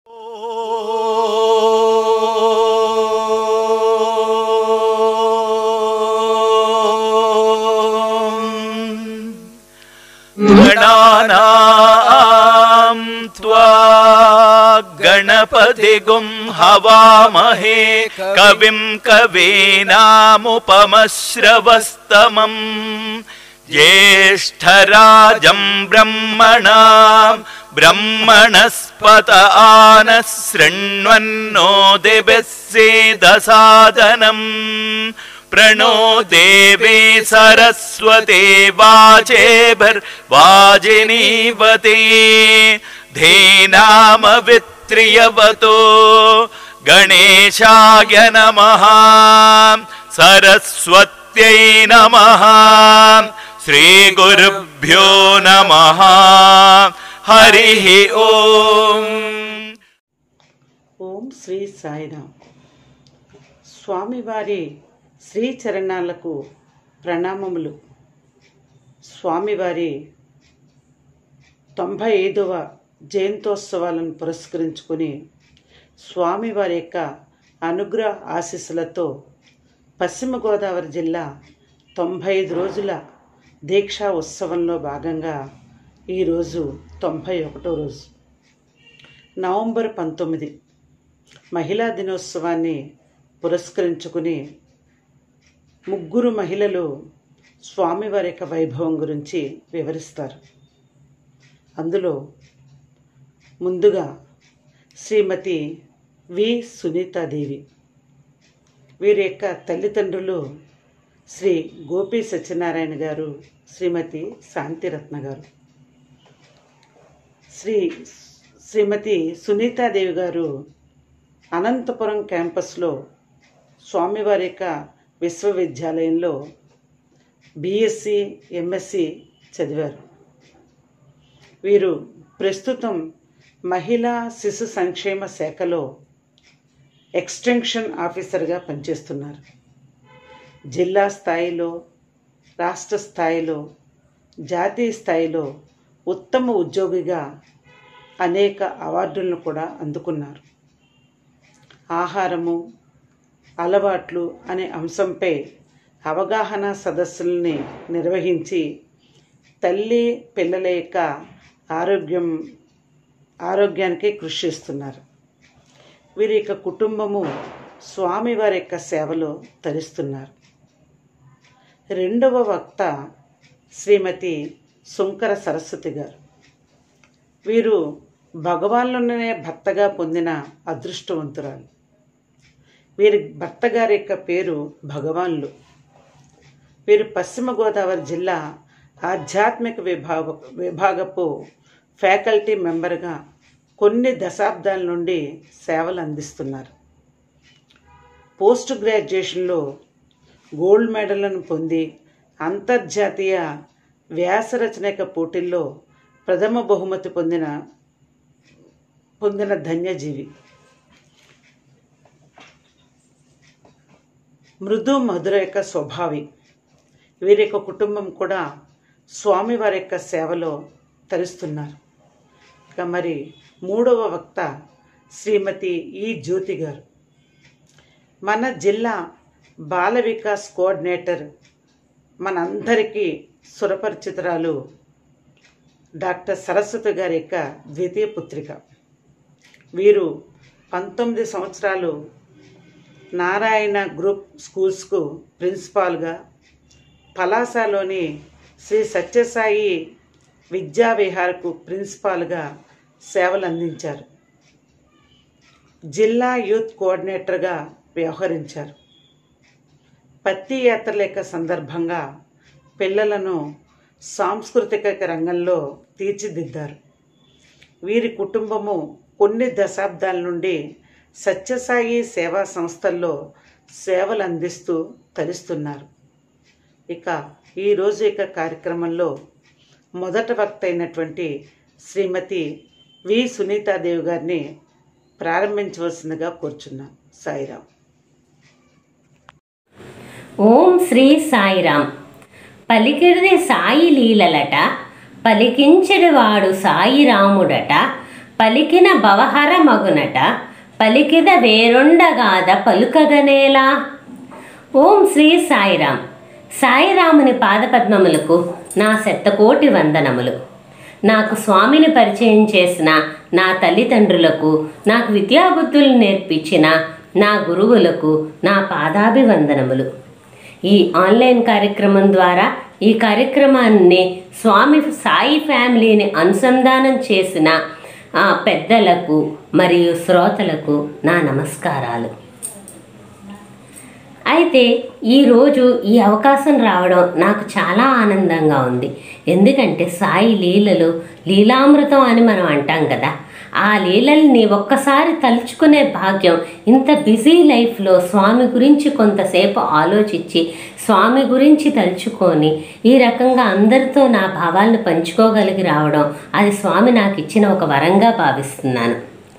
गणानां त्वा गणपतिगुं हवामहे कविं कवीनामुपमश्रवस्तमम् ज्येष्ठराजं ब्रह्मणां ब्रह्मणस्पत आनः शृण्वन्नो दिभिः सेदसादनम् प्रणो देवे सरस्वते वाचेभिर्वाजिनीवते धेनामवित्रियवतो गणेशाय नमः सरस्वत्यै नमः श्रीगुरुभ्यो नमः हरिः ओम् ఓం శ్రీ సాయిరామ్ స్వామివారి శ్రీ చరణాలకు ప్రణామములు స్వామివారి తొంభై ఐదవ జయంతోత్సవాలను పురస్కరించుకుని స్వామివారి యొక్క అనుగ్రహ ఆశీస్సులతో పశ్చిమ గోదావరి జిల్లా తొంభై ఐదు రోజుల దీక్షా ఉత్సవంలో భాగంగా ఈరోజు తొంభై ఒకటో రోజు నవంబర్ పంతొమ్మిది మహిళా దినోత్సవాన్ని పురస్కరించుకుని ముగ్గురు మహిళలు స్వామివారి యొక్క వైభవం గురించి వివరిస్తారు అందులో ముందుగా శ్రీమతి వి సునీతాదేవి వీరి యొక్క తల్లిదండ్రులు శ్రీ గోపి సత్యనారాయణ గారు శ్రీమతి శాంతిరత్న గారు శ్రీ శ్రీమతి సునీతాదేవి గారు అనంతపురం క్యాంపస్లో స్వామివారి యొక్క విశ్వవిద్యాలయంలో బీఎస్సీ ఎంఎస్సి చదివారు వీరు ప్రస్తుతం మహిళా శిశు సంక్షేమ శాఖలో ఎక్స్టెన్షన్ ఆఫీసర్గా పనిచేస్తున్నారు జిల్లా స్థాయిలో రాష్ట్ర స్థాయిలో జాతీయ స్థాయిలో ఉత్తమ ఉద్యోగిగా అనేక అవార్డులను కూడా అందుకున్నారు ఆహారము అలవాట్లు అనే అంశంపై అవగాహన సదస్సుల్ని నిర్వహించి తల్లి పిల్లల యొక్క ఆరోగ్యం ఆరోగ్యానికి కృషి చేస్తున్నారు వీరి యొక్క కుటుంబము స్వామివారి యొక్క సేవలో తరిస్తున్నారు రెండవ వక్త శ్రీమతి సుంకర సరస్వతి గారు వీరు భగవాన్లోనే భర్తగా పొందిన అదృష్టవంతురాలు వీరి భర్త గారి యొక్క పేరు భగవాన్లు వీరు పశ్చిమ గోదావరి జిల్లా ఆధ్యాత్మిక విభాగ విభాగపు ఫ్యాకల్టీ మెంబర్గా కొన్ని దశాబ్దాల నుండి సేవలు అందిస్తున్నారు పోస్ట్ గ్రాడ్యుయేషన్లో గోల్డ్ మెడల్ను పొంది అంతర్జాతీయ వ్యాసరచన యొక్క పోటీల్లో ప్రథమ బహుమతి పొందిన పొందిన ధన్యజీవి మృదు మధుర యొక్క స్వభావి వీరి యొక్క కుటుంబం కూడా స్వామివారి యొక్క సేవలో తరిస్తున్నారు ఇక మరి మూడవ వక్త శ్రీమతి ఈ జ్యోతి గారు మన జిల్లా బాల వికాస్ కోఆర్డినేటర్ మనందరికీ సురపరిచితురాలు డాక్టర్ సరస్వతి గారి యొక్క ద్వితీయ పుత్రిక వీరు పంతొమ్మిది సంవత్సరాలు నారాయణ గ్రూప్ స్కూల్స్కు ప్రిన్సిపాల్గా పలాసలోని శ్రీ సత్యసాయి విద్యా విహారకు ప్రిన్సిపాల్గా సేవలు అందించారు జిల్లా యూత్ కోఆర్డినేటర్గా వ్యవహరించారు పత్తి యాత్రల యొక్క సందర్భంగా పిల్లలను సాంస్కృతిక రంగంలో తీర్చిదిద్దారు వీరి కుటుంబము కొన్ని దశాబ్దాల నుండి సత్యసాయి సేవా సంస్థల్లో సేవలు అందిస్తూ తరిస్తున్నారు ఇక ఈరోజు ఇక కార్యక్రమంలో మొదట వక్త అయినటువంటి శ్రీమతి వి సునీతాదేవి గారిని ప్రారంభించవలసిందిగా కోరుచున్నాం సాయిరాం ఓం శ్రీ సాయిరామ్ పలికిరిది సాయి లీలలట పలికించెడివాడు సాయి రాముడట పలికిన భవహర మగునట పలికిద వేరొండగాద పలుకగనేలా ఓం శ్రీ సాయిరామ్ సాయిరాముని పాదపద్మములకు నా శతకోటి వందనములు నాకు స్వామిని పరిచయం చేసిన నా తల్లిదండ్రులకు నాకు విద్యాబుద్ధులు నేర్పించిన నా గురువులకు నా పాదాభివందనములు ఈ ఆన్లైన్ కార్యక్రమం ద్వారా ఈ కార్యక్రమాన్ని స్వామి సాయి ఫ్యామిలీని అనుసంధానం చేసిన ఆ పెద్దలకు మరియు శ్రోతలకు నా నమస్కారాలు అయితే ఈరోజు ఈ అవకాశం రావడం నాకు చాలా ఆనందంగా ఉంది ఎందుకంటే సాయి లీలలు లీలామృతం అని మనం అంటాం కదా ఆ లీలల్ని ఒక్కసారి తలుచుకునే భాగ్యం ఇంత బిజీ లైఫ్లో స్వామి గురించి కొంతసేపు ఆలోచించి స్వామి గురించి తలుచుకొని ఈ రకంగా అందరితో నా భావాలను పంచుకోగలిగి రావడం అది స్వామి నాకు ఇచ్చిన ఒక వరంగా భావిస్తున్నాను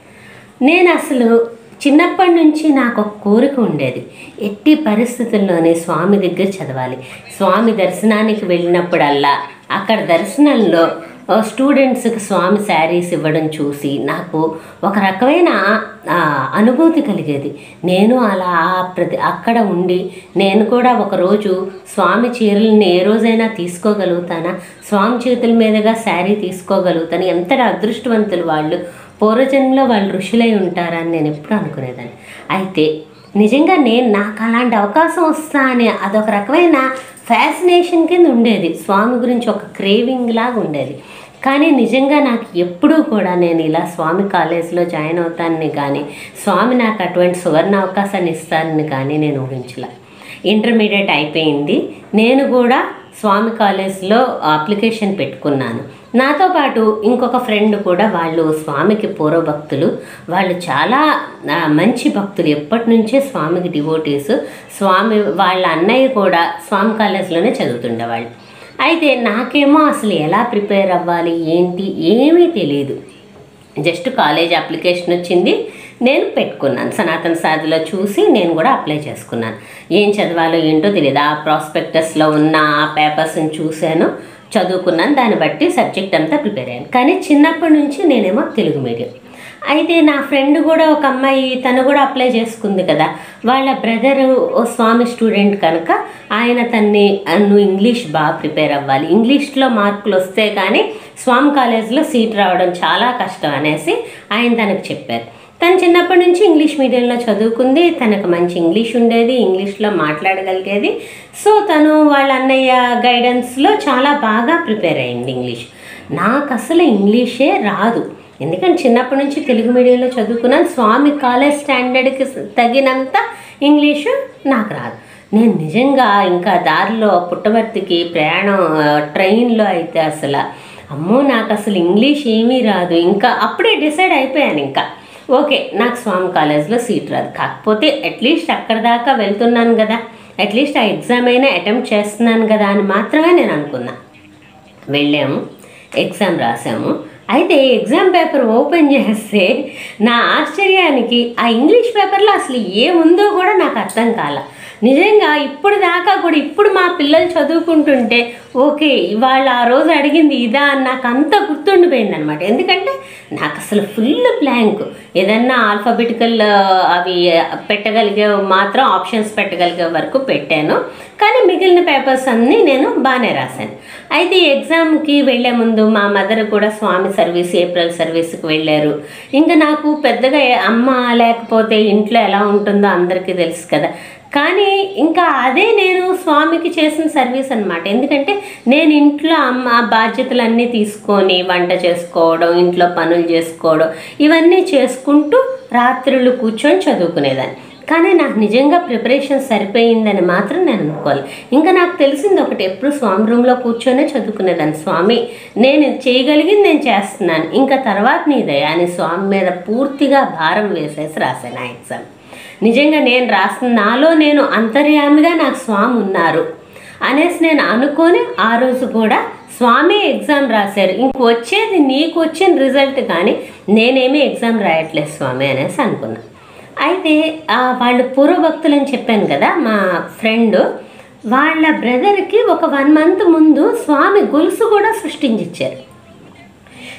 నేను అసలు చిన్నప్పటి నుంచి నాకు ఒక కోరిక ఉండేది ఎట్టి పరిస్థితుల్లోనే స్వామి దగ్గర చదవాలి స్వామి దర్శనానికి వెళ్ళినప్పుడల్లా అక్కడ దర్శనంలో ఆ, స్టూడెంట్స్కి స్వామి శారీస్ ఇవ్వడం చూసి నాకు ఒక రకమైన ఆ, అనుభూతి కలిగేది నేను అలా ఆ ప్రతి అక్కడ ఉండి నేను కూడా ఒకరోజు స్వామి చీరల్ని ఏ రోజైనా తీసుకోగలుగుతానా స్వామి చేతుల మీదుగా శారీ తీసుకోగలుగుతాను ఎంతటి అదృష్టవంతులు వాళ్ళు పూర్వజన్మలో వాళ్ళు ఋషులై ఉంటారని నేను ఎప్పుడు అనుకునేదాన్ని అయితే నిజంగా నేను నాకు అలాంటి అవకాశం వస్తా అని అదొక రకమైన ఫ్యాసినేషన్ కింద ఉండేది స్వామి గురించి ఒక క్రేవింగ్ లాగా ఉండేది కానీ నిజంగా నాకు ఎప్పుడూ కూడా నేను ఇలా స్వామి కాలేజీలో జాయిన్ అవుతానని కానీ స్వామి నాకు అటువంటి సువర్ణ అవకాశాన్ని ఇస్తానని కానీ నేను ఊహించలే ఇంటర్మీడియట్ అయిపోయింది నేను కూడా స్వామి కాలేజ్లో అప్లికేషన్ పెట్టుకున్నాను నాతో పాటు ఇంకొక ఫ్రెండ్ కూడా వాళ్ళు స్వామికి పూర్వ భక్తులు వాళ్ళు చాలా ఆ, మంచి భక్తులు ఎప్పటి నుంచే స్వామికి డివోటీస్ స్వామి వాళ్ళ అన్నయ్య కూడా స్వామి కాలేజ్లోనే చదువుతుండేవాళ్ళు అయితే నాకేమో అసలు ఎలా ప్రిపేర్ అవ్వాలి ఏంటి ఏమీ తెలియదు జస్ట్ కాలేజ్ అప్లికేషన్ వచ్చింది నేను పెట్టుకున్నాను సనాతన సాధిలో చూసి నేను కూడా అప్లై చేసుకున్నాను ఏం చదవాలో ఏంటో తెలియదు ఆ ప్రాస్పెక్టస్లో ఉన్న ఆ పేపర్స్ని చూశాను చదువుకున్నాను దాన్ని బట్టి సబ్జెక్ట్ అంతా ప్రిపేర్ అయ్యాను కానీ చిన్నప్పటి నుంచి నేనేమో తెలుగు మీడియం అయితే నా ఫ్రెండ్ కూడా ఒక అమ్మాయి తను కూడా అప్లై చేసుకుంది కదా వాళ్ళ బ్రదరు ఓ స్వామి స్టూడెంట్ కనుక ఆయన తన్ని "ఆ, నువ్వు ఇంగ్లీష్ బాగా ప్రిపేర్ అవ్వాలి ఇంగ్లీష్లో మార్కులు వస్తే కానీ స్వామి కాలేజ్లో సీట్ రావడం చాలా కష్టం అనేసి ఆయన తనకు చెప్పారు తను చిన్నప్పటి నుంచి ఇంగ్లీష్ మీడియంలో చదువుకుంది తనకు మంచి ఇంగ్లీష్ ఉండేది ఇంగ్లీష్లో మాట్లాడగలిగేది సో తను వాళ్ళ అన్నయ్య గైడెన్స్లో చాలా బాగా ప్రిపేర్ అయింది ఇంగ్లీష్ నాకు అసలు ఇంగ్లీషే రాదు ఎందుకంటే చిన్నప్పటి నుంచి తెలుగు మీడియంలో చదువుకున్నాను స్వామి కాలేజ్ స్టాండర్డ్కి తగినంత ఇంగ్లీషు నాకు రాదు నేను నిజంగా ఇంకా దారిలో పుట్టవర్తికి ప్రయాణం ఆ, ట్రైన్లో అయితే అసలు అమ్మో నాకు అసలు ఇంగ్లీష్ ఏమీ రాదు ఇంకా అప్పుడే డిసైడ్ అయిపోయాను ఇంకా ఓకే నాకు స్వామి కాలేజ్లో సీట్ రాదు కాకపోతే అట్లీస్ట్ అక్కడ దాకా వెళ్తున్నాను కదా అట్లీస్ట్ ఆ ఎగ్జామ్ అయినా అటెంప్ట్ చేస్తున్నాను కదా అని మాత్రమే నేను అనుకున్నా వెళ్ళాము ఎగ్జామ్ రాసాము అయితే ఎగ్జామ్ పేపర్ ఓపెన్ చేస్తే నా ఆశ్చర్యానికి ఆ ఇంగ్లీష్ పేపర్లో అసలు ఏముందో కూడా నాకు అర్థం కాల నిజంగా ఇప్పుడు దాకా కూడా ఇప్పుడు మా పిల్లలు చదువుకుంటుంటే ఓకే ఇవాళ ఆ రోజు అడిగింది ఇదా అని నాకు అంత గుర్తుండిపోయింది అనమాట ఎందుకంటే నాకు అసలు ఫుల్ బ్లాంక్ ఏదన్నా ఆల్ఫాబెటికల్ అవి పెట్టగలిగే మాత్రం ఆప్షన్స్ పెట్టగలిగే వరకు పెట్టాను కానీ మిగిలిన పేపర్స్ అన్నీ నేను బాగానే రాశాను అయితే ఈ ఎగ్జామ్కి వెళ్ళే ముందు మా మదర్ కూడా స్వామి సర్వీస్ ఏప్రిల్ సర్వీస్కి వెళ్ళారు ఇంకా నాకు పెద్దగా ఏ- అమ్మ లేకపోతే ఇంట్లో ఎలా ఉంటుందో అందరికీ తెలుసు కదా కానీ ఇంకా అదే నేను స్వామికి చేసిన సర్వీస్ అనమాట ఎందుకంటే నేను ఇంట్లో అమ్మ బాధ్యతలన్నీ తీసుకొని వంట చేసుకోవడం ఇంట్లో పనులు చేసుకోవడం ఇవన్నీ చేసుకుంటూ రాత్రులు కూర్చొని చదువుకునేదాన్ని కానీ నాకు నిజంగా ప్రిపరేషన్ సరిపోయిందని మాత్రం నేను అనుకోవాలి ఇంకా నాకు తెలిసింది ఒకటి ఎప్పుడు స్వామి రూమ్లో కూర్చొనే చదువుకునేదాన్ని స్వామి నేను చేయగలిగింది నేను చేస్తున్నాను ఇంకా తర్వాత నీ దయ అని స్వామి మీద పూర్తిగా భారం వేసేసి రాశాను ఆ ఎగ్జామ్ నిజంగా నేను రాసిన నాలో నేను అంతర్యామిగా నాకు స్వామి ఉన్నారు అనేసి నేను అనుకొని ఆ రోజు కూడా స్వామి ఎగ్జామ్ రాశారు ఇంక వచ్చేది నీకు వచ్చిన రిజల్ట్ కానీ నేనేమీ ఎగ్జామ్ రాయట్లేదు స్వామి అనేసి అనుకున్నా అయితే ఆ, వాళ్ళు పూర్వభక్తులు అని చెప్పాను కదా మా ఫ్రెండ్ వాళ్ళ బ్రదర్కి ఒక వన్ మంత్ ముందు స్వామి గొలుసు కూడా సృష్టించిచ్చారు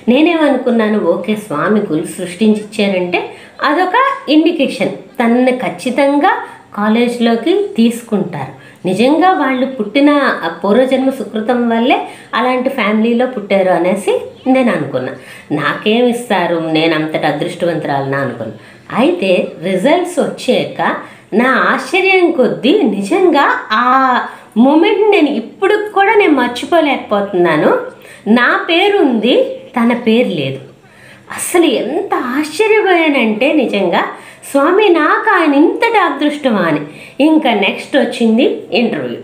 నేనేమనుకున్నాను ఓకే స్వామి గురు సృష్టించి ఇచ్చారంటే అదొక ఇండికేషన్ తనని ఖచ్చితంగా కాలేజ్లోకి తీసుకుంటారు నిజంగా వాళ్ళు పుట్టిన ఆ పూర్వజన్మ సుకృతం వల్లే అలాంటి ఫ్యామిలీలో పుట్టారు అనేసి నేను అనుకున్నా నాకేం ఇస్తారు నేను అంతటి అదృష్టవంతురాలనా అనుకున్నా అయితే రిజల్ట్స్ వచ్చాక నా ఆశ్చర్యం కొద్దీ నిజంగా ఆ మూమెంట్ నేను ఇప్పుడు కూడా నేను మర్చిపోలేకపోతున్నాను నా పేరు ఉంది తన పేరు లేదు అసలు ఎంత ఆశ్చర్యపోయానంటే నిజంగా స్వామి నాకు ఆయన ఇంతటి అదృష్టమా అని ఇంకా నెక్స్ట్ వచ్చింది ఇంటర్వ్యూ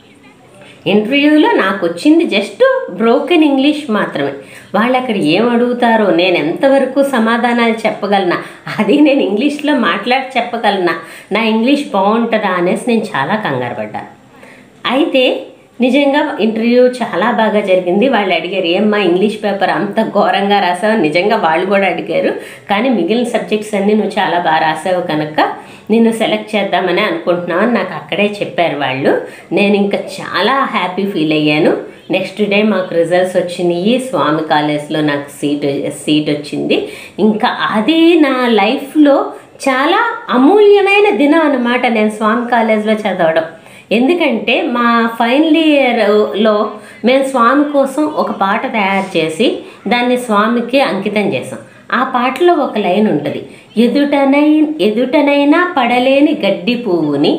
ఇంటర్వ్యూలో నాకు వచ్చింది జస్ట్ బ్రోకెన్ ఇంగ్లీష్ మాత్రమే వాళ్ళు అక్కడ ఏం అడుగుతారో నేను ఎంతవరకు సమాధానాలు చెప్పగలనా అది నేను ఇంగ్లీష్లో మాట్లాడి చెప్పగలనా నా ఇంగ్లీష్ బాగుంటుందా అనేసి నేను చాలా కంగారు పడ్డాను అయితే నిజంగా ఇంటర్వ్యూ చాలా బాగా జరిగింది వాళ్ళు అడిగారు ఏమ్మా ఇంగ్లీష్ పేపర్ అంత ఘోరంగా రాసావు నిజంగా వాళ్ళు కూడా అడిగారు కానీ మిగిలిన సబ్జెక్ట్స్ అన్నీ నువ్వు చాలా బాగా రాసావు కనుక నిన్ను సెలెక్ట్ చేద్దామని అనుకుంటున్నావు అని నాకు అక్కడే చెప్పారు వాళ్ళు నేను ఇంకా చాలా హ్యాపీ ఫీల్ అయ్యాను నెక్స్ట్ డే మాకు రిజల్ట్స్ వచ్చినాయి స్వామి కాలేజ్లో నాకు సీట్ సీట్ వచ్చింది ఇంకా అది నా లైఫ్లో చాలా అమూల్యమైన దినం అన్నమాట నేను స్వామి కాలేజ్లో చదవడం ఎందుకంటే మా ఫైనల్ ఇయర్లో మేము స్వామి కోసం ఒక పాట తయారు చేసి దాన్ని స్వామికి అంకితం చేసాం ఆ పాటలో ఒక లైన్ ఉంటుంది ఎదుటనై ఎదుటనైనా పడలేని గడ్డి పువ్వుని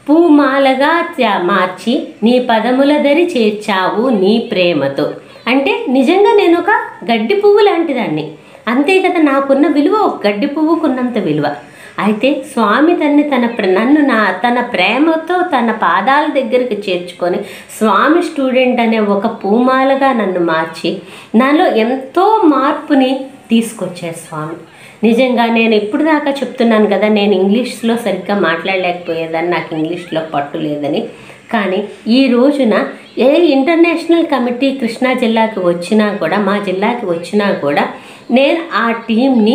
పూమాలగా చ- మార్చి నీ పదముల దరి చేర్చావు నీ ప్రేమతో అంటే నిజంగా నేను ఒక గడ్డి పువ్వు లాంటిదాన్ని అంతే కదా నాకున్న విలువ ఒక గడ్డి పువ్వుకున్నంత విలువ అయితే స్వామి తన్ని తన ప్ర- నన్ను నా తన ప్రేమతో తన పాదాల దగ్గరికి చేర్చుకొని స్వామి స్టూడెంట్ అనే ఒక పూమాలగా నన్ను మార్చి నాలో ఎంతో మార్పుని తీసుకొచ్చారు స్వామి నిజంగా నేను ఇప్పుడు దాకా చెప్తున్నాను కదా నేను ఇంగ్లీష్లో సరిగ్గా మాట్లాడలేకపోయేదని నాకు ఇంగ్లీష్లో పట్టు లేదని కానీ ఈ రోజున ఏ ఇంటర్నేషనల్ కమిటీ కృష్ణా జిల్లాకి వచ్చినా కూడా మా జిల్లాకి వచ్చినా కూడా నేను ఆ టీంని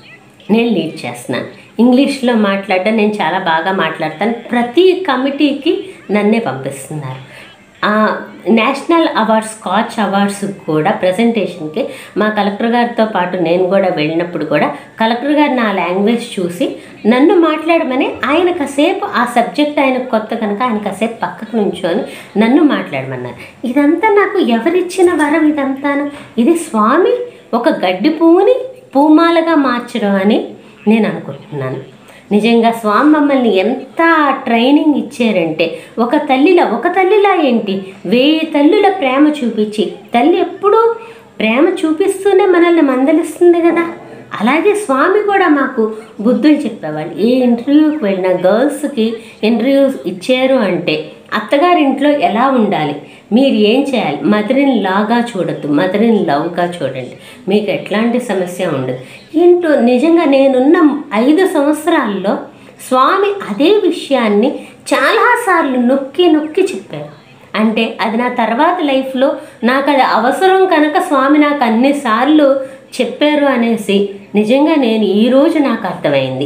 నేను లీడ్ చేస్తున్నాను ఇంగ్లీష్లో మాట్లాడడం నేను చాలా బాగా మాట్లాడతాను ప్రతి కమిటీకి నన్నే పంపిస్తున్నారు ఆ, నేషనల్ అవార్డ్స్ స్కాచ్ అవార్డ్స్ కూడా ప్రజెంటేషన్కి మా కలెక్టర్ గారితో పాటు నేను కూడా వెళ్ళినప్పుడు కూడా కలెక్టర్ గారు నా లాంగ్వేజ్ చూసి నన్ను మాట్లాడమని ఆయన కాసేపు ఆ సబ్జెక్ట్ ఆయన కొత్త కనుక ఆయన కాసేపు పక్కకు నుంచొని నన్ను మాట్లాడమన్నారు ఇదంతా నాకు ఎవరిచ్చిన వరం ఇదంతాను ఇది స్వామి ఒక గడ్డి పువ్వుని పూమాలగా మార్చడం అని నేను అనుకుంటున్నాను నిజంగా స్వామి మమ్మల్ని ఎంత ట్రైనింగ్ ఇచ్చారంటే ఒక తల్లిలా ఒక తల్లిలా ఏంటి వెయ్యి తల్లుల ప్రేమ చూపించి తల్లి ఎప్పుడూ ప్రేమ చూపిస్తూనే మనల్ని మందలిస్తుంది కదా అలాగే స్వామి కూడా మాకు బుద్ధులు చెప్పేవాళ్ళు ఏ ఇంటర్వ్యూకి వెళ్ళినా గర్ల్స్కి ఇంటర్వ్యూస్ ఇచ్చారు అంటే అత్తగారింట్లో ఎలా ఉండాలి మీరు ఏం చేయాలి మదరిని లాగా చూడద్దు మదరిని లవ్గా చూడండి మీకు ఎట్లాంటి సమస్య ఉండదు ఏంటో నిజంగా నేనున్న ఐదు సంవత్సరాల్లో స్వామి అదే విషయాన్ని చాలాసార్లు నొక్కి నొక్కి చెప్పారు అంటే అది నా తర్వాత లైఫ్లో నాకు అది అవసరం కనుక స్వామి నాకు అన్నిసార్లు చెప్పారు అనేసి నిజంగా నేను ఈరోజు నాకు అర్థమైంది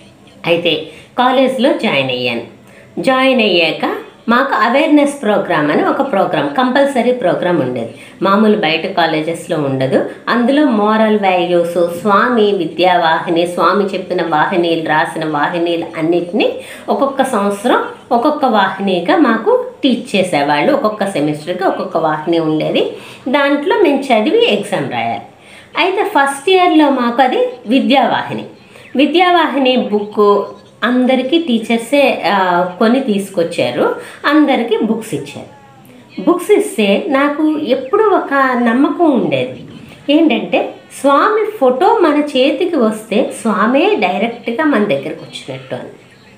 అయితే కాలేజ్లో జాయిన్ అయ్యాను జాయిన్ అయ్యాక మాకు అవేర్నెస్ ప్రోగ్రామ్ అని ఒక ప్రోగ్రామ్ కంపల్సరీ ప్రోగ్రామ్ ఉండేది మామూలు బయట కాలేజెస్లో ఉండదు అందులో మోరల్ వాల్యూస్ స్వామి విద్యావాహిని స్వామి చెప్పిన వాహినీలు రాసిన వాహినీలు అన్నిటినీ ఒక్కొక్క సంవత్సరం ఒక్కొక్క వాహినిగా మాకు టీచ్ చేసేవాళ్ళు ఒక్కొక్క సెమిస్టర్కి ఒక్కొక్క వాహిని ఉండేది దాంట్లో మేము చదివి ఎగ్జామ్ రాయాలి అయితే ఫస్ట్ ఇయర్లో మాకు అది విద్యావాహిని విద్యావాహిని బుక్ అందరికీ టీచర్సే ఆ, కొని తీసుకొచ్చారు అందరికీ బుక్స్ ఇచ్చారు బుక్స్ ఇస్తే నాకు ఎప్పుడు ఒక నమ్మకం ఉండేది ఏంటంటే స్వామి ఫోటో మన చేతికి వస్తే స్వామే డైరెక్ట్గా మన దగ్గరకు వచ్చినట్టు అని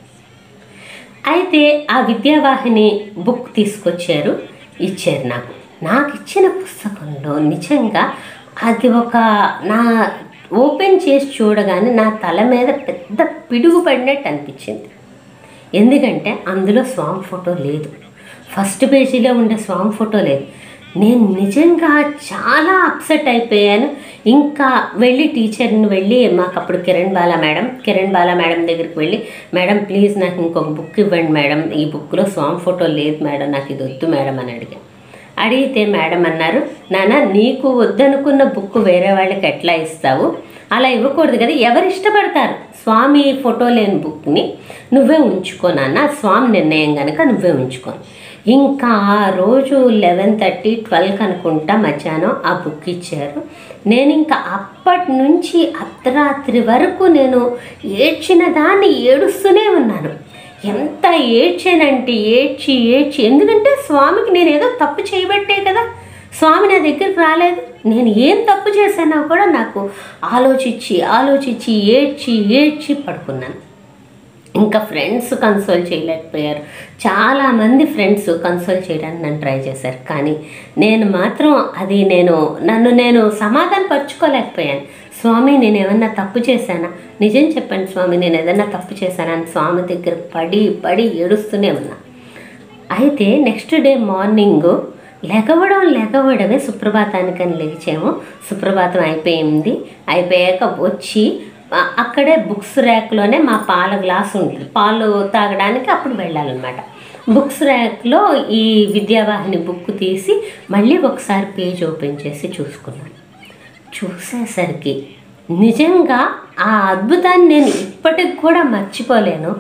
అయితే ఆ విద్యావాహిని బుక్ తీసుకొచ్చారు ఇచ్చారు నాకు నాకు ఇచ్చిన పుస్తకంలో నిజంగా అది ఒక నా ఓపెన్ చేసి చూడగానే నా తల మీద పెద్ద పిడుగు పడినట్టు అనిపించింది ఎందుకంటే అందులో స్వామి ఫోటో లేదు ఫస్ట్ పేజీలో ఉండే స్వామి ఫోటో లేదు నేను నిజంగా చాలా అప్సెట్ అయిపోయాను ఇంకా వెళ్ళి టీచర్ని వెళ్ళి మాకు అప్పుడు కిరణ్ బాలా మేడం కిరణ్ బాలా మేడం దగ్గరికి వెళ్ళి మేడం ప్లీజ్ నాకు ఇంకొక బుక్ ఇవ్వండి మేడం ఈ బుక్లో స్వామి ఫోటో లేదు మేడం నాకు ఇది వద్దు మేడం అని అడిగాను అడిగితే మేడం అన్నారు నాన్న నీకు వద్దనుకున్న బుక్ వేరే వాళ్ళకి ఎట్లా ఇస్తావు అలా ఇవ్వకూడదు కదా ఎవరు ఇష్టపడతారు స్వామి ఫోటో లేని బుక్ని నువ్వే ఉంచుకో నాన్న స్వామి నిర్ణయం కనుక నువ్వే ఉంచుకో ఇంకా ఆ రోజు లెవెన్ థర్టీ ట్వెల్వ్కి అనుకుంటా మధ్యాహ్నం ఆ బుక్ ఇచ్చారు నేను ఇంకా అప్పటి నుంచి అర్ధరాత్రి వరకు నేను ఏడ్చిన దాన్ని ఏడుస్తూనే ఉన్నాను ఎంత ఏడ్చానంటే ఏడ్చి ఏడ్చి ఎందుకంటే స్వామికి నేను ఏదో తప్పు చేయబట్టే కదా స్వామి నా దగ్గరికి రాలేదు నేను ఏం తప్పు చేశానో కూడా నాకు ఆలోచించి ఆలోచించి ఏడ్చి ఏడ్చి పడుకున్నాను ఇంకా ఫ్రెండ్స్ కన్సోల్ చేయలేకపోయారు చాలామంది ఫ్రెండ్స్ కన్సోల్ చేయడానికి నన్ను ట్రై చేశారు కానీ నేను మాత్రం అది నేను నన్ను నేను సమాధానపరచుకోలేకపోయాను స్వామి నేను ఏమన్నా తప్పు చేశానా నిజం చెప్పండి స్వామి నేను ఏదన్నా తప్పు చేశానా అని స్వామి దగ్గర పడి పడి ఏడుస్తూనే ఉన్నా అయితే నెక్స్ట్ డే మార్నింగ్ లెగవడం లెగవడమే సుప్రభాతానికని లేచాము సుప్రభాతం అయిపోయింది అయిపోయాక వచ్చి ఆ- అక్కడే బుక్స్ ర్యాక్లోనే మా పాల గ్లాస్ ఉంటుంది పాలు తాగడానికి అప్పుడు వెళ్ళాలన్నమాట బుక్స్ ర్యాక్లో ఈ విద్యావాహిని బుక్ తీసి మళ్ళీ ఒకసారి పేజ్ ఓపెన్ చేసి చూసుకున్నాను చూసేసరికి నిజంగా ఆ అద్భుతాన్ని నేను ఇప్పటికి కూడా మర్చిపోలేను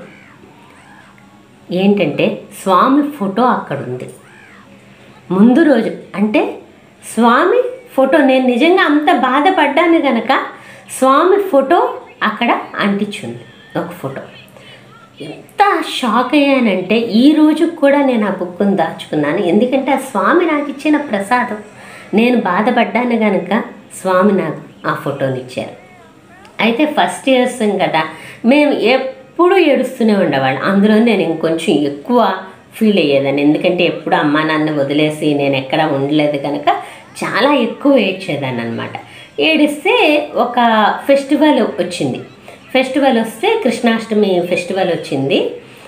ఏంటంటే స్వామి ఫోటో అక్కడ ఉంది ముందు రోజు అంటే స్వామి ఫోటో నేను నిజంగా అంత బాధపడ్డాను గనక స్వామి ఫోటో అక్కడ అంటించుంది ఒక ఫోటో ఎంత షాక్ అయ్యానంటే ఈ రోజు కూడా నేను ఆ బుక్ను దాచుకున్నాను ఎందుకంటే ఆ స్వామి నాకు ఇచ్చిన ప్రసాదం నేను బాధపడ్డాను కనుక స్వామి నాకు ఆ ఫోటోని ఇచ్చారు అయితే ఫస్ట్ ఇయర్స్ కదా మేము ఎప్పుడు ఏడుస్తూనే ఉండేవాళ్ళం అందులో నేను ఇంకొంచెం ఎక్కువ ఫీల్ అయ్యేదాన్ని ఎందుకంటే ఎప్పుడు అమ్మా నాన్న వదిలేసి నేను ఎక్కడ ఉండలేదు కనుక చాలా ఎక్కువ ఏడ్చేదాన్ని అనమాట ఏడిస్తే ఒక ఫెస్టివల్ వచ్చింది ఫెస్టివల్ వస్తే కృష్ణాష్టమి ఫెస్టివల్ వచ్చింది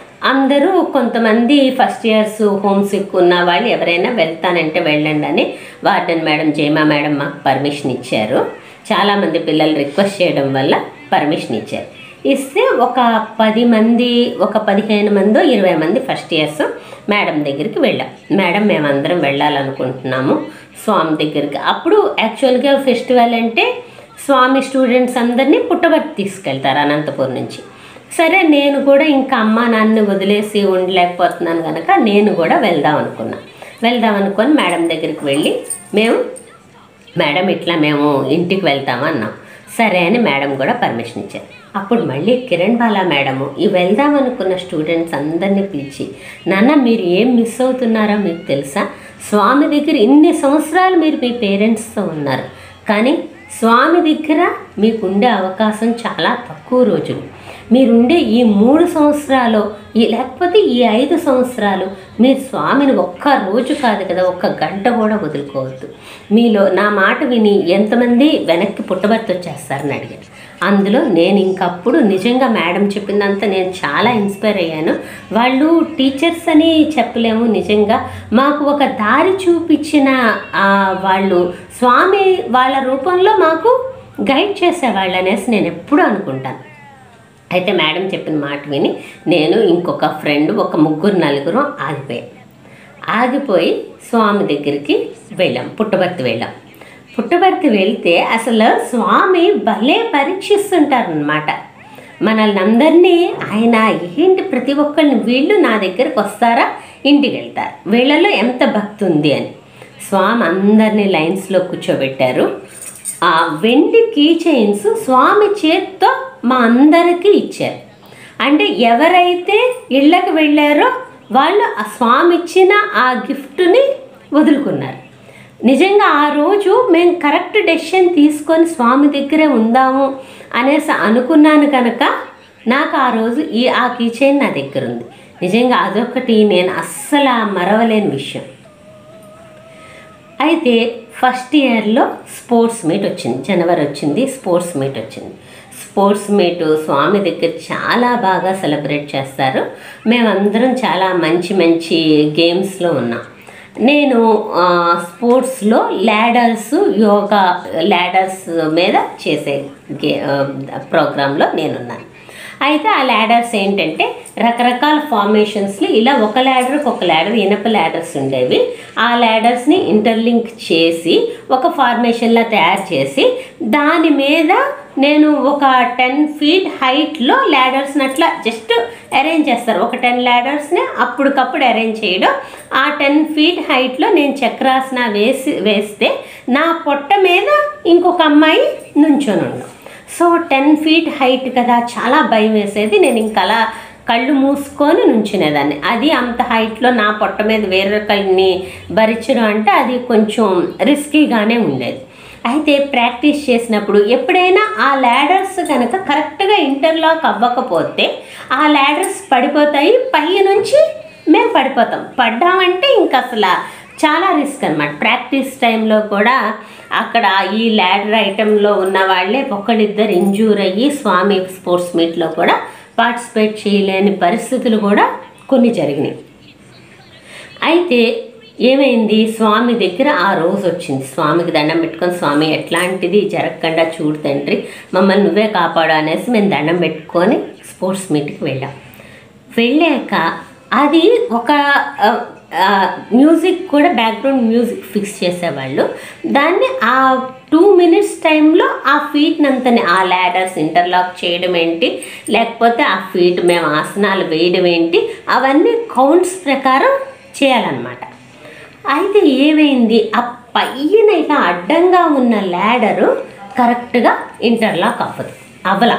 అందరూ కొంతమంది ఫస్ట్ ఇయర్స్ హోమ్ సిక్ ఉన్న వాళ్ళు ఎవరైనా వెళ్తానంటే వెళ్ళండి అని వార్డెన్ మేడం జయమా మేడం మాకు పర్మిషన్ ఇచ్చారు చాలామంది పిల్లలు రిక్వెస్ట్ చేయడం వల్ల పర్మిషన్ ఇచ్చారు ఇస్తే ఒక పది మంది ఒక పదిహేను మందో ఇరవై మంది ఫస్ట్ ఇయర్స్ మేడం దగ్గరికి వెళ్ళాం మేడం మేమందరం వెళ్ళాలనుకుంటున్నాము స్వామి దగ్గరికి అప్పుడు యాక్చువల్గా ఫెస్టివల్ అంటే స్వామి స్టూడెంట్స్ అందరినీ పుట్టబర్తి తీసుకెళ్తారు అనంతపురం నుంచి సరే నేను కూడా ఇంకా అమ్మ నాన్న వదిలేసి ఉండలేకపోతున్నాను కనుక నేను కూడా వెళ్దాం అనుకున్నా వెళ్దాం అనుకొని మేడం దగ్గరికి వెళ్ళి మేము మేడం ఇట్లా మేము ఇంటికి వెళ్తాము అన్నాం సరే అని మేడం కూడా పర్మిషన్ ఇచ్చారు అప్పుడు మళ్ళీ కిరణ్ బాలా మేడము ఈ వెళ్దాం అనుకున్న స్టూడెంట్స్ అందరినీ పిలిచి నాన్న మీరు ఏం మిస్ అవుతున్నారో మీకు తెలుసా స్వామి దగ్గర ఇన్ని సంవత్సరాలు మీరు మీ పేరెంట్స్తో ఉన్నారు కానీ స్వామి దగ్గర మీకు ఉండే అవకాశం చాలా తక్కువ రోజులు మీరుండే ఈ మూడు సంవత్సరాలు ఈ లేకపోతే ఈ ఐదు సంవత్సరాలు మీరు స్వామిని ఒక్క రోజు కాదు కదా ఒక్క గంట కూడా వదులుకోవద్దు మీలో నా మాట విని ఎంతమంది వెనక్కి పుట్టబర్తి వచ్చేస్తారని అడిగాను అందులో నేను ఇంకప్పుడు నిజంగా మేడం చెప్పిందంతా నేను చాలా ఇన్స్పైర్ అయ్యాను వాళ్ళు టీచర్స్ అని చెప్పలేము నిజంగా మాకు ఒక దారి చూపించిన ఆ, వాళ్ళు స్వామి వాళ్ళ రూపంలో మాకు గైడ్ చేసేవాళ్ళు అనేసి నేను ఎప్పుడూ అనుకుంటాను అయితే మేడం చెప్పిన మాట విని నేను ఇంకొక ఫ్రెండ్ ఒక ముగ్గురు నలుగురు ఆగిపోయాం ఆగిపోయి స్వామి దగ్గరికి వెళ్ళాం పుట్టబర్తి వెళ్ళాం పుట్టబర్తి వెళ్తే అసలు స్వామి భలే పరీక్షిస్తుంటారనమాట మనల్ని అందరినీ ఆయన ఏంటి ప్రతి ఒక్కరిని వీళ్ళు నా దగ్గరకు వస్తారా ఇంటికి వెళ్తారు వీళ్ళలో ఎంత భక్తి ఉంది అని స్వామి అందరినీ లైన్స్లో కూర్చోబెట్టారు ఆ వెండి కీ చైన్స్ స్వామి చేత్తో మా అందరికీ ఇచ్చారు అంటే ఎవరైతే ఇళ్ళకి వెళ్ళారో వాళ్ళు ఆ స్వామి ఇచ్చిన ఆ గిఫ్ట్ని వదులుకున్నారు నిజంగా ఆ రోజు మేము కరెక్ట్ డెసిషన్ తీసుకొని స్వామి దగ్గరే ఉందాము అనేసి అనుకున్నాను కనుక నాకు ఆ రోజు ఈ ఆ కీ చైన్ నా దగ్గర ఉంది నిజంగా అదొకటి నేను అస్సలు మరవలేని విషయం అయితే ఫస్ట్ ఇయర్లో స్పోర్ట్స్ మీట్ వచ్చింది జనవరి వచ్చింది స్పోర్ట్స్ మీట్ వచ్చింది స్పోర్ట్స్ మీట్ స్వామి దగ్గర చాలా బాగా సెలబ్రేట్ చేస్తారు మేమందరం చాలా మంచి మంచి గేమ్స్లో ఉన్నాం నేను ఆ, స్పోర్ట్స్లో ల్యాడర్స్ యోగా ల్యాడర్స్ మీద చేసే గే ఆ, ప్రోగ్రాంలో నేనున్నాను అయితే ఆ ల్యాడర్స్ ఏంటంటే రకరకాల ఫార్మేషన్స్లో ఇలా ఒక ల్యాడర్కి ఒక ల్యాడర్ ఇనప ల్యాడర్స్ ఉండేవి ఆ ల్యాడర్స్ని ఇంటర్లింక్ చేసి ఒక ఫార్మేషన్లా తయారు చేసి దాని మీద నేను ఒక టెన్ ఫీట్ హైట్లో ల్యాడర్స్ని అట్లా జస్ట్ అరేంజ్ చేస్తారు ఒక టెన్ ల్యాడర్స్ని అప్పటికప్పుడు అరేంజ్ చేయడం ఆ టెన్ ఫీట్ హైట్లో నేను చక్రాసన వేసి వేస్తే నా పొట్ట మీద ఇంకొక అమ్మాయి నుంచొని ఉండడం సో టెన్ ఫీట్ హైట్ కదా చాలా భయం వేసేది నేను ఇంకా అలా కళ్ళు మూసుకొని నుంచునేదాన్ని అది అంత హైట్లో నా పొట్ట మీద వేరొకరిని భరించడం అంటే అది కొంచెం రిస్కీగానే ఉండేది అయితే ప్రాక్టీస్ చేసినప్పుడు ఎప్పుడైనా ఆ ల్యాడర్స్ కనుక కరెక్ట్గా ఇంటర్లాక్ అవ్వకపోతే ఆ ల్యాడర్స్ పడిపోతాయి పై నుంచి మేము పడిపోతాం పడ్డామంటే ఇంక అసలు చాలా రిస్క్ అనమాట ప్రాక్టీస్ టైంలో కూడా అక్కడ ఈ ల్యాడర్ ఐటెంలో ఉన్న వాళ్ళే ఒకళ్ళిద్దరు ఇంజూర్ అయ్యి స్వామి స్పోర్ట్స్ మీట్లో కూడా పార్టిసిపేట్ చేయలేని పరిస్థితులు కూడా కొన్ని జరిగినాయి అయితే ఏమైంది స్వామి దగ్గర ఆ రోజు వచ్చింది స్వామికి దండం పెట్టుకొని స్వామి ఎట్లాంటిది జరగకుండా చూడు తండ్రి మమ్మల్ని నువ్వే కాపాడు అనేసి మేము దండం పెట్టుకొని స్పోర్ట్స్ మీట్కి వెళ్ళాం వెళ్ళాక అది ఒక ఆ, ఆ, మ్యూజిక్ కూడా బ్యాక్గ్రౌండ్ మ్యూజిక్ ఫిక్స్ చేసేవాళ్ళు దాన్ని ఆ టూ మినిట్స్ టైంలో ఆ ఫీట్ని అంతని ఆ ల్యాడర్స్ ఇంటర్లాక్ చేయడం ఏంటి లేకపోతే ఆ ఫీట్ మేము ఆసనాలు వేయడం ఏంటి అవన్నీ కౌంట్స్ ప్రకారం చేయాలన్నమాట అయితే ఏమైంది ఆ పైన ఇలా అడ్డంగా ఉన్న ల్యాడరు కరెక్ట్గా ఇంటర్లాక్ అవ్వదు అవ్వలా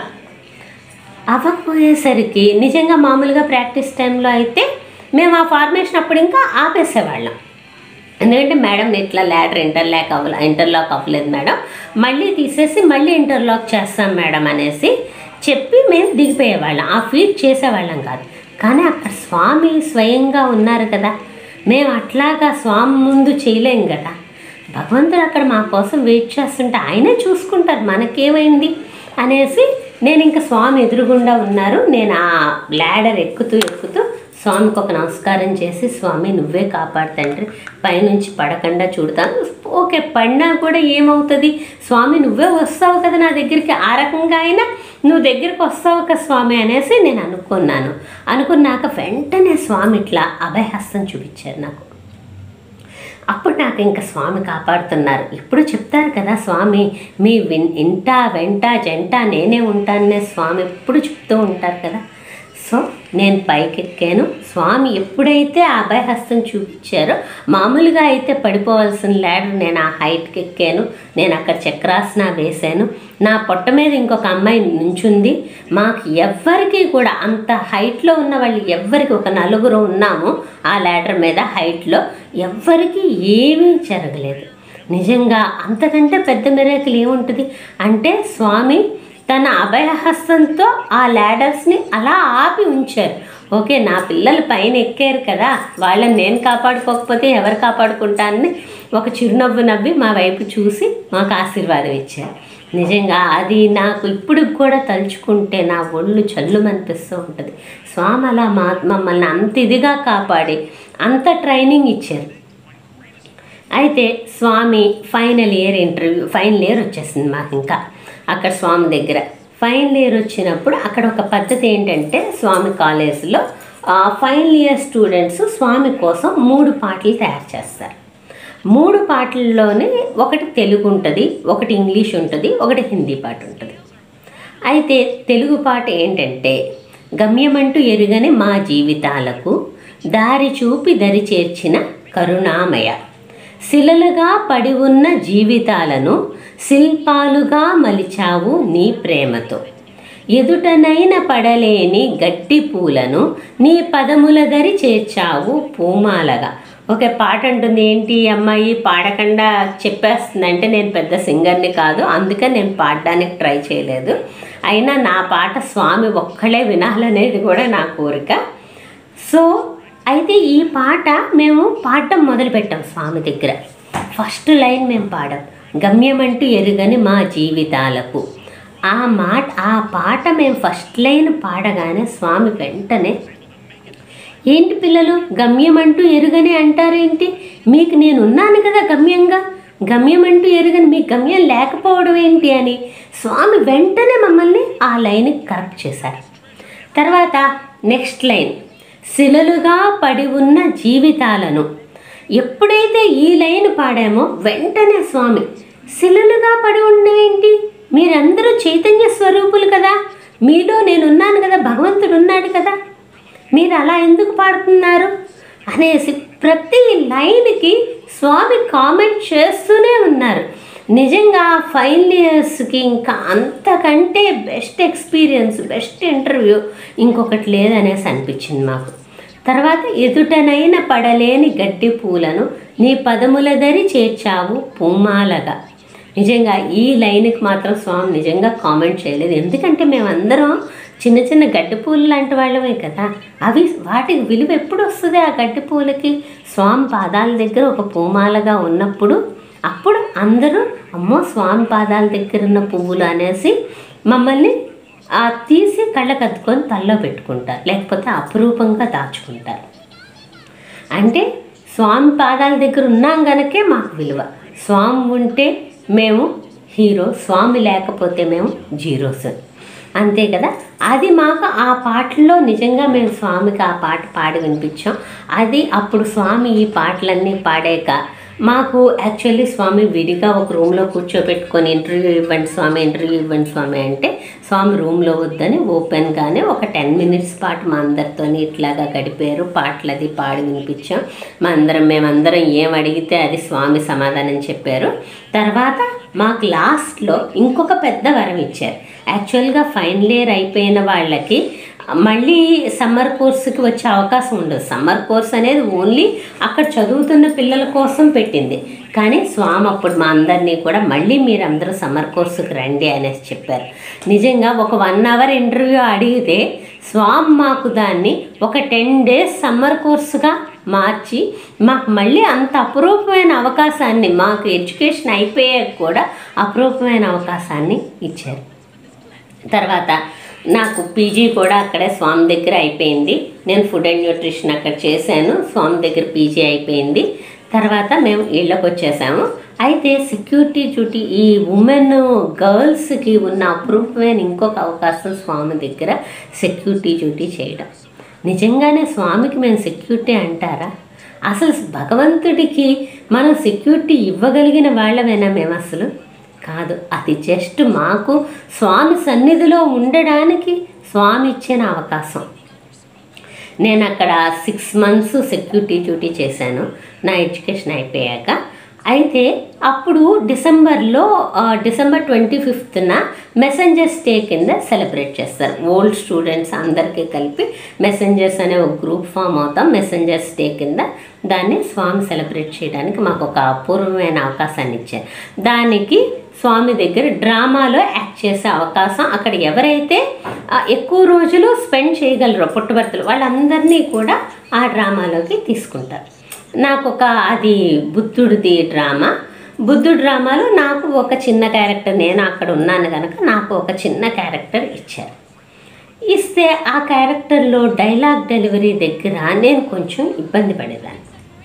అవ్వకపోయేసరికి నిజంగా మామూలుగా ప్రాక్టీస్ టైంలో అయితే మేము ఆ ఫార్మేషన్ అప్పుడు ఇంకా ఆపేసేవాళ్ళం ఎందుకంటే మేడం ఇట్లా ల్యాడర్ ఇంటర్లాక్ అవ్వలే ఇంటర్లాక్ అవ్వలేదు మేడం మళ్ళీ తీసేసి మళ్ళీ ఇంటర్లాక్ చేస్తాం మేడం అనేసి చెప్పి మేము దిగిపోయేవాళ్ళం ఆ ఫీట్ చేసేవాళ్ళం కాదు కానీ అక్కడ స్వామి స్వయంగా ఉన్నారు కదా మేము అట్లాగా స్వామి ముందు చేయలేం కదా భగవంతుడు అక్కడ మా కోసం వెయిట్ చేస్తుంటే ఆయనే చూసుకుంటారు మనకేమైంది అనేసి నేను ఇంకా స్వామి ఎదురుగుండా ఉన్నారు నేను ఆ ల్యాడర్ ఎక్కుతూ ఎక్కుతూ స్వామికి ఒక నమస్కారం చేసి స్వామి నువ్వే కాపాడు తండ్రి పైనుంచి పడకుండా చూడతాను ఓకే పడినా కూడా ఏమవుతుంది స్వామి నువ్వే వస్తావు కదా నా దగ్గరికి ఆ రకంగా అయినా నువ్వు దగ్గరికి వస్తావు కదా స్వామి అనేసి నేను అనుకున్నాను అనుకున్నాక వెంటనే స్వామి ఇట్లా అభయహస్తం చూపించారు నాకు అప్పుడు నాకు ఇంకా స్వామి కాపాడుతున్నారు ఇప్పుడు చెప్తారు కదా స్వామి మీ విన్ ఇంట వెంట జంట నేనే ఉంటాననే స్వామి ఎప్పుడు చెప్తూ ఉంటారు కదా సో నేను పైకెక్కాను స్వామి ఎప్పుడైతే ఆ అభయహస్తం చూపించారో మామూలుగా అయితే పడిపోవాల్సిన ల్యాడర్ నేను ఆ హైట్కి ఎక్కాను నేను అక్కడ చక్రాసన వేశాను నా పొట్ట మీద ఇంకొక అమ్మాయి నుంచుంది మాకు ఎవ్వరికి కూడా అంత హైట్లో ఉన్న వాళ్ళు ఎవ్వరికి ఒక నలుగురు ఉన్నాము ఆ ల్యాడర్ మీద హైట్లో ఎవ్వరికి ఏమీ జరగలేదు నిజంగా అంతకంటే పెద్ద మిరాకిల్ ఏముంటుంది అంటే స్వామి తన అభయహస్తంతో ఆ ల్యాడర్స్ని అలా ఆపి ఉంచారు ఓకే నా పిల్లలు పైన ఎక్కారు కదా వాళ్ళని నేను కాపాడుకోకపోతే ఎవరు కాపాడుకుంటానని ఒక చిరునవ్వు నవ్వి మా వైపు చూసి మాకు ఆశీర్వాదం ఇచ్చారు నిజంగా అది నాకు ఇప్పుడు కూడా తలుచుకుంటే నా ఒళ్ళు చల్లుమనిపిస్తూ ఉంటుంది స్వామి అలా మా మమ్మల్ని అంత ఇదిగా కాపాడి అంత ట్రైనింగ్ ఇచ్చారు అయితే Swami final year interview final year వచ్చేసింది మాకు ఇంకా అక్కడ స్వామి దగ్గర ఫైనల్ ఇయర్ వచ్చినప్పుడు అక్కడ ఒక పద్ధతి ఏంటంటే స్వామి కాలేజీలో ఫైనల్ ఇయర్ స్టూడెంట్స్ స్వామి కోసం మూడు పాటలు తయారు చేస్తారు మూడు పాటల్లోనే ఒకటి తెలుగు ఉంటుంది ఒకటి ఇంగ్లీష్ ఉంటుంది ఒకటి హిందీ పాట ఉంటుంది అయితే తెలుగు పాట ఏంటంటే గమ్యమంటూ ఎరుగని మా జీవితాలకు దారి చూపి దరి చేర్చిన కరుణామయ శిలలుగా పడి ఉన్న జీవితాలను శిల్పాలుగా మలిచావు నీ ప్రేమతో ఎదుటనైన పడలేని గట్టి పూలను నీ పదముల దరి చేర్చావు పూమాలగా ఒక పాట అంటుంది ఏంటి ఈ అమ్మాయి పాడకుండా చెప్పేస్తుంది అంటే నేను పెద్ద సింగర్ని కాదు అందుకని నేను పాడడానికి ట్రై చేయలేదు అయినా నా పాట స్వామి ఒక్కళ్ళే వినాలనేది కూడా నా కోరిక సో అయితే ఈ పాట మేము పాడటం మొదలుపెట్టాం స్వామి దగ్గర ఫస్ట్ లైన్ మేము పాడాం గమ్యమంటూ ఎరుగని మా జీవితాలకు ఆ మాట ఆ పాట మేము ఫస్ట్ లైన్ పాడగానే స్వామి వెంటనే ఏంటి పిల్లలు గమ్యం అంటూ ఎరుగని అంటారేంటి మీకు నేను ఉన్నాను కదా గమ్యంగా గమ్యం అంటూ ఎరుగని మీకు గమ్యం లేకపోవడం ఏంటి అని స్వామి వెంటనే మమ్మల్ని ఆ లైన్కి కరెక్ట్ చేశారు తర్వాత నెక్స్ట్ లైన్ శిలలుగా పడి ఉన్న జీవితాలను ఎప్పుడైతే ఈ లైన్ పాడామో వెంటనే స్వామి శిలలుగా పడి ఉండేంటి మీరందరూ చైతన్య స్వరూపులు కదా మీలో నేనున్నాను కదా భగవంతుడు ఉన్నాడు కదా మీరు అలా ఎందుకు పాడుతున్నారు అనేసి ప్రతి లైన్కి స్వామి కామెంట్ చేస్తూనే ఉన్నారు నిజంగా ఫైనల్ ఇయర్స్కి ఇంకా అంతకంటే బెస్ట్ ఎక్స్పీరియన్స్ బెస్ట్ ఇంటర్వ్యూ ఇంకొకటి లేదనేసి అనిపించింది మాకు తర్వాత ఎదుటనైన పడలేని గడ్డి పూలను నీ పదముల దరి చేర్చావు పూమాలగా నిజంగా ఈ లైన్కి మాత్రం స్వామి నిజంగా కామెంట్ చేయలేదు ఎందుకంటే మేమందరం చిన్న చిన్న గడ్డి పూలు లాంటి వాళ్ళమే కదా అవి వాటికి విలువ ఎప్పుడు వస్తుంది ఆ గడ్డి పూలకి స్వామి పాదాల దగ్గర ఒక పూమాలగా ఉన్నప్పుడు అప్పుడు అందరూ అమ్మో స్వామి పాదాల దగ్గర ఉన్న పువ్వులు అనేసి మమ్మల్ని ఆ తీసి కళ్ళకు అద్దుకొని తల్లో పెట్టుకుంటారు లేకపోతే అపురూపంగా దాచుకుంటారు అంటే స్వామి పాదాల దగ్గర ఉన్నాం గనకే మాకు విలువ స్వామి ఉంటే మేము హీరో స్వామి లేకపోతే మేము జీరోస్ అంతే కదా అది మాకు ఆ పాటల్లో నిజంగా మేము స్వామికి ఆ పాట పాడి వినిపించాం అది అప్పుడు స్వామి ఈ పాటలన్నీ పాడాక మాకు యాక్చువల్లీ స్వామి విడిగా ఒక రూమ్లో కూర్చోబెట్టుకొని ఇంటర్వ్యూ ఇవ్వండి స్వామి ఇంటర్వ్యూ ఇవ్వండి స్వామి అంటే స్వామి రూమ్లో వద్దని ఓపెన్గానే ఒక టెన్ మినిట్స్ పాటు మా అందరితో ఇట్లాగా గడిపారు పాటలు అది పాడి వినిపించాం మా అందరం మేమందరం ఏం అడిగితే అది స్వామి సమాధానం చెప్పారు తర్వాత మాకు లాస్ట్లో ఇంకొక పెద్ద వరం ఇచ్చారు యాక్చువల్గా ఫైనల్ ఇయర్ అయిపోయిన వాళ్ళకి మళ్ళీ సమ్మర్ కోర్సుకి వచ్చే అవకాశం ఉండదు సమ్మర్ కోర్స్ అనేది ఓన్లీ అక్కడ చదువుతున్న పిల్లల కోసం పెట్టింది కానీ స్వామి అప్పుడు మా అందరినీ కూడా మళ్ళీ మీరు అందరూ సమ్మర్ కోర్సుకి రండి అనేసి చెప్పారు నిజంగా ఒక వన్ అవర్ ఇంటర్వ్యూ అడిగితే స్వామి మాకు దాన్ని ఒక టెన్ డేస్ సమ్మర్ కోర్సుగా మార్చి మాకు మళ్ళీ అంత అపురూపమైన అవకాశాన్ని మాకు ఎడ్యుకేషన్ అయిపోయాక కూడా అపురూపమైన అవకాశాన్ని ఇచ్చారు తర్వాత నాకు పీజీ కూడా అక్కడే స్వామి దగ్గర అయిపోయింది నేను ఫుడ్ అండ్ న్యూట్రిషన్ అక్కడ చేశాను స్వామి దగ్గర పీజీ అయిపోయింది తర్వాత మేము ఇళ్ళకి వచ్చేసాము అయితే సెక్యూరిటీ డ్యూటీ ఈ ఉమెన్ గర్ల్స్కి ఉన్న అపురూపమైన ఇంకొక అవకాశం స్వామి దగ్గర సెక్యూరిటీ డ్యూటీ చేయడం నిజంగానే స్వామికి మేము సెక్యూరిటీ అంటారా అసలు భగవంతుడికి మనం సెక్యూరిటీ ఇవ్వగలిగిన వాళ్ళమేనా మేము అసలు కాదు అది జస్ట్ మాకు స్వామి సన్నిధిలో ఉండడానికి స్వామి ఇచ్చిన అవకాశం నేను అక్కడ సిక్స్ మంత్స్ సెక్యూరిటీ డ్యూటీ చేశాను నా ఎడ్యుకేషన్ అయిపోయాక అయితే అప్పుడు డిసెంబర్లో ఆ, డిసెంబర్ ట్వంటీ ఫిఫ్త్న మెసెంజర్స్ డే కింద సెలబ్రేట్ చేస్తారు ఓల్డ్ స్టూడెంట్స్ అందరికీ కలిపి మెసెంజర్స్ అనే ఒక గ్రూప్ ఫామ్ అవుతాం మెసెంజర్స్ డే కింద దాన్ని స్వామి సెలబ్రేట్ చేయడానికి మాకు ఒక అపూర్వమైన అవకాశాన్ని ఇచ్చారు దానికి స్వామి దగ్గర డ్రామాలో యాక్ట్ చేసే అవకాశం అక్కడ ఎవరైతే ఆ, ఎక్కువ రోజులు స్పెండ్ చేయగలరో పుట్టుబర్తలు వాళ్ళందరినీ కూడా ఆ డ్రామాలోకి తీసుకుంటారు నాకు ఒక అది బుద్ధుడిది డ్రామా బుద్ధుడు డ్రామాలో నాకు ఒక చిన్న క్యారెక్టర్ నేను అక్కడ ఉన్నాను కనుక నాకు ఒక చిన్న క్యారెక్టర్ ఇచ్చారు ఇస్తే ఆ క్యారెక్టర్లో డైలాగ్ డెలివరీ దగ్గర నేను కొంచెం ఇబ్బంది పడేదాన్ని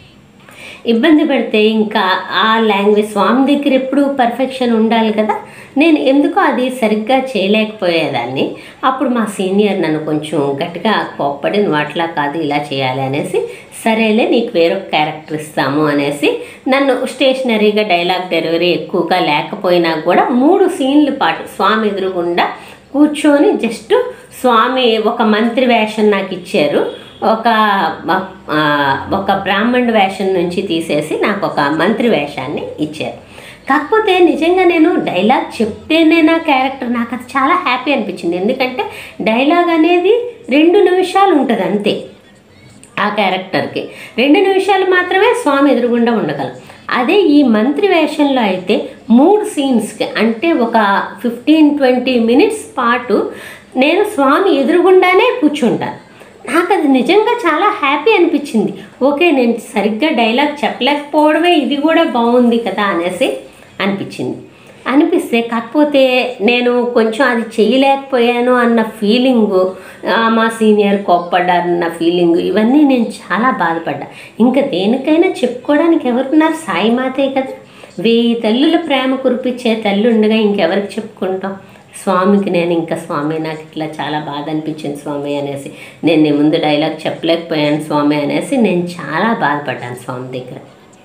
ఇబ్బంది పడితే ఇంకా ఆ లాంగ్వేజ్ స్వామి దగ్గర ఎప్పుడు పర్ఫెక్షన్ ఉండాలి కదా నేను ఎందుకో అది సరిగ్గా చేయలేకపోయేదాన్ని అప్పుడు మా సీనియర్ నన్ను కొంచెం గట్టిగా కోప్పడి నువ్వు అట్లా కాదు ఇలా చేయాలి అనేసి సరేలే నీకు వేరొక క్యారెక్టర్ ఇస్తాము అనేసి నన్ను స్టేషనరీగా డైలాగ్ డెలివరీ ఎక్కువగా లేకపోయినా కూడా మూడు సీన్ల పాటు స్వామి ఎదురుగుండా కూర్చొని జస్ట్ స్వామి ఒక మంత్రి వేషం నాకు ఇచ్చారు ఒక ఆ, ఒక బ్రాహ్మణ్ వేషం నుంచి తీసేసి నాకు ఒక మంత్రి వేషాన్ని ఇచ్చారు కాకపోతే నిజంగా నేను డైలాగ్ చెప్తేనే నా క్యారెక్టర్ నాకు అది చాలా హ్యాపీ అనిపించింది ఎందుకంటే డైలాగ్ అనేది రెండు నిమిషాలు ఉంటుంది అంతే ఆ క్యారెక్టర్కి రెండు నిమిషాలు మాత్రమే స్వామి ఎదురుగుండా ఉండగలం అదే ఈ మంత్రి వేషంలో అయితే మూడు సీన్స్కి అంటే ఒక ఫిఫ్టీన్ ట్వంటీ మినిట్స్ పాటు నేను స్వామి ఎదురుగుండానే కూర్చుంటాను నాకు అది నిజంగా చాలా హ్యాపీ అనిపించింది ఓకే నేను సరిగ్గా డైలాగ్ చెప్పలేకపోవడమే ఇది కూడా బాగుంది కదా అనేసి అనిపించింది అనిపిస్తే కాకపోతే నేను కొంచెం అది చేయలేకపోయాను అన్న ఫీలింగు మా సీనియర్ కోప్పడ్డారన్న ఫీలింగు ఇవన్నీ నేను చాలా బాధపడ్డా ఇంకా దేనికైనా చెప్పుకోవడానికి ఎవరున్నారు సాయి మాతే కదా వెయ్యి తల్లుల ప్రేమ కురిపించే తల్లి ఉండగా ఇంకెవరికి చెప్పుకుంటాం స్వామికి నేను ఇంకా స్వామి నాకు ఇట్లా చాలా బాధ అనిపించింది స్వామి అనేసి నేను నీ ముందు డైలాగ్ చెప్పలేకపోయాను స్వామి అనేసి నేను చాలా బాధపడ్డాను స్వామి దగ్గర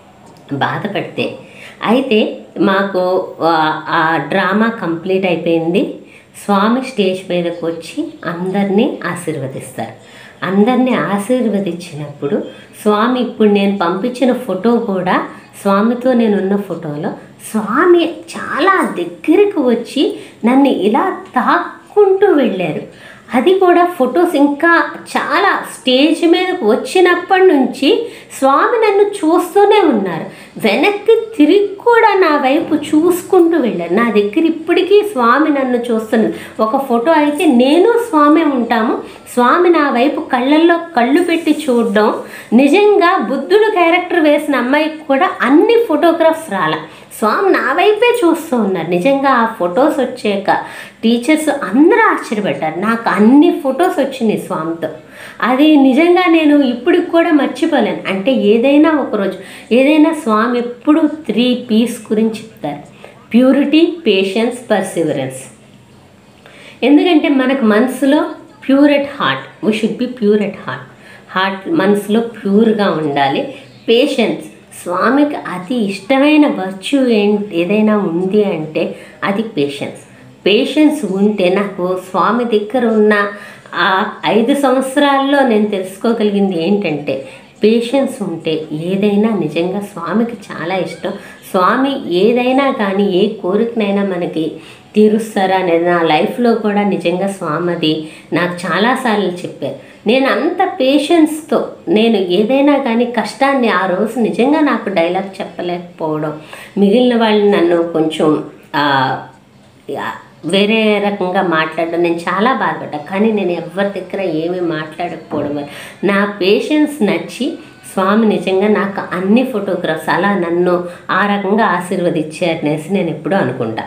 బాధపడితే అయితే మాకు ఆ- ఆ డ్రామా కంప్లీట్ అయిపోయింది స్వామి స్టేజ్ మీదకి వచ్చి అందరినీ ఆశీర్వదిస్తారు అందరినీ ఆశీర్వదించినప్పుడు స్వామి ఇప్పుడు నేను పంపించిన ఫోటో కూడా స్వామితో నేను ఉన్న ఫోటోలో స్వామి చాలా దగ్గరికి వచ్చి నన్ను ఇలా తాక్కుంటూ వెళ్ళారు అది కూడా ఫొటోస్ ఇంకా చాలా స్టేజ్ మీదకు వచ్చినప్పటి నుంచి స్వామి నన్ను చూస్తూనే ఉన్నారు వెనక్కి తిరిగి కూడా నా వైపు చూసుకుంటూ వెళ్ళారు నా దగ్గర ఇప్పటికీ స్వామి నన్ను చూస్తున్నారు ఒక ఫోటో అయితే నేను స్వామి ఉంటాము స్వామి నా వైపు కళ్ళల్లో కళ్ళు పెట్టి చూడడం నిజంగా బుద్ధుడు క్యారెక్టర్ వేసిన అమ్మాయికి కూడా అన్ని ఫోటోగ్రాఫ్స్ రాల స్వామి నా వైపే చూస్తూ ఉన్నారు నిజంగా ఆ ఫొటోస్ వచ్చాక టీచర్స్ అందరూ ఆశ్చర్యపడ్డారు నాకు అన్ని ఫొటోస్ వచ్చినాయి స్వామితో అది నిజంగా నేను ఇప్పటికి కూడా మర్చిపోలేను అంటే ఏదైనా ఒకరోజు ఏదైనా స్వామి ఎప్పుడు త్రీ పీస్ గురించి చెప్తారు ప్యూరిటీ పేషెన్స్ పర్సివరెన్స్ ఎందుకంటే మనకు మనసులో pure at heart we should be pure at heart heart మనసులో ప్యూర్గా ఉండాలి పేషెన్స్ స్వామికి అతి ఇష్టమైన వర్చ్యూ ఏంటి ఏదైనా ఉంది అంటే అది పేషెన్స్ పేషెన్స్ ఉంటే నాకు స్వామి దగ్గర ఉన్న ఆ ఐదు సంవత్సరాల్లో నేను తెలుసుకోగలిగింది ఏంటంటే పేషెన్స్ ఉంటే ఏదైనా నిజంగా స్వామికి చాలా ఇష్టం స్వామి ఏదైనా కానీ ఏ కోరికనైనా మనకి తీరుస్తారా అనేది నా లైఫ్లో కూడా నిజంగా స్వామిది నాకు చాలాసార్లు చెప్పారు నేను అంత పేషెన్స్తో నేను ఏదైనా కానీ కష్టాన్ని ఆ రోజు నిజంగా నాకు డైలాగ్ చెప్పలేకపోవడం మిగిలిన వాళ్ళు నన్ను కొంచెం ఆ, ఆ, వేరే రకంగా మాట్లాడడం నేను చాలా బాధపడ్డా కానీ నేను ఎవరి దగ్గర ఏమీ మాట్లాడకపోవడం వల్ల నా పేషెన్స్ నచ్చి స్వామి నిజంగా నాకు అన్ని ఫోటోగ్రాఫ్స్ అలా నన్ను ఆ రకంగా ఆశీర్వదించారనేసి నేను ఎప్పుడూ అనుకుంటా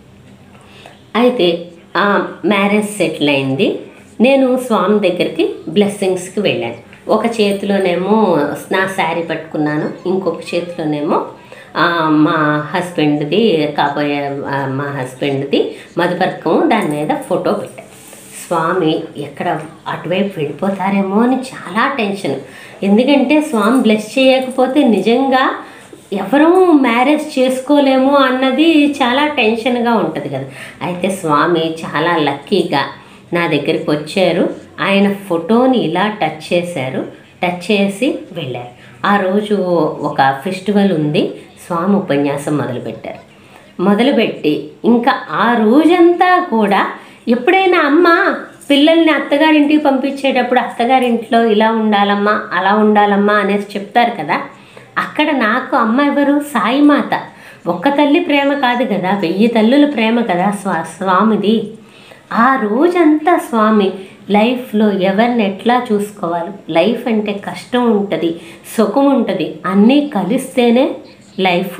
అయితే ఆ మ్యారేజ్ సెటిల్ అయింది నేను స్వామి దగ్గరికి బ్లెస్సింగ్స్కి వెళ్ళాను ఒక చేతిలోనేమో నా శారీ పట్టుకున్నాను ఇంకొక చేతిలోనేమో ఆ, మా హస్బెండ్ది కాబోయే ఆ, మా హస్బెండ్ది మధుపర్కం దాని మీద ఫోటో పెట్టాను స్వామి ఎక్కడ అటువైపు వెళ్ళిపోతారేమో అని చాలా టెన్షన్ ఎందుకంటే స్వామి బ్లెస్ చేయకపోతే నిజంగా ఎవరూ మ్యారేజ్ చేసుకోలేము అన్నది చాలా టెన్షన్గా ఉంటుంది కదా అయితే స్వామి చాలా లక్కీగా నా దగ్గరికి వచ్చారు ఆయన ఫోటోని ఇలా టచ్ చేశారు టచ్ చేసి వెళ్ళారు ఆ రోజు ఒక ఫెస్టివల్ ఉంది స్వామి ఉపన్యాసం మొదలుపెట్టారు మొదలుపెట్టి ఇంకా ఆ రోజంతా కూడా ఎప్పుడైనా అమ్మ పిల్లల్ని అత్తగారింటికి పంపించేటప్పుడు అత్తగారింట్లో ఇలా ఉండాలమ్మా అలా ఉండాలమ్మా అనేసి చెప్తారు కదా అక్కడ నాకు అమ్మ ఎవరు సాయిమాత ఒక్క తల్లి ప్రేమ కాదు కదా వెయ్యి తల్లుల ప్రేమ కదా స్వా స్వామిది ఆ రోజంతా స్వామి లైఫ్లో ఎవరిని ఎట్లా చూసుకోవాలి లైఫ్ అంటే కష్టం ఉంటుంది సుఖం ఉంటుంది అన్నీ కలిస్తేనే లైఫ్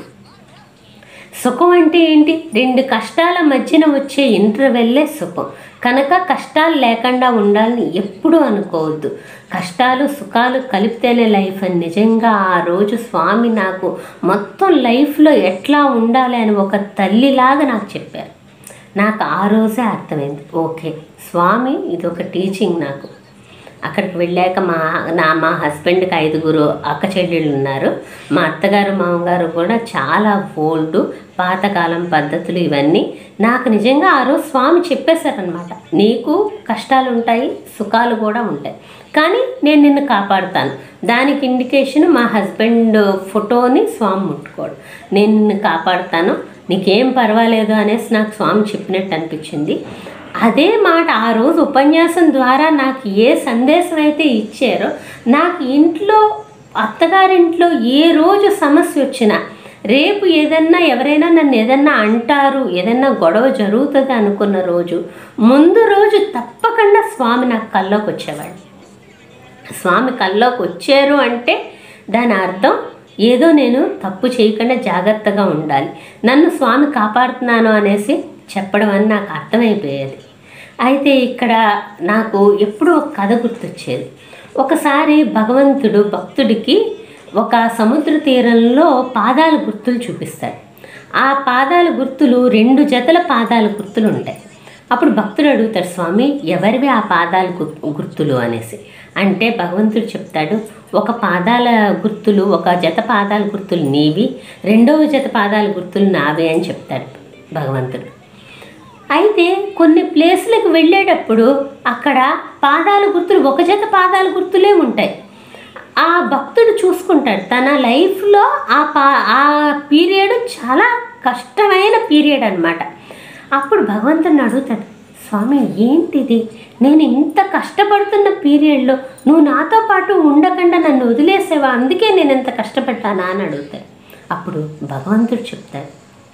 సుఖం అంటే ఏంటి రెండు కష్టాల మధ్యన వచ్చే ఇంటర్వెల్లే సుఖం కనుక కష్టాలు లేకుండా ఉండాలని ఎప్పుడూ అనుకోవద్దు కష్టాలు సుఖాలు కలిపితేనే లైఫ్ అని నిజంగా ఆ రోజు స్వామి నాకు మొత్తం లైఫ్లో ఎట్లా ఉండాలి అని ఒక తల్లిలాగా నాకు చెప్పారు నాకు ఆ రోజే అర్థమైంది ఓకే స్వామి ఇది ఒక టీచింగ్ నాకు అక్కడికి వెళ్ళాక మా నా మా హస్బెండ్కి ఐదుగురు అక్క చెల్లెళ్ళు ఉన్నారు మా అత్తగారు మామగారు కూడా చాలా ఓల్డ్ పాతకాలం పద్ధతులు ఇవన్నీ నాకు నిజంగా ఆ రోజు స్వామి చెప్పేశారనమాట నీకు కష్టాలు ఉంటాయి సుఖాలు కూడా ఉంటాయి కానీ నేను నిన్ను కాపాడుతాను దానికి ఇండికేషన్ మా హస్బెండ్ ఫోటోని స్వామి ముట్టుకోడు నేను నిన్ను కాపాడుతాను నీకేం పర్వాలేదు అనేసి నాకు స్వామి చెప్పినట్టు అనిపించింది అదే మాట ఆ రోజు ఉపన్యాసం ద్వారా నాకు ఏ సందేశం అయితే ఇచ్చారో నాకు ఇంట్లో అత్తగారింట్లో ఏ రోజు సమస్య వచ్చినా రేపు ఏదన్నా ఎవరైనా నన్ను ఏదన్నా అంటారు ఏదన్నా గొడవ జరుగుతుంది అనుకున్న రోజు ముందు రోజు తప్పకుండా స్వామి నాకు కల్లోకి వచ్చేవాడు స్వామి కల్లోకి వచ్చారు అంటే దాని అర్థం ఏదో నేను తప్పు చేయకుండా జాగ్రత్తగా ఉండాలి నన్ను స్వామి కాపాడుతున్నాను అనేసి చెప్పడం అని నాకు అర్థమైపోయేది అయితే ఇక్కడ నాకు ఎప్పుడూ ఒక కథ గుర్తొచ్చేది ఒకసారి భగవంతుడు భక్తుడికి ఒక సముద్ర తీరంలో పాదాల గుర్తులు చూపిస్తాడు ఆ పాదాల గుర్తులు రెండు జతల పాదాల గుర్తులు ఉంటాయి అప్పుడు భక్తుడు అడుగుతాడు స్వామి ఎవరివి ఆ పాదాలు గు- గుర్తులు అనేసి అంటే భగవంతుడు చెప్తాడు ఒక పాదాల గుర్తులు ఒక జత పాదాల గుర్తులు నీవి రెండవ జత పాదాల గుర్తులు నావే అని చెప్తాడు భగవంతుడు అయితే కొన్ని ప్లేస్లకు వెళ్ళేటప్పుడు అక్కడ పాదాల గుర్తులు ఒక జత పాదాల గుర్తులే ఉంటాయి ఆ భక్తుడు చూసుకుంటాడు తన లైఫ్లో ఆ పా ఆ పీరియడ్ చాలా కష్టమైన పీరియడ్ అనమాట అప్పుడు భగవంతుని అడుగుతాడు స్వామి ఏంటిది నేను ఇంత కష్టపడుతున్న పీరియడ్లో నువ్వు నాతో పాటు ఉండకుండా నన్ను వదిలేసేవా అందుకే నేను ఎంత కష్టపడ్డానా అని అడుగుతాడు అప్పుడు భగవంతుడు చెప్తాడు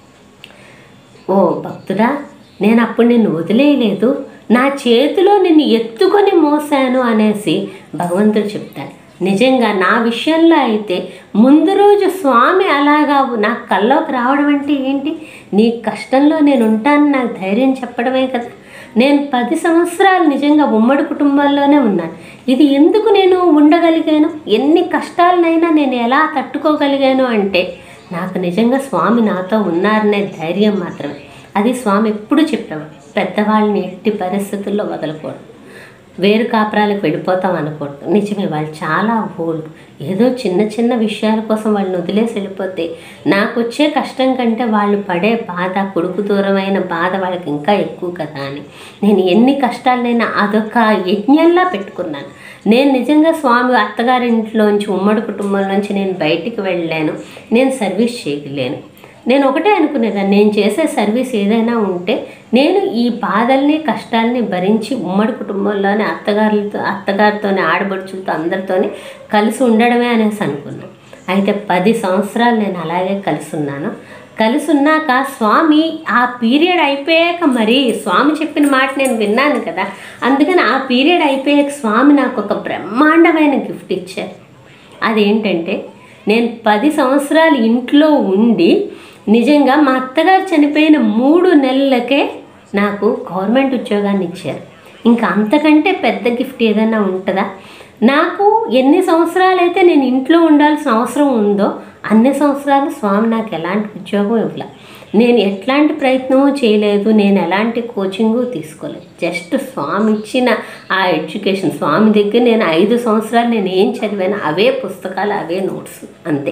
ఓ భక్తుడా నేను అప్పుడు నిన్ను వదిలేయలేదు నా చేతిలో నిన్ను ఎత్తుకొని మోసాను అనేసి భగవంతుడు చెప్తాడు నిజంగా నా విషయంలో అయితే ముందు రోజు స్వామి అలాగా నా కల్లోకి రావడం అంటే ఏంటి నీ కష్టంలో నేను ఉంటాను నాకు ధైర్యం చెప్పడమే కదా నేను పది సంవత్సరాలు నిజంగా ఉమ్మడి కుటుంబాల్లోనే ఉన్నాను ఇది ఎందుకు నేను ఉండగలిగాను ఎన్ని కష్టాలనైనా నేను ఎలా తట్టుకోగలిగాను అంటే నాకు నిజంగా స్వామి నాతో ఉన్నారనే ధైర్యం మాత్రమే అది స్వామి ఎప్పుడు చెప్పేవాడు పెద్దవాళ్ళని ఎట్టి పరిస్థితుల్లో వదలకూడదు వేరు కాపురాలకు వెళ్ళిపోతాం అనకూడదు నిజమే వాళ్ళు చాలా ఓల్డ్ ఏదో చిన్న చిన్న విషయాల కోసం వాళ్ళని వదిలేసి వెళ్ళిపోతే నాకు వచ్చే కష్టం కంటే వాళ్ళు పడే బాధ కొడుకు దూరమైన బాధ వాళ్ళకి ఇంకా ఎక్కువ కదా అని నేను ఎన్ని కష్టాలనైనా అదొక యజ్ఞంలా పెట్టుకున్నాను నేను నిజంగా స్వామి అత్తగారింట్లోంచి ఉమ్మడి కుటుంబంలోంచి నేను బయటికి వెళ్ళలేను నేను సర్వీస్ చేయలేను నేను ఒకటే అనుకునేదాన్ని నేను చేసే సర్వీస్ ఏదైనా ఉంటే నేను ఈ బాధల్ని కష్టాల్ని భరించి ఉమ్మడి కుటుంబంలోనే అత్తగారులతో అత్తగారితోనే ఆడబడుచులతో అందరితోనే కలిసి ఉండడమే అనేసి అనుకున్నాను అయితే పది సంవత్సరాలు నేను అలాగే కలిసి ఉన్నాను కలిసి ఉన్నాక స్వామి ఆ పీరియడ్ అయిపోయాక మరి స్వామి చెప్పిన మాట నేను విన్నాను కదా అందుకని ఆ పీరియడ్ అయిపోయాక స్వామి నాకు ఒక బ్రహ్మాండమైన గిఫ్ట్ ఇచ్చారు అదేంటంటే నేను పది సంవత్సరాలు ఇంట్లో ఉండి నిజంగా మా అత్తగారు చనిపోయిన మూడు నెలలకే నాకు గవర్నమెంట్ ఉద్యోగాన్ని ఇచ్చారు ఇంకా అంతకంటే పెద్ద గిఫ్ట్ ఏదైనా ఉంటుందా నాకు ఎన్ని సంవత్సరాలు అయితే నేను ఇంట్లో ఉండాల్సిన అవసరం ఉందో అన్ని సంవత్సరాలు స్వామి నాకు ఎలాంటి ఉద్యోగం ఇవ్వలే నేను ఎట్లాంటి ప్రయత్నమూ చేయలేదు నేను ఎలాంటి కోచింగు తీసుకోలేదు జస్ట్ స్వామి ఇచ్చిన ఆ ఎడ్యుకేషన్ స్వామి దగ్గర నేను ఐదు సంవత్సరాలు నేను ఏం చదివాను అవే పుస్తకాలు అవే నోట్స్ అంతే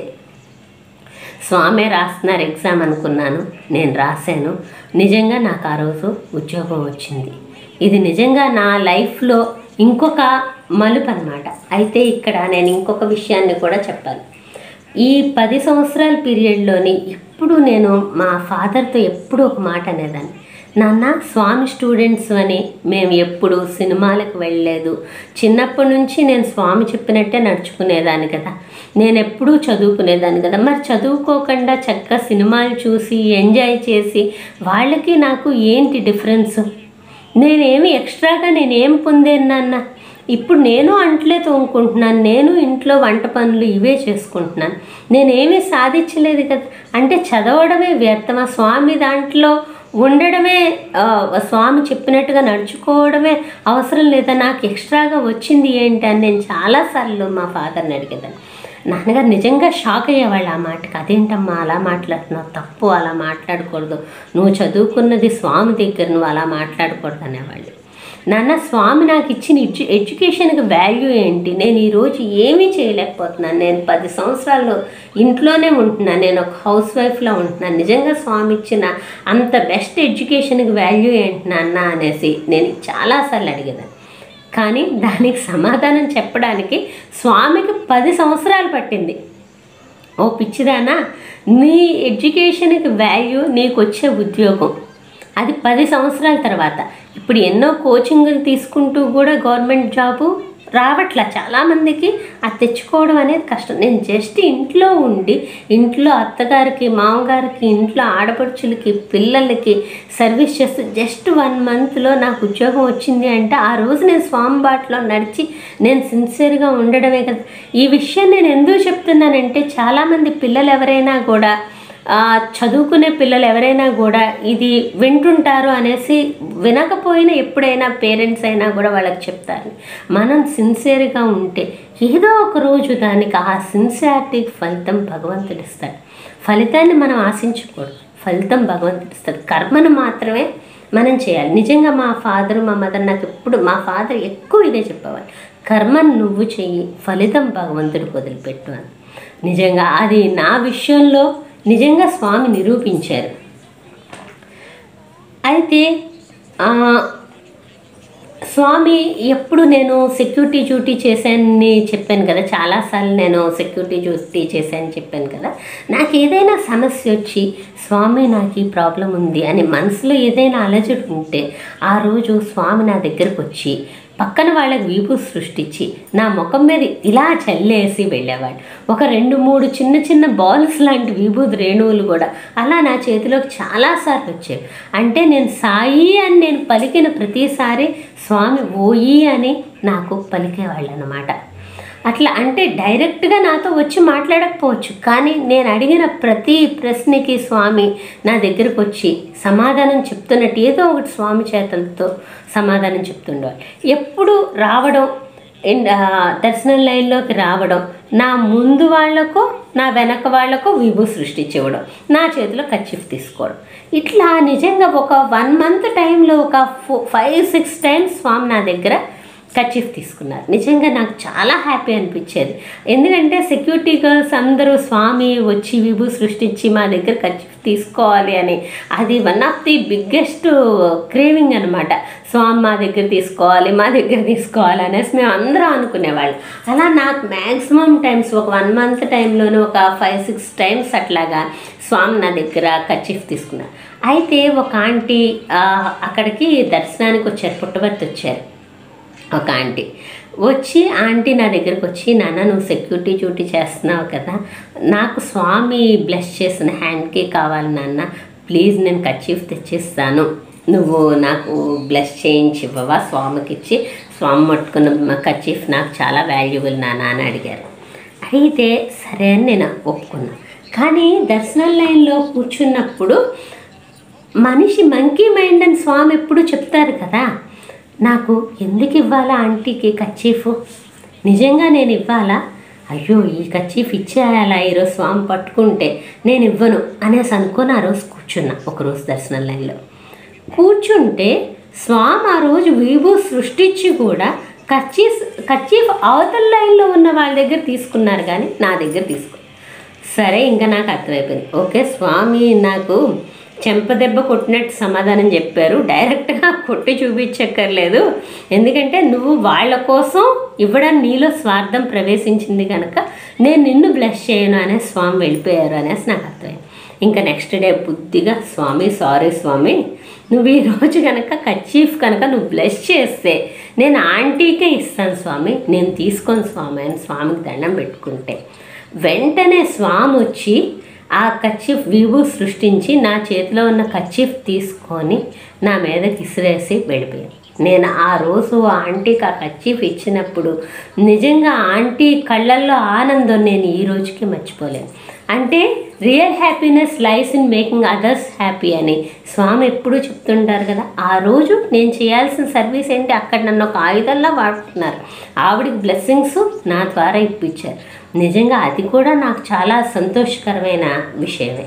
స్వామే రాస్తున్నారు ఎగ్జామ్ అనుకున్నాను నేను రాశాను నిజంగా నాకు ఆ రోజు ఉద్యోగం వచ్చింది ఇది నిజంగా నా లైఫ్లో ఇంకొక మలుపు అనమాట అయితే ఇక్కడ నేను ఇంకొక విషయాన్ని కూడా చెప్పాలి ఈ పది సంవత్సరాల పీరియడ్లోని ఎప్పుడు నేను మా ఫాదర్తో ఎప్పుడు ఒక మాట అనేదాన్ని నాన్న స్వామి స్టూడెంట్స్ అని మేము ఎప్పుడు సినిమాలకు వెళ్ళలేదు చిన్నప్పటి నుంచి నేను స్వామి చెప్పినట్టే నడుచుకునేదాన్ని కదా నేను ఎప్పుడూ చదువుకునేదాన్ని కదా మరి చదువుకోకుండా చక్కగా సినిమాలు చూసి ఎంజాయ్ చేసి వాళ్ళకి నాకు ఏంటి డిఫరెన్స్ నేనేమి ఎక్స్ట్రాగా నేనేం పొందాను నాన్న ఇప్పుడు నేను అంట్లే తోముకుంటున్నాను నేను ఇంట్లో వంట పనులు ఇవే చేసుకుంటున్నాను నేనేమీ సాధించలేదు కదా అంటే చదవడమే వ్యర్థమా స్వామి దాంట్లో ఉండడమే ఆ, స్వామి చెప్పినట్టుగా నడుచుకోవడమే అవసరం లేదా నాకు ఎక్స్ట్రాగా వచ్చింది ఏంటి అని నేను చాలాసార్లు మా ఫాదర్ని అడిగేదాన్ని నాన్నగారు నిజంగా షాక్ అయ్యేవాళ్ళు ఆ మాటకి అదేంటమ్మా అలా మాట్లాడుతున్నావు తప్పు అలా మాట్లాడకూడదు నువ్వు చదువుకున్నది స్వామి దగ్గర నువ్వు అలా మాట్లాడకూడదు అనేవాళ్ళు నాన్న స్వామి నాకు ఇచ్చిన ఎడ్యు ఎడ్యుకేషన్కి వాల్యూ ఏంటి నేను ఈరోజు ఏమీ చేయలేకపోతున్నాను నేను పది సంవత్సరాలు ఇంట్లోనే ఉంటున్నాను నేను ఒక హౌస్ వైఫ్లో ఉంటున్నాను నిజంగా స్వామి ఇచ్చిన అంత బెస్ట్ ఎడ్యుకేషన్కి వాల్యూ ఏంటి నాన్న అనేసి నేను చాలాసార్లు అడిగేదాన్ని కానీ దానికి సమాధానం చెప్పడానికి స్వామికి పది సంవత్సరాలు పట్టింది ఓ పిచ్చిదానా నీ ఎడ్యుకేషన్కి వాల్యూ నీకు వచ్చే ఉద్యోగం అది పది సంవత్సరాల తర్వాత ఇప్పుడు ఎన్నో కోచింగులు తీసుకుంటూ కూడా గవర్నమెంట్ జాబు రావట్లా చాలామందికి అది తెచ్చుకోవడం అనేది కష్టం నేను జస్ట్ ఇంట్లో ఉండి ఇంట్లో అత్తగారికి మామగారికి ఇంట్లో ఆడపడుచులకి పిల్లలకి సర్వీస్ చేస్తూ జస్ట్ వన్ మంత్లో నాకు ఉద్యోగం వచ్చింది అంటే ఆ రోజు నేను స్వామి బాటలో నడిచి నేను సిన్సియర్గా ఉండడమే కదా ఈ విషయం నేను ఎందుకు చెప్తున్నానంటే చాలామంది పిల్లలు ఎవరైనా కూడా ఆ, చదువుకునే పిల్లలు ఎవరైనా కూడా ఇది వింటుంటారు అనేసి వినకపోయినా ఎప్పుడైనా పేరెంట్స్ అయినా కూడా వాళ్ళకి చెప్తారు మనం సిన్సియర్గా ఉంటే ఏదో ఒక రోజు దానికి ఆ సిన్సియారిటీకి ఫలితం భగవంతుడు ఇస్తాడు ఫలితాన్ని మనం ఆశించకూడదు ఫలితం భగవంతుడు ఇస్తాడు కర్మను మాత్రమే మనం చేయాలి నిజంగా మా ఫాదర్ మా మదర్ నాకు ఎప్పుడు మా ఫాదర్ ఎక్కువ ఇదే చెప్పేవారు కర్మను నువ్వు చెయ్యి ఫలితం భగవంతుడికి వదిలిపెట్టు అని నిజంగా అది నా విషయంలో నిజంగా స్వామి నిరూపించారు అయితే ఆ, స్వామి ఎప్పుడు నేను సెక్యూరిటీ డ్యూటీ చేశానని చెప్పాను కదా చాలాసార్లు నేను సెక్యూరిటీ డ్యూటీ చేశానని చెప్పాను కదా నాకు ఏదైనా సమస్య వచ్చి స్వామి నాకు ఈ ప్రాబ్లం ఉంది అని మనసులో ఏదైనా అలజడి ఉంటే ఆ రోజు స్వామి నా దగ్గరకు వచ్చి పక్కన వాళ్ళకి వీపు సృష్టించి నా ముఖం మీద ఇలా చల్లేసి వెళ్ళేవాడు ఒక రెండు మూడు చిన్న చిన్న బాల్స్ లాంటి విభూతి రేణువులు కూడా అలా నా చేతిలోకి చాలాసార్లు వచ్చాయి అంటే నేను సాయి అని నేను పలికిన ప్రతిసారి స్వామి ఓయి అని నాకు పలికేవాళ్ళు అన్నమాట అట్లా అంటే డైరెక్ట్గా నాతో వచ్చి మాట్లాడకపోవచ్చు కానీ నేను అడిగిన ప్రతి ప్రశ్నకి స్వామి నా దగ్గరకు వచ్చి సమాధానం చెప్తున్నట్టు ఏదో ఒకటి స్వామి చేతలతో సమాధానం చెప్తుండేవాళ్ళు ఎప్పుడు రావడం ఇన్- ఆ, దర్శనం లైన్లోకి రావడం నా ముందు వాళ్ళకు నా వెనక వాళ్ళకు విభూ సృష్టించివ్వడం నా చేతిలో కచ్చిఫ్ తీసుకోవడం ఇట్లా నిజంగా ఒక వన్ మంత్ టైంలో ఒక ఫో ఫైవ్ సిక్స్ టైమ్స్ స్వామి నా దగ్గర కచీఫ్ తీసుకున్నారు నిజంగా నాకు చాలా హ్యాపీ అనిపించేది ఎందుకంటే సెక్యూరిటీ గర్ల్స్ అందరూ స్వామి వచ్చి విభూ సృష్టించి మా దగ్గర కచీఫ్ తీసుకోవాలి అని అది one of the biggest craving అనమాట స్వామి మా దగ్గర తీసుకోవాలి మా దగ్గర తీసుకోవాలి అనేసి మేము అందరం అనుకునేవాళ్ళం అలా నాకు మ్యాక్సిమం టైమ్స్ ఒక వన్ మంత్ టైంలోనే ఒక ఫైవ్ సిక్స్ టైమ్స్ అట్లాగా స్వామి నా దగ్గర కచీఫ్ తీసుకున్నారు అయితే ఒక ఆంటీ ఆ, అక్కడికి దర్శనానికి వచ్చారు పుట్టబర్తి వచ్చారు ఒక ఆంటీ వచ్చి ఆంటీ నా దగ్గరకు వచ్చి నాన్న నువ్వు సెక్యూరిటీ డ్యూటీ చేస్తున్నావు కదా నాకు స్వామి బ్లెస్ చేసిన హ్యాండ్కి కావాలి నాన్న ప్లీజ్ నేను కచీఫ్ తెచ్చిస్తాను నువ్వు నాకు బ్లెస్ చేయించి ఇవ్వవా స్వామికి ఇచ్చి స్వామి పట్టుకున్న కచీఫ్ నాకు చాలా వాల్యుబుల్ నాన్న అని అడిగారు అయితే సరే అని నేను ఒప్పుకున్నా కానీ దర్శనం లైన్లో కూర్చున్నప్పుడు మనిషి మంకీ మైండ్ అని స్వామి ఎప్పుడు చెప్తారు కదా నాకు ఎందుకు ఇవ్వాలా ఆంటీకి కచ్చీఫ్ నిజంగా నేను ఇవ్వాలా అయ్యో ఈ కచ్చీఫ్ ఇచ్చేయాలా ఈరోజు స్వామి పట్టుకుంటే నేను ఇవ్వను అనేసి అనుకొని ఆ రోజు కూర్చున్నా ఒకరోజు దర్శనం లైన్లో కూర్చుంటే స్వామి ఆ రోజు వీభూ సృష్టించి కూడా కచ్చీఫ్ కచ్చీఫ్ అవతల లైన్లో ఉన్న వాళ్ళ దగ్గర తీసుకున్నారు కానీ నా దగ్గర తీసుకున్నారు సరే ఇంకా నాకు అర్థమైపోయింది ఓకే స్వామి నాకు చెంపదెబ్బ కొట్టినట్టు సమాధానం చెప్పారు డైరెక్ట్గా కొట్టి చూపించక్కర్లేదు ఎందుకంటే నువ్వు వాళ్ళ కోసం ఇవ్వడం నీలో స్వార్థం ప్రవేశించింది కనుక నేను నిన్ను బ్లెస్ చేయను అనే స్వామి వెళ్ళిపోయారు అనేసి నాకు అర్థమైంది ఇంకా నెక్స్ట్ డే బుద్ధిగా స్వామి సారీ స్వామి నువ్వు ఈ రోజు కనుక కచీఫ్ కనుక నువ్వు బ్లెస్ చేస్తే నేను ఆంటీకే ఇస్తాను స్వామి నేను తీసుకోను స్వామి అని స్వామికి దండం పెట్టుకుంటే వెంటనే స్వామి వచ్చి ఆ కచ్చిఫ్ విభు సృష్టించి నా చేతిలో ఉన్న కచ్చిఫ్ తీసుకొని నా మీద విసిరేసి వెళ్ళిపోయాను నేను ఆ రోజు ఆ ఆంటీకి ఆ కచ్చిఫ్ ఇచ్చినప్పుడు నిజంగా ఆంటీ కళ్ళల్లో ఆనందం నేను ఈ రోజుకి మర్చిపోలేను అంటే real happiness lies in making others happy అని స్వామి ఎప్పుడూ చెప్తుంటారు కదా ఆ రోజు నేను చేయాల్సిన సర్వీస్ ఏంటి అక్కడ నన్ను ఒక ఆయుధంలా వాడుతున్నారు ఆవిడికి బ్లెస్సింగ్స్ నా ద్వారా ఇప్పించారు నిజంగా అది కూడా నాకు చాలా సంతోషకరమైన విషయమే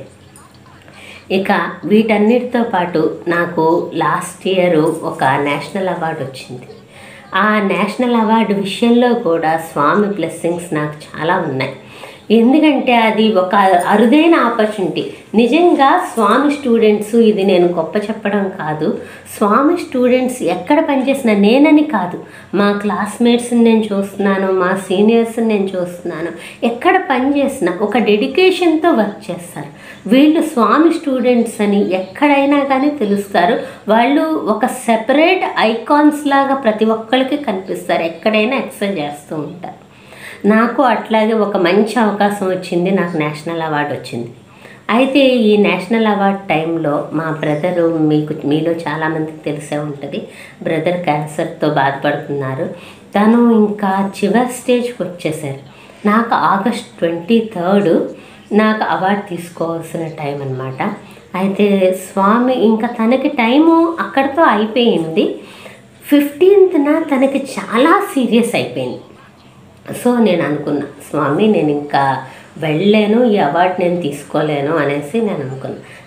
ఇక వీటన్నిటితో పాటు నాకు లాస్ట్ ఇయర్ ఒక నేషనల్ అవార్డు వచ్చింది ఆ నేషనల్ అవార్డు విషయంలో కూడా స్వామి బ్లెస్సింగ్స్ నాకు చాలా ఉన్నాయి ఎందుకంటే అది ఒక అరుదైన ఆపర్చునిటీ నిజంగా స్వామి స్టూడెంట్స్ ఇది నేను గొప్ప చెప్పడం కాదు స్వామి స్టూడెంట్స్ ఎక్కడ పనిచేసిన నేనని కాదు మా క్లాస్మేట్స్ని నేను చూస్తున్నాను మా సీనియర్స్ని నేను చూస్తున్నాను ఎక్కడ పనిచేసినా ఒక డెడికేషన్తో వర్క్ చేస్తారు వీళ్ళు స్వామి స్టూడెంట్స్ అని ఎక్కడైనా కానీ తెలుస్తారు వాళ్ళు ఒక సెపరేట్ ఐకాన్స్ లాగా ప్రతి ఒక్కరికి కనిపిస్తారు ఎక్కడైనా ఎక్సెల్ చేస్తూ ఉంటారు నాకు అట్లాగే ఒక మంచి అవకాశం వచ్చింది నాకు నేషనల్ అవార్డు వచ్చింది అయితే ఈ నేషనల్ అవార్డ్ టైంలో మా బ్రదరు మీకు మీలో చాలామందికి తెలిసే ఉంటుంది బ్రదర్ క్యాన్సర్తో బాధపడుతున్నారు తను ఇంకా చివరి స్టేజ్కి వచ్చేసారు నాకు ఆగస్ట్ ట్వంటీ థర్డ్ నాకు అవార్డు తీసుకోవాల్సిన టైం అనమాట అయితే స్వామి ఇంకా తనకి టైము అక్కడితో అయిపోయింది ఫిఫ్టీన్త్న తనకి చాలా సీరియస్ అయిపోయింది సో నేను అనుకున్నా స్వామి నేను ఇంకా వెళ్ళలేను ఈ అవార్డు నేను తీసుకోలేను అనేసి నేను అనుకున్నా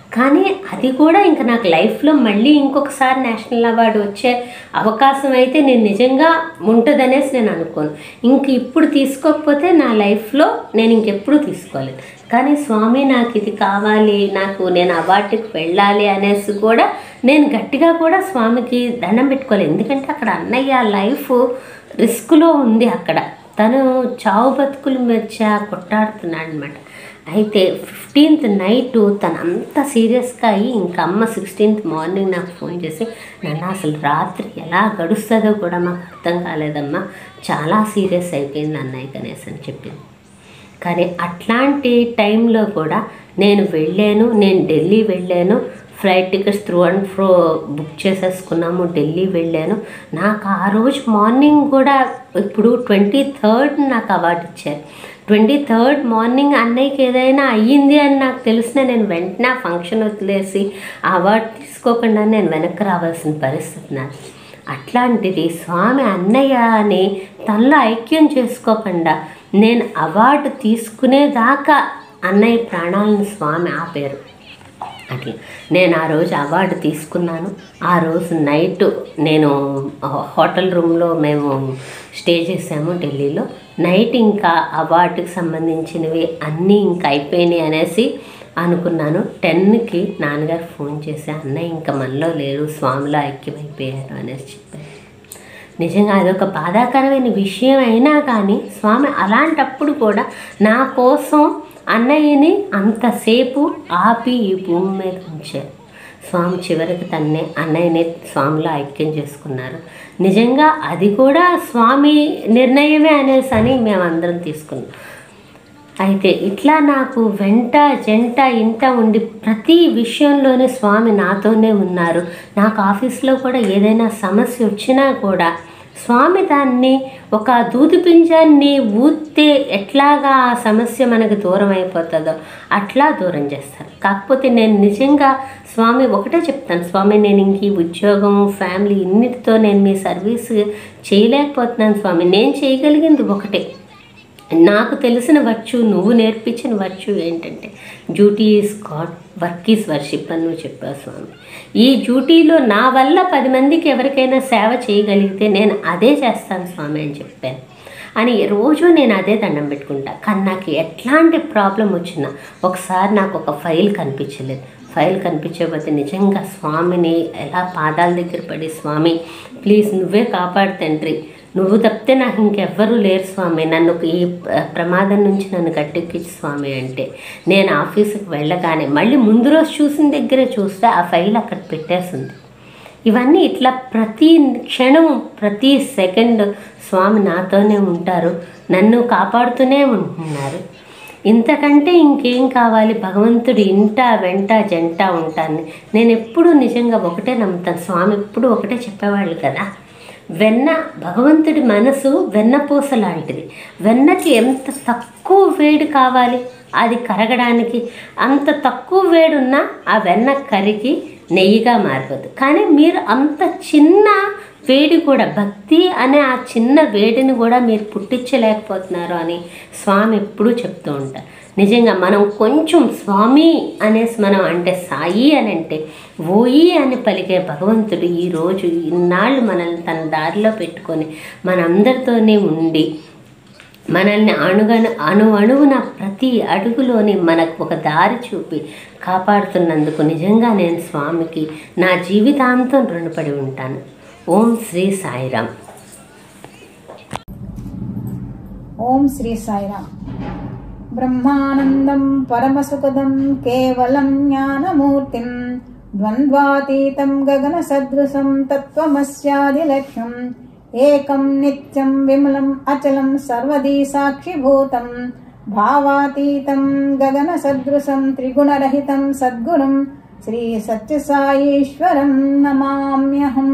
కానీ అది కూడా ఇంకా నాకు లైఫ్లో మళ్ళీ ఇంకొకసారి నేషనల్ అవార్డు వచ్చే అవకాశం అయితే నేను నిజంగా ఉంటుందనేసి నేను అనుకోను ఇంక ఇప్పుడు తీసుకోకపోతే నా లైఫ్లో నేను ఇంకెప్పుడు తీసుకోలేదు కానీ స్వామి నాకు ఇది కావాలి నాకు నేను అవార్డుకి వెళ్ళాలి అనేసి కూడా నేను గట్టిగా కూడా స్వామికి దండం పెట్టుకోలేదు ఎందుకంటే అక్కడ అన్నయ్య లైఫ్ రిస్క్లో ఉంది అక్కడ తను చావు బతుకుల మధ్య కొట్టాడుతున్నాడు అనమాట అయితే ఫిఫ్టీన్త్ నైట్ తను అంత సీరియస్గా అయ్యి ఇంకా అమ్మ సిక్స్టీన్త్ మార్నింగ్ నాకు ఫోన్ చేసి నన్ను అసలు రాత్రి ఎలా గడుస్తుందో కూడా మాకు అర్థం కాలేదమ్మా చాలా సీరియస్ అయిపోయింది అన్నయ్య గణేష్ అని చెప్పింది కానీ అట్లాంటి టైంలో కూడా నేను వెళ్ళాను నేను ఢిల్లీ వెళ్ళాను flight tickets to and fro book చేసేసుకున్నాము ఢిల్లీ వెళ్ళాను నాకు ఆ రోజు మార్నింగ్ కూడా ఇప్పుడు ట్వంటీ థర్డ్ నాకు అవార్డు ఇచ్చారు ట్వంటీ థర్డ్ మార్నింగ్ అన్నయ్యకి ఏదైనా అయ్యింది అని నాకు తెలిసిన నేను వెంటనే ఆ ఫంక్షన్ వదిలేసి ఆ అవార్డు తీసుకోకుండా నేను వెనక్కి రావాల్సిన పరిస్థితి నాకు అట్లాంటిది స్వామి అన్నయ్య అని తనలో ఐక్యం చేసుకోకుండా నేను అవార్డు తీసుకునేదాకా అన్నయ్య ప్రాణాలను స్వామి ఆపారు అట్లా నేను ఆ రోజు అవార్డు తీసుకున్నాను ఆ రోజు నైట్ నేను హోటల్ రూమ్లో మేము స్టే చేసాము ఢిల్లీలో నైట్ ఇంకా అవార్డుకి సంబంధించినవి అన్నీ ఇంకా అయిపోయినాయి అనేసి అనుకున్నాను టెన్కి నాన్నగారు ఫోన్ చేసి అన్నయ్య ఇంకా మనలో లేరు స్వామిలో ఐక్యమైపోయారు అనేసి చెప్పారు నిజంగా అదొక బాధాకరమైన విషయం అయినా కానీ స్వామి అలాంటప్పుడు కూడా నా కోసం అన్నయ్యని అంతసేపు ఆపి ఈ భూమి మీద ఉంచారు స్వామి చివరికి తన్నే అన్నయ్యని స్వామిలో ఐక్యం చేసుకున్నారు నిజంగా అది కూడా స్వామి నిర్ణయమే అనేసి అని మేమందరం తీసుకున్నాం అయితే ఇట్లా నాకు వెంట జంట ఇంట ఉండి ప్రతి విషయంలోనే స్వామి నాతోనే ఉన్నారు నాకు ఆఫీస్లో కూడా ఏదైనా సమస్య వచ్చినా కూడా స్వామి దాన్ని ఒక దూది పింజాన్ని ఊస్తే ఎట్లాగా ఆ సమస్య మనకు దూరం అయిపోతుందో అట్లా దూరం చేస్తారు కాకపోతే నేను నిజంగా స్వామి ఒకటే చెప్తాను స్వామి నేను ఇంక ఈ ఉద్యోగం ఫ్యామిలీ ఇన్నిటితో నేను మీ సర్వీస్ చేయలేకపోతున్నాను స్వామి నేను చేయగలిగింది ఒకటే నాకు తెలిసిన వర్చు నువ్వు నేర్పించిన వర్చు ఏంటంటే duty is God work is worship అని నువ్వు చెప్పావు స్వామి ఈ డ్యూటీలో నా వల్ల పది మందికి ఎవరికైనా సేవ చేయగలిగితే నేను అదే చేస్తాను స్వామి అని చెప్పాను అని రోజు నేను అదే దండం పెట్టుకుంటా కానీ నాకు ఎట్లాంటి ప్రాబ్లం వచ్చినా ఒకసారి నాకు ఒక ఫైల్ కనిపించలేదు ఫైల్ కనిపించకపోతే నిజంగా స్వామిని ఎలా పాదాల దగ్గర పడి స్వామి ప్లీజ్ నువ్వే కాపాడు తండ్రి నువ్వు తప్పితే నాకు ఇంకెవ్వరూ లేరు స్వామి నన్ను ఈ ప్ర- ప్రమాదం నుంచి నన్ను గట్టెక్కించు స్వామి అంటే నేను ఆఫీసుకి వెళ్ళగానే మళ్ళీ ముందు రోజు చూసిన దగ్గరే చూస్తే ఆ ఫైల్ అక్కడ పెట్టేసింది ఇవన్నీ ఇట్లా ప్రతి క్షణం ప్రతి సెకండ్ స్వామి నాతోనే ఉంటారు నన్ను కాపాడుతూనే ఉంటున్నారు ఇంతకంటే ఇంకేం కావాలి భగవంతుడు ఇంట వెంట జంట ఉంటాను నేను ఎప్పుడూ నిజంగా ఒకటే నమ్ముతాను స్వామి ఎప్పుడు ఒకటే చెప్పేవాళ్ళు కదా వెన్న భగవంతుడి మనసు వెన్నపూస లాంటిది వెన్నకి ఎంత తక్కువ వేడి కావాలి అది కరగడానికి అంత తక్కువ వేడి ఉన్నా ఆ వెన్న కరిగి నెయ్యిగా మారిపోతుంది కానీ మీరు అంత చిన్న వేడి కూడా భక్తి అనే ఆ చిన్న వేడిని కూడా మీరు పుట్టించలేకపోతున్నారు అని స్వామి ఎప్పుడూ చెప్తూ ఉంటారు నిజంగా మనం కొంచెం స్వామి అనేసి మనం అంటే సాయి అని అంటే ఓయి అని పలికే భగవంతుడు ఈరోజు ఇన్నాళ్ళు మనల్ని తన దారిలో పెట్టుకొని మనందరితోనే ఉండి మనల్ని అణుగన అణు అణువున ప్రతి అడుగులోని మనకు ఒక దారి చూపి కాపాడుతున్నందుకు నిజంగా నేను స్వామికి నా జీవితాంతం రుణపడి ఉంటాను ఓం శ్రీ సాయిరామ్ ఓం శ్రీ సాయిరామ్ బ్రహ్మానందం పరమసుఖదం కేవలం జ్ఞానమూర్తిం ద్వంద్వాతీతం గగన సదృశం తత్వమస్యాదిలక్ష్యం ఏకం నిత్యం విమలం అచలం సర్వదీ సాక్షిభూతం భావాతీతం గగన సదృశం త్రిగుణరహితం సద్గురుం శ్రీ సత్యసాయీశ్వరం నమామ్యహం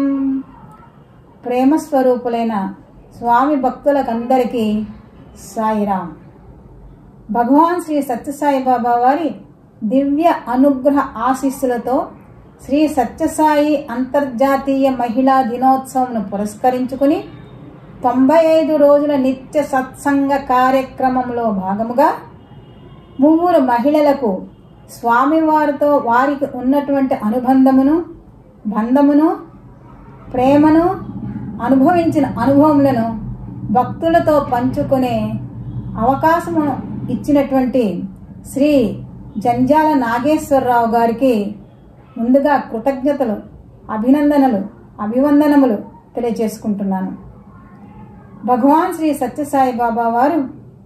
ప్రేమస్వరూపులైన స్వామి భక్తులకందరికీ సాయిరాం భగవాన్ శ్రీ సత్యసాయి బాబా వారి దివ్య అనుగ్రహ ఆశీస్సులతో శ్రీ సత్యసాయి అంతర్జాతీయ మహిళా దినోత్సవంను పురస్కరించుకుని తొంభై ఐదు రోజుల నిత్య సత్సంగ కార్యక్రమంలో భాగముగా ముగ్గురు మహిళలకు స్వామివారితో వారికి ఉన్నటువంటి అనుబంధమును బంధమును ప్రేమను అనుభవించిన అనుభవములను భక్తులతో పంచుకునే అవకాశము ఇచ్చినటువంటి శ్రీ జంజాల నాగేశ్వరరావు గారికి ముందుగా కృతజ్ఞతలు అభినందనలు అభివందనములు తెలియజేసుకుంటున్నాను భగవాన్ శ్రీ సత్యసాయి బాబా వారు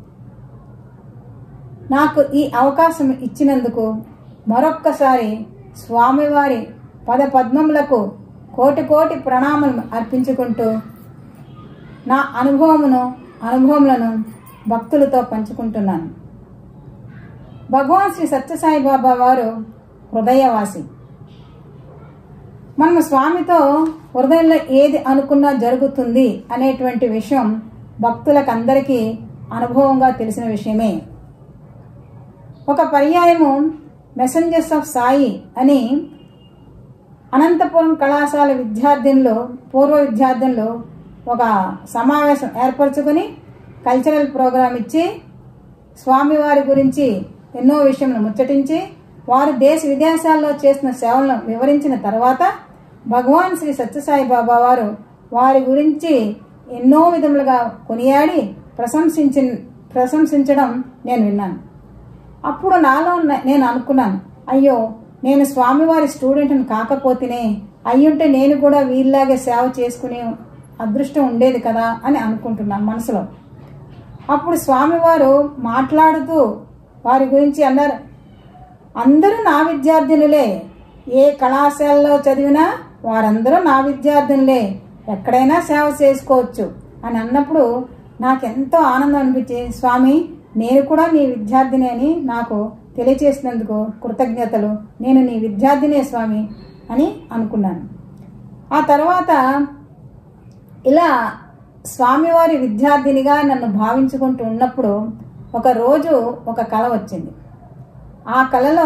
నాకు ఈ అవకాశం ఇచ్చినందుకు మరొక్కసారి స్వామివారి పద పద్మములకు కోటి కోటి ప్రణామం అర్పించుకుంటూ నా అనుభవమును అనుభవములను భక్తులతో పంచుకుంటున్నాను భగవాన్ శ్రీ సత్యసాయి బాబా వారు హృదయవాసి మనము స్వామితో హృదయంలో ఏది అనుకున్నా జరుగుతుంది అనేటువంటి విషయం భక్తులకందరికీ అనుభవంగా తెలిసిన విషయమే ఒక పర్యాయము మెసెంజర్స్ ఆఫ్ సాయి అని అనంతపురం కళాశాల విద్యార్థుల్లో పూర్వ విద్యార్థుల్లో ఒక సమావేశం ఏర్పరచుకొని కల్చరల్ ప్రోగ్రాం ఇచ్చి స్వామివారి గురించి ఎన్నో విషయములు ముచ్చటించి వారు దేశ విదేశాల్లో చేసిన సేవలను వివరించిన తర్వాత భగవాన్ శ్రీ సత్యసాయి బాబా వారు వారి గురించి ఎన్నో విధములుగా కొనియాడి ప్రశంసించి ప్రశంసించడం నేను విన్నాను అప్పుడు నాలో ఉన్న- నేను అనుకున్నాను అయ్యో నేను స్వామివారి స్టూడెంట్ని కాకపోతేనే అయ్యుంటే నేను కూడా వీళ్ళలాగే సేవ చేసుకునే అదృష్టం ఉండేది కదా అని అనుకుంటున్నాను మనసులో అప్పుడు స్వామివారు మాట్లాడుతూ వారి గురించి అన్నారు అందరూ నా విద్యార్థినులే ఏ కళాశాలలో చదివినా వారందరూ నా విద్యార్థినులే ఎక్కడైనా సేవ చేసుకోవచ్చు అని అన్నప్పుడు నాకెంతో ఆనందం అనిపించి స్వామి నేను కూడా నీ విద్యార్థిని అని నాకు తెలియచేసినందుకు కృతజ్ఞతలు నేను నీ విద్యార్థినే స్వామి అని అనుకున్నాను ఆ తర్వాత ఇలా స్వామివారి విద్యార్థినిగా నన్ను భావించుకుంటూ ఉన్నప్పుడు ఒక రోజు ఒక కళ వచ్చింది ఆ కళలో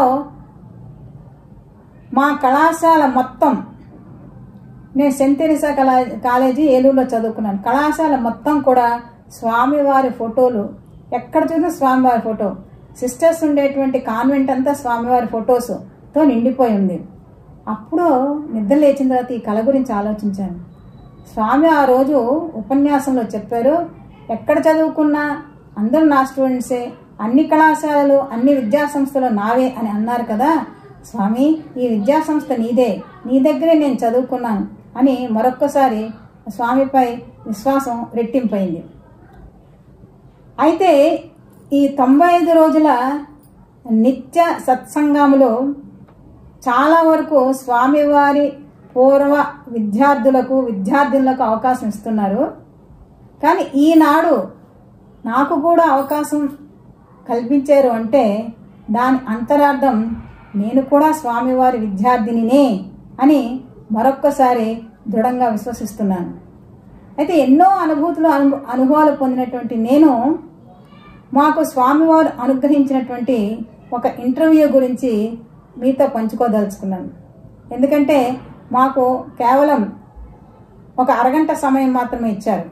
మా కళాశాల మొత్తం నేను సెంట్ తెరిసా కళా కాలేజీ ఏలూరులో చదువుకున్నాను కళాశాల మొత్తం కూడా స్వామివారి ఫోటోలు ఎక్కడ చూసినా స్వామివారి ఫోటో సిస్టర్స్ ఉండేటువంటి కాన్వెంట్ అంతా స్వామివారి ఫొటోస్తో నిండిపోయి ఉంది అప్పుడు నిద్ర లేచిన తర్వాత ఈ కళ గురించి ఆలోచించాను స్వామి ఆ రోజు ఉపన్యాసంలో చెప్పారు ఎక్కడ చదువుకున్నా అందరూ నా స్టూడెంట్సే అన్ని కళాశాలలు అన్ని విద్యా సంస్థలు నావే అని అన్నారు కదా స్వామి ఈ విద్యా సంస్థ నీదే నీ దగ్గరే నేను చదువుకున్నాను అని మరొక్కసారి స్వామిపై విశ్వాసం రెట్టింపైంది అయితే ఈ తొంభై ఐదు రోజుల నిత్య సత్సంగములో చాలా వరకు స్వామివారి పూర్వ విద్యార్థులకు విద్యార్థులకు అవకాశం ఇస్తున్నారు కానీ ఈనాడు నాకు కూడా అవకాశం కల్పించారు అంటే దాని అంతరార్థం నేను కూడా స్వామివారి విద్యార్థినినే అని మరొక్కసారి దృఢంగా విశ్వసిస్తున్నాను అయితే ఎన్నో అనుభూతులు అను అనుభవాలు పొందినటువంటి నేను మాకు స్వామివారు అనుగ్రహించినటువంటి ఒక ఇంటర్వ్యూ గురించి మీతో పంచుకోదలుచుకున్నాను ఎందుకంటే మాకు కేవలం ఒక అరగంట సమయం మాత్రమే ఇచ్చారు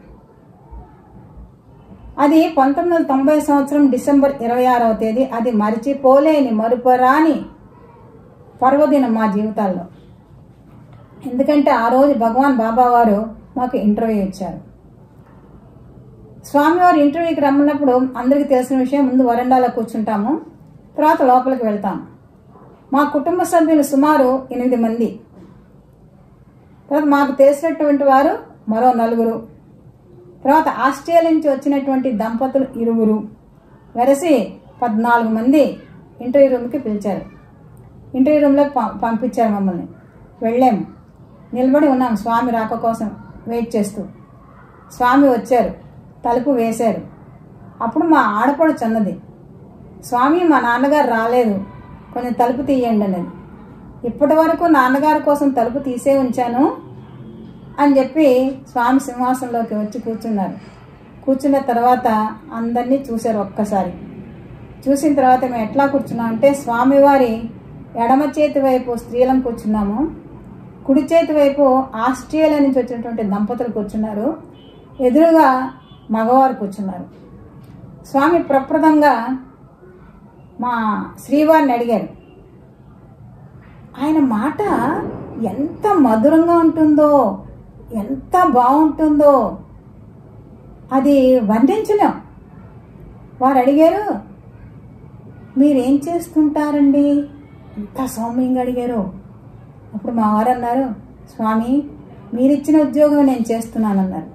అది పంతొమ్మిది వందల తొంభై సంవత్సరం డిసెంబర్ ఇరవై ఆరవ తేదీ అది మరిచిపోలేని మరుపరాని పర్వదినం మా జీవితాల్లో ఎందుకంటే ఆ రోజు భగవాన్ బాబా వారు మాకు ఇంటర్వ్యూ ఇచ్చారు స్వామివారి ఇంటర్వ్యూకి రమ్మన్నప్పుడు అందరికీ తెలిసిన విషయం ముందు వరండాలో కూర్చుంటాము తర్వాత లోపలికి వెళ్తాము మా కుటుంబ సభ్యులు సుమారు ఎనిమిది మంది తర్వాత మాకు తెలిసినటువంటి వారు మరో నలుగురు తర్వాత ఆస్ట్రేలియా నుంచి వచ్చినటువంటి దంపతులు ఇరువురు వెరసి పద్నాలుగు మంది ఇంటర్వ్యూ రూమ్కి పిలిచారు ఇంటర్వ్యూ రూమ్లోకి పం- పంపించారు మమ్మల్ని వెళ్ళాము నిలబడి ఉన్నాం స్వామి రాక కోసం వెయిట్ చేస్తూ స్వామి వచ్చారు తలుపు వేశారు అప్పుడు మా ఆడపడుచు అన్నది స్వామి మా నాన్నగారు రాలేదు కొంచెం తలుపు తీయండి అనేది ఇప్పటి వరకు నాన్నగారి కోసం తలుపు తీసే ఉంచాను అని చెప్పి స్వామి సింహాసనంలోకి వచ్చి కూర్చున్నారు కూర్చున్న తర్వాత అందరినీ చూశారు ఒక్కసారి చూసిన తర్వాత మేము ఎట్లా కూర్చున్నాం అంటే స్వామివారి ఎడమ చేతి వైపు స్త్రీలం కూర్చున్నాము కుడి చేతి వైపు ఆస్ట్రేలియా నుంచి వచ్చినటువంటి దంపతులు కూర్చున్నారు ఎదురుగా మగవారు కూర్చున్నారు స్వామి ప్రప్రదంగా మా శ్రీవారిని అడిగారు ఆయన మాట ఎంత మధురంగా ఉంటుందో ఎంత బాగుంటుందో అది వర్ణించలేం వారు అడిగారు మీరేం చేస్తుంటారండి ఎంత సౌమ్యంగా అడిగారు అప్పుడు మా వారు అన్నారు స్వామి మీరిచ్చిన ఉద్యోగం నేను చేస్తున్నానన్నారు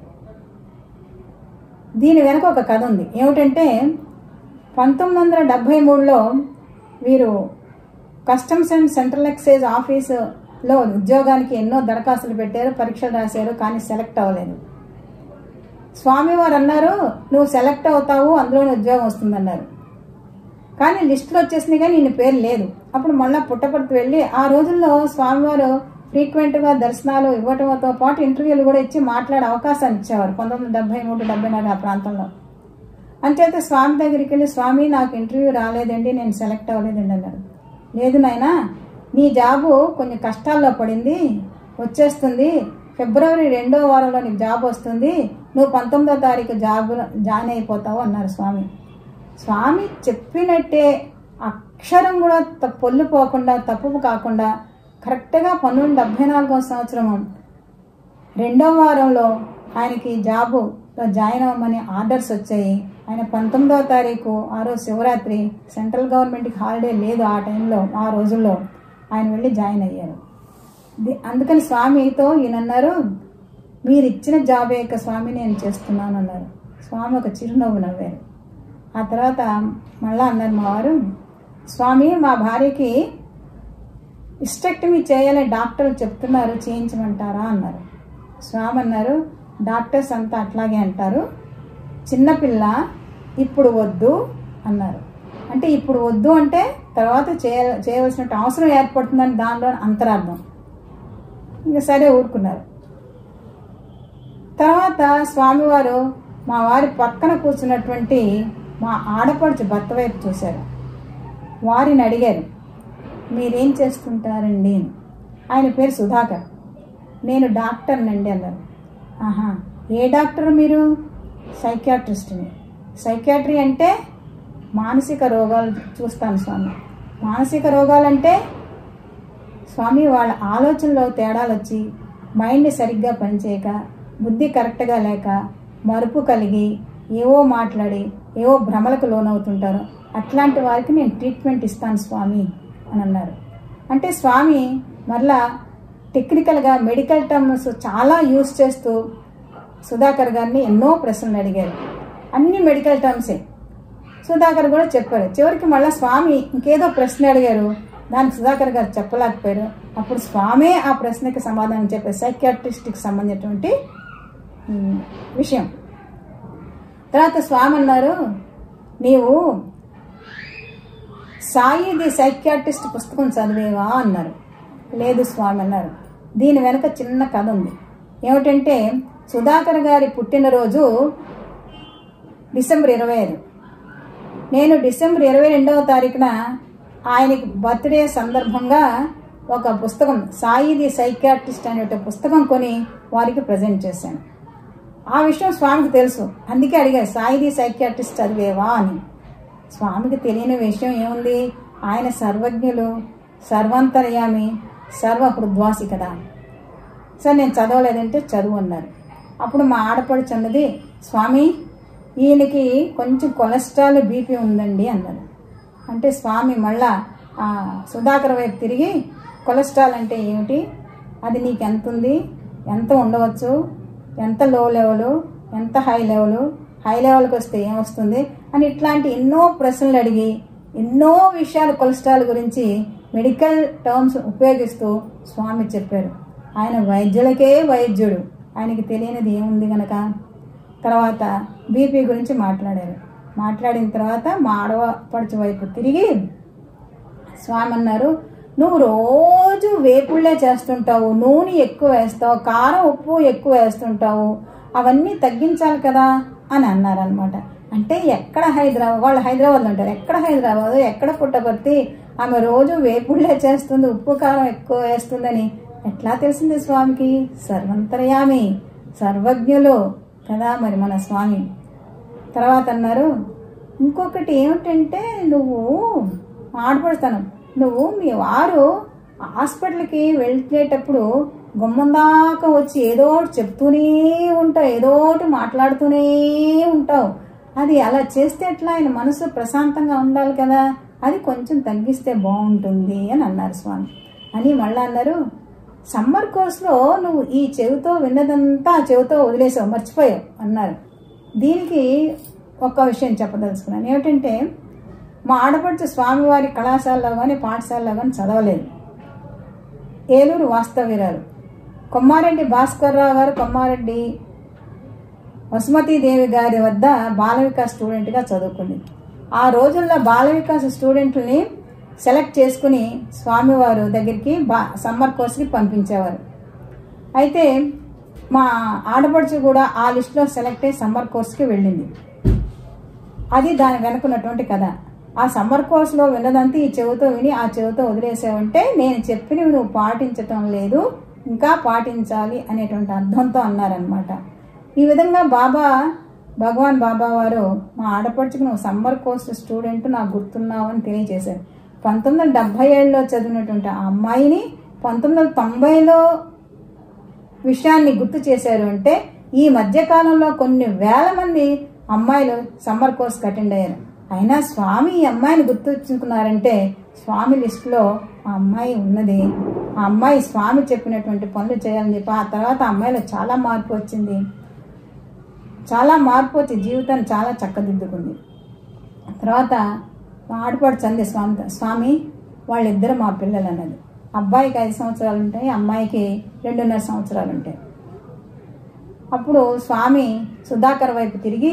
దీని వెనక ఒక కథ ఉంది ఏమిటంటే పంతొమ్మిది వందల డెబ్భై మూడులో వీరు కస్టమ్స్ అండ్ సెంట్రల్ ఎక్సైజ్ ఆఫీసులో ఉద్యోగానికి ఎన్నో దరఖాస్తులు పెట్టారు పరీక్షలు రాశారు కానీ సెలెక్ట్ అవ్వలేదు స్వామివారు అన్నారు నువ్వు సెలెక్ట్ అవుతావు అందులోనే ఉద్యోగం వస్తుందన్నారు కానీ లిస్టులో వచ్చేసింది కానీ ఈయన పేరు లేదు అప్పుడు మళ్ళీ పుట్టపర్తి వెళ్ళి ఆ రోజుల్లో స్వామివారు ఫ్రీక్వెంట్గా దర్శనాలు ఇవ్వటంతో పాటు ఇంటర్వ్యూలు కూడా ఇచ్చి మాట్లాడే అవకాశాన్ని ఇచ్చేవారు పంతొమ్మిది వందల డెబ్బై మూడు డెబ్బై నాలుగు ఆ ప్రాంతంలో అంచేత స్వామి దగ్గరికి వెళ్ళి స్వామి నాకు ఇంటర్వ్యూ రాలేదండి నేను సెలెక్ట్ అవ్వలేదండి అన్నారు లేదు నాయనా నీ జాబు కొంచెం కష్టాల్లో పడింది వచ్చేస్తుంది ఫిబ్రవరి రెండో వారంలో నీకు జాబ్ వస్తుంది నువ్వు పంతొమ్మిదో తారీఖు జాబ్ జాయిన్ అయిపోతావు అన్నారు స్వామి స్వామి చెప్పినట్టే అక్షరం కూడా త- పొల్లుపోకుండా తప్పు కాకుండా కరెక్ట్గా పంతొమ్మిది డెబ్బై నాలుగో సంవత్సరం రెండో వారంలో ఆయనకి జాబు జాయిన్ అవ్వమని ఆర్డర్స్ వచ్చాయి ఆయన పంతొమ్మిదో తారీఖు ఆ రోజు శివరాత్రి సెంట్రల్ గవర్నమెంట్కి హాలిడే లేదు ఆ టైంలో ఆ రోజుల్లో ఆయన వెళ్ళి జాయిన్ అయ్యారు ది- అందుకని స్వామితో ఈయన అన్నారు మీరు ఇచ్చిన జాబే ఇక స్వామి నేను చేస్తున్నాను అన్నారు స్వామి ఒక చిరునవ్వు నవ్వారు ఆ తర్వాత మళ్ళా అన్నారు మా వారు స్వామి మా భార్యకి ఇస్టెక్టమీ చేయాలని డాక్టర్లు చెప్తున్నారు చేయించమంటారా అన్నారు స్వామి అన్నారు డాక్టర్స్ అంతా అట్లాగే అంటారు చిన్నపిల్ల ఇప్పుడు వద్దు అన్నారు అంటే ఇప్పుడు వద్దు అంటే తర్వాత చేయ చేయవలసిన అవసరం ఏర్పడుతుందని దానిలో అంతరార్థం ఇంకా సరే ఊరుకున్నారు తర్వాత స్వామివారు మా వారి పక్కన కూర్చున్నటువంటి మా ఆడపడుచు భర్త వైపు చూశారు వారిని అడిగారు మీరేం చేస్తుంటారండి అని. ఆయన పేరు సుధాకర్ నేను డాక్టర్నండి అన్నారు ఆహా ఏ డాక్టర్ మీరు సైకియాట్రిస్ట్ని సైకియాట్రీ అంటే మానసిక రోగాలు చూస్తాను స్వామి మానసిక రోగాలంటే స్వామి వాళ్ళ ఆలోచనలో తేడాలు వచ్చి మైండ్ సరిగ్గా పనిచేయక బుద్ధి కరెక్ట్గా లేక మరుపు కలిగి ఏవో మాట్లాడి ఏవో భ్రమలకు లోనవుతుంటారు అట్లాంటి వారికి నేను ట్రీట్మెంట్ ఇస్తాను స్వామి అని అన్నారు అంటే స్వామి మరలా టెక్నికల్గా మెడికల్ టర్మ్స్ చాలా యూస్ చేస్తూ సుధాకర్ గారిని ఎన్నో ప్రశ్నలు అడిగారు అన్ని మెడికల్ టర్మ్సే సుధాకర్ కూడా చెప్పారు చివరికి మళ్ళీ స్వామి ఇంకేదో ప్రశ్న అడిగారు దానికి సుధాకర్ గారు చెప్పలేకపోయారు అప్పుడు స్వామే ఆ ప్రశ్నకి సమాధానం చెప్పారు సైకియాట్రిస్ట్కి సంబంధించినటువంటి ఉమ్, విషయం తర్వాత స్వామి అన్నారు నీవు సాయి ది సైకియాట్రిస్ట్ పుస్తకం చదివేవా అన్నారు లేదు స్వామి అన్నారు దీని వెనక చిన్న కథ ఉంది ఏమిటంటే సుధాకర్ గారి పుట్టినరోజు డిసెంబర్ ఇరవై ఐదు నేను డిసెంబర్ ఇరవై రెండవ తారీఖున ఆయనకి బర్త్డే సందర్భంగా ఒక పుస్తకం సాయి ది సైకియాట్రిస్ట్ అనే ఒక పుస్తకం కొని వారికి ప్రజెంట్ చేశాను ఆ విషయం స్వామికి తెలుసు అందుకే అడిగారు సాయి ది సైకియాట్రిస్ట్ చదివేవా అని స్వామికి తెలియని విషయం ఏముంది ఆయన సర్వజ్ఞులు సర్వంతర్యామి సర్వ హృద్వాసి కదా సరే నేను చదవలేదంటే చదువు అన్నారు అప్పుడు మా ఆడపడుచు అన్నది స్వామి ఈయనకి కొంచెం కొలెస్ట్రాల్ బీపీ ఉందండి అన్నారు అంటే స్వామి మళ్ళా ఆ సుధాకర్ వైపు తిరిగి కొలెస్ట్రాల్ అంటే ఏమిటి అది నీకు ఎంత ఉంది ఎంత ఉండవచ్చు ఎంత లో లెవెల్ ఎంత హై లెవెల్ హై లెవెల్కి వస్తే ఏమొస్తుంది అని ఇట్లాంటి ఎన్నో ప్రశ్నలు అడిగి ఎన్నో విషయాలు కొలెస్ట్రాల్ గురించి మెడికల్ టర్మ్స్ ఉపయోగిస్తూ స్వామి చెప్పారు ఆయన వైద్యులకే వైద్యుడు ఆయనకి తెలియనిది ఏముంది గనక తర్వాత బీపీ గురించి మాట్లాడారు మాట్లాడిన తర్వాత మా ఆడపడుచు వైపు తిరిగి స్వామి అన్నారు నువ్వు రోజు వేపుళ్ళే చేస్తుంటావు నూనె ఎక్కువ వేస్తావు కారం ఉప్పు ఎక్కువ వేస్తుంటావు అవన్నీ తగ్గించాలి కదా అని అన్నారనమాట అంటే ఎక్కడ హైదరాబాద్ వాళ్ళు హైదరాబాద్లో ఉంటారు ఎక్కడ హైదరాబాద్ ఎక్కడ పుట్టపర్తి ఆమె రోజు వేపుళ్ళే చేస్తుంది ఉప్పు కారం ఎక్కువ వేస్తుందని ఎట్లా తెలిసింది స్వామికి సర్వంతర్యామి సర్వజ్ఞులు కదా మరి మన స్వామి తర్వాత అన్నారు ఇంకొకటి ఏమిటంటే నువ్వు ఆడపడతాను నువ్వు మీ వారు హాస్పిటల్కి వెళ్ళేటప్పుడు గుమ్మం దాకా వచ్చి ఏదో ఒకటి చెప్తూనే ఉంటావు ఏదో ఒకటి మాట్లాడుతూనే ఉంటావు అది అలా చేస్తే ఎట్లా ఆయన మనసు ప్రశాంతంగా ఉండాలి కదా అది కొంచెం తగ్గిస్తే బాగుంటుంది అని అన్నారు స్వామి అని మళ్ళీ అన్నారు సమ్మర్ కోర్స్లో నువ్వు ఈ చెవితో విన్నదంతా ఆ చెవితో వదిలేసావు మర్చిపోయావు అన్నారు దీనికి ఒక్క విషయం చెప్పదలుచుకున్నాను ఏమిటంటే మా ఆడపడుచు స్వామివారి కళాశాలలో కానీ పాఠశాలలో కానీ చదవలేదు ఏలూరు వాస్తవ్యరాలు కొమ్మారెడ్డి భాస్కర్రావు గారు కొమ్మారెడ్డి వసుమతీదేవి గారి వద్ద బాల వికాస్ స్టూడెంట్గా చదువుకుంది ఆ రోజుల్లో బాల వికాస్ స్టూడెంట్ని సెలెక్ట్ చేసుకుని స్వామివారు దగ్గరికి బా సమ్మర్ కోర్స్కి పంపించేవారు అయితే మా ఆడపడుచు కూడా ఆ లిస్టులో సెలెక్ట్ అయ్యి సమ్మర్ కోర్స్కి వెళ్ళింది అది దాని వెనుకున్నటువంటి కథ ఆ సమ్మర్ కోర్స్లో విన్నదంతా ఈ చెవితో విని ఆ చెవితో వదిలేసావంటే నేను చెప్పినవి నువ్వు పాటించటం లేదు ఇంకా పాటించాలి అనేటువంటి అర్థంతో అన్నారనమాట ఈ విధంగా బాబా భగవాన్ బాబా వారు మా ఆడపడుచుకు నువ్వు సమ్మర్ కోర్స్ స్టూడెంట్ నాకు గుర్తున్నావు అని తెలియజేశారు పంతొమ్మిది వందల డెబ్బై ఏడులో చదివినటువంటి ఆ అమ్మాయిని పంతొమ్మిది వందల తొంభైలో విషయాన్ని గుర్తు చేశారు అంటే ఈ మధ్యకాలంలో కొన్ని వేల మంది అమ్మాయిలు సమ్మర్ కోర్స్ అటెండ్ అయ్యారు అయినా స్వామి ఈ అమ్మాయిని గుర్తుంచుకున్నారంటే స్వామి లిస్టులో ఆ అమ్మాయి ఉన్నది ఆ అమ్మాయి స్వామి చెప్పినటువంటి పనులు చేయాలని చెప్పి ఆ తర్వాత ఆ అమ్మాయిలో చాలా మార్పు వచ్చింది చాలా మార్పు వచ్చి జీవితాన్ని చాలా చక్కదిద్దుకుంది తర్వాత మా ఆడపడుచు అంది స్వామి స్వామి వాళ్ళిద్దరు మా పిల్లలు అన్నది అబ్బాయికి ఐదు సంవత్సరాలు ఉంటాయి అమ్మాయికి రెండున్నర సంవత్సరాలు ఉంటాయి అప్పుడు స్వామి సుధాకర్ వైపు తిరిగి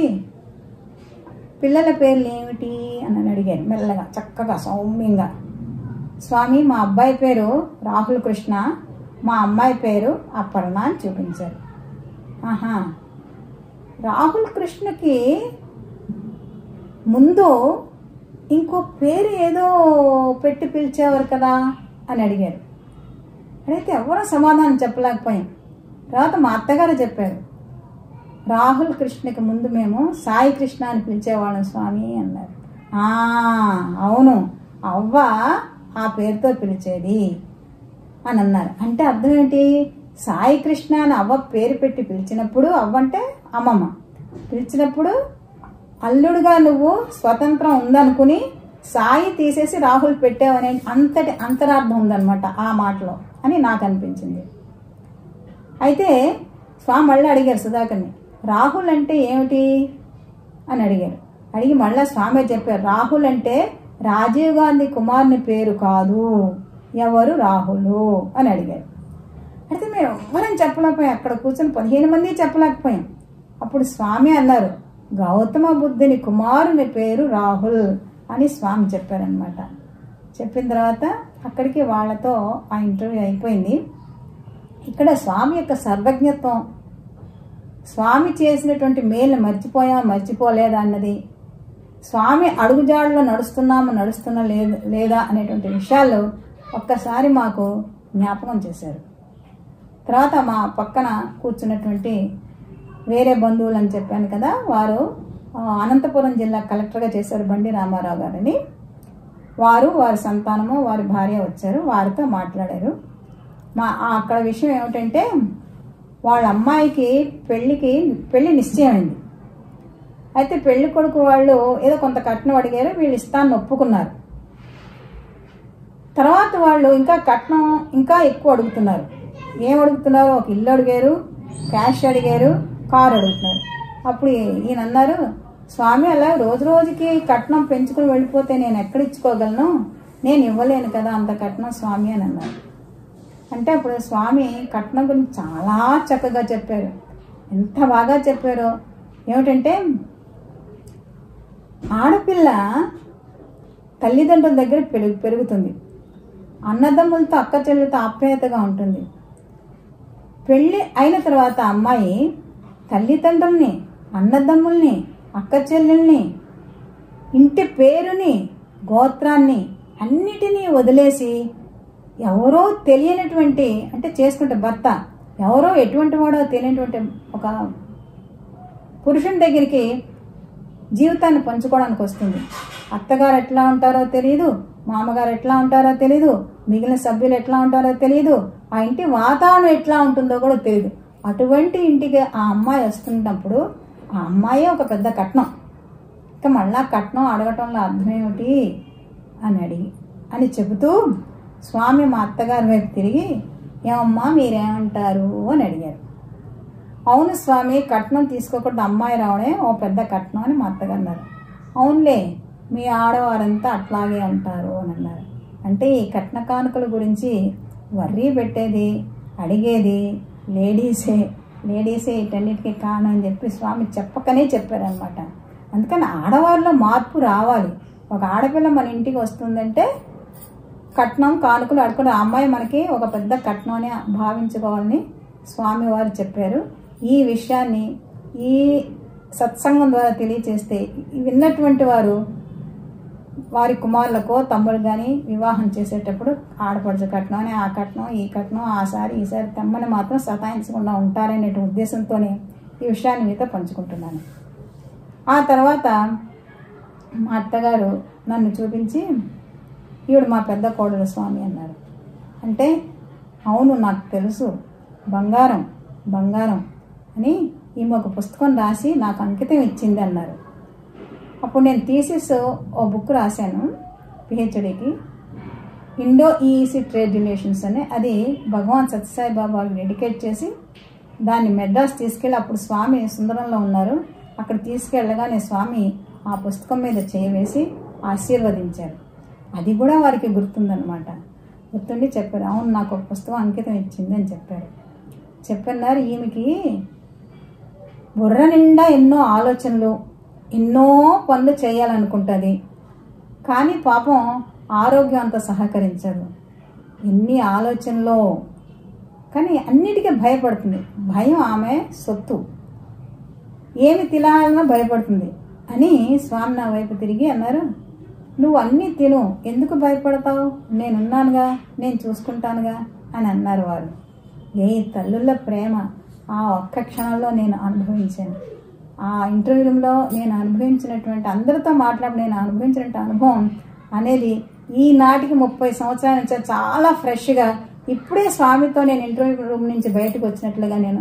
పిల్లల పేర్లు ఏమిటి అని నన్ను అడిగారు మెల్లగా చక్కగా సౌమ్యంగా స్వామి మా అబ్బాయి పేరు రాహుల్ కృష్ణ మా అమ్మాయి పేరు అపర్ణ అని చూపించారు ఆహా రాహుల్ కృష్ణకి ముందు ఇంకో పేరు ఏదో పెట్టి పిలిచేవారు కదా అని అడిగారు అడిగితే ఎవరో సమాధానం చెప్పలేకపోయాం తర్వాత మా అత్తగారు చెప్పారు రాహుల్ కృష్ణకి ముందు మేము సాయి కృష్ణ అని పిలిచేవాళ్ళం స్వామి అన్నారు "ఆ, అవును అవ్వ ఆ పేరుతో పిలిచేది అని అన్నారు అంటే అర్థం ఏంటి సాయి కృష్ణ అని అవ్వ పేరు పెట్టి పిలిచినప్పుడు అవ్వ అంటే అమ్మమ్మ పిలిచినప్పుడు అల్లుడుగా నువ్వు స్వతంత్రం ఉందనుకుని సాయి తీసేసి రాహుల్ పెట్టావనే అంతటి అంతరార్థం ఉందన్నమాట ఆ మాటలో అని నాకు అనిపించింది అయితే స్వామి మళ్ళీ అడిగారు సుధాకర్ని రాహుల్ అంటే ఏమిటి అని అడిగారు అడిగి మళ్ళీ స్వామి చెప్పారు రాహుల్ అంటే రాజీవ్ గాంధీ కుమార్ని పేరు కాదు ఎవరు రాహులు అని అడిగారు అయితే మేము ఎవ్వరం చెప్పలేకపోయాం అక్కడ కూర్చొని పదిహేను మంది చెప్పలేకపోయాం అప్పుడు స్వామి అన్నారు గౌతమ బుద్ధుని కుమారుని పేరు రాహుల్ అని స్వామి చెప్పారనమాట చెప్పిన తర్వాత అక్కడికి వాళ్ళతో ఆ ఇంటర్వ్యూ అయిపోయింది ఇక్కడ స్వామి యొక్క సర్వజ్ఞత్వం స్వామి చేసినటువంటి మేలు మర్చిపోయాం మర్చిపోలేదా అన్నది స్వామి అడుగుజాడలో నడుస్తున్నాము నడుస్తున్నా లేదు లేదా అనేటువంటి విషయాలు ఒక్కసారి మాకు జ్ఞాపకం చేశారు తర్వాత మా పక్కన కూర్చున్నటువంటి వేరే బంధువులు అని చెప్పాను కదా వారు ఆ, అనంతపురం జిల్లా కలెక్టర్గా చేశారు బండి రామారావు గారని వారు వారి సంతానము వారి భార్య వచ్చారు వారితో మాట్లాడారు మా ఆ అక్కడ విషయం ఏమిటంటే వాళ్ళ అమ్మాయికి పెళ్ళికి పెళ్లి నిశ్చయమైంది అయితే పెళ్లి కొడుకు వాళ్ళు ఏదో కొంత కట్నం అడిగారు వీళ్ళు ఇస్తాన్ని ఒప్పుకున్నారు తర్వాత వాళ్ళు ఇంకా కట్నం ఇంకా ఎక్కువ అడుగుతున్నారు ఏం అడుగుతున్నారు ఒక ఇల్లు అడిగారు క్యాష్ అడిగారు కారు అడుగుతున్నారు అప్పుడు ఈయన అన్నారు స్వామి అలా రోజు రోజుకి కట్నం పెంచుకుని వెళ్ళిపోతే నేను ఎక్కడ ఇచ్చుకోగలను నేను ఇవ్వలేను కదా అంత కట్నం స్వామి అని అన్నారు అంటే అప్పుడు స్వామి కట్నం గురించి చాలా చక్కగా చెప్పారు ఎంత బాగా చెప్పారో ఏమిటంటే ఆడపిల్ల తల్లిదండ్రుల దగ్గర పెరుగు పెరుగుతుంది అన్నదమ్ములతో అక్క చెల్లెలతో ఆప్యాయతగా ఉంటుంది పెళ్ళి అయిన తర్వాత అమ్మాయి తల్లిదండ్రుల్ని అన్నదమ్ముల్ని అక్క చెల్లెల్ని ఇంటి పేరుని గోత్రాన్ని అన్నిటినీ వదిలేసి ఎవరో తెలియనటువంటి అంటే చేసుకుంటే భర్త ఎవరో ఎటువంటి వాడో తెలియనటువంటి ఒక పురుషుని దగ్గరికి జీవితాన్ని పంచుకోవడానికి వస్తుంది అత్తగారు ఎట్లా ఉంటారో తెలియదు మామగారు ఎట్లా ఉంటారో తెలియదు మిగిలిన సభ్యులు ఎట్లా ఉంటారో తెలియదు ఆ ఇంటి వాతావరణం ఎట్లా ఉంటుందో కూడా తెలియదు అటువంటి ఇంటికి ఆ అమ్మాయి వస్తున్నప్పుడు ఆ అమ్మాయే ఒక పెద్ద కట్నం ఇక మళ్ళా కట్నం అడగటంలో అర్థం ఏమిటి అని అడిగి అని చెబుతూ స్వామి మా అత్తగారి వైపు తిరిగి ఏమమ్మా మీరేమంటారు అని అడిగారు అవును స్వామి కట్నం తీసుకోకుండా అమ్మాయి రావడే ఓ పెద్ద కట్నం అని మా అత్తగారు అన్నారు అవునులే మీ ఆడవారంతా అట్లాగే అంటారు అని అన్నారు అంటే ఈ కట్న కానుకల గురించి వర్రీ పెట్టేది అడిగేది లేడీసే లేడీసే వీటన్నిటికీ కారణం అని చెప్పి స్వామి చెప్పకనే చెప్పారనమాట అందుకని ఆడవారిలో మార్పు రావాలి ఒక ఆడపిల్ల మన ఇంటికి వస్తుందంటే కట్నం కానుకలు అడుకుని ఆ అమ్మాయి మనకి ఒక పెద్ద కట్నం అని భావించుకోవాలని స్వామివారు చెప్పారు ఈ విషయాన్ని ఈ సత్సంగం ద్వారా తెలియచేస్తే ఈ విన్నటువంటి వారు వారి కుమారులకో తమ్ముడు కానీ వివాహం చేసేటప్పుడు ఆడపడుచు కట్నం అని ఆ కట్నం ఈ కట్నం ఆ సారి ఈ సారి తెమ్మని మాత్రం సతాయించకుండా ఉంటారనే ఉద్దేశంతోనే ఈ విషయాన్ని మీతో పంచుకుంటున్నాను ఆ తర్వాత మా అత్తగారు నన్ను చూపించి ఈవిడ మా పెద్ద కోడలు స్వామి అన్నారు అంటే అవును నాకు తెలుసు బంగారం బంగారం అని ఈమె ఒక పుస్తకం రాసి నాకు అంకితం ఇచ్చింది అన్నారు అప్పుడు నేను థీసిస్ ఓ బుక్ రాశాను పిహెచ్డికి ఇండో ఈఈసి ట్రేడ్ రిలేషన్స్ అని అది భగవాన్ సత్యసాయి బాబాకి డెడికేట్ చేసి దాన్ని మెడ్రాస్ తీసుకెళ్ళి అప్పుడు స్వామి సుందరంలో ఉన్నారు అక్కడ తీసుకెళ్ళగానే స్వామి ఆ పుస్తకం మీద చేయవేసి ఆశీర్వదించారు అది కూడా వారికి గుర్తుందనమాట గుర్తుండి చెప్పారు అవును నాకు ఒక పుస్తకం అంకితం ఇచ్చింది అని చెప్పారు చెప్పన్నారు ఈమెకి బుర్ర నిండా ఎన్నో ఆలోచనలు ఎన్నో పనులు చేయాలనుకుంటుంది కానీ పాపం ఆరోగ్యం అంత సహకరించదు ఎన్ని ఆలోచనలో కానీ అన్నిటికీ భయపడుతుంది భయం ఆమె సొత్తు ఏమి తినాలన్నా భయపడుతుంది అని స్వామి నా వైపు తిరిగి అన్నారు నువ్వు అన్నీ తిను ఎందుకు భయపడతావు నేనున్నానుగా నేను చూసుకుంటానుగా అని అన్నారు వారు ఏ తల్లుల ప్రేమ ఆ ఒక్క క్షణంలో నేను అనుభవించాను ఆ ఇంటర్వ్యూ రూమ్లో నేను అనుభవించినటువంటి అందరితో మాట్లాడి నేను అనుభవించినటువంటి అనుభవం అనేది ఈనాటికి ముప్పై సంవత్సరాల నుంచి చాలా ఫ్రెష్గా ఇప్పుడే స్వామితో నేను ఇంటర్వ్యూ రూమ్ నుంచి బయటకు వచ్చినట్లుగా నేను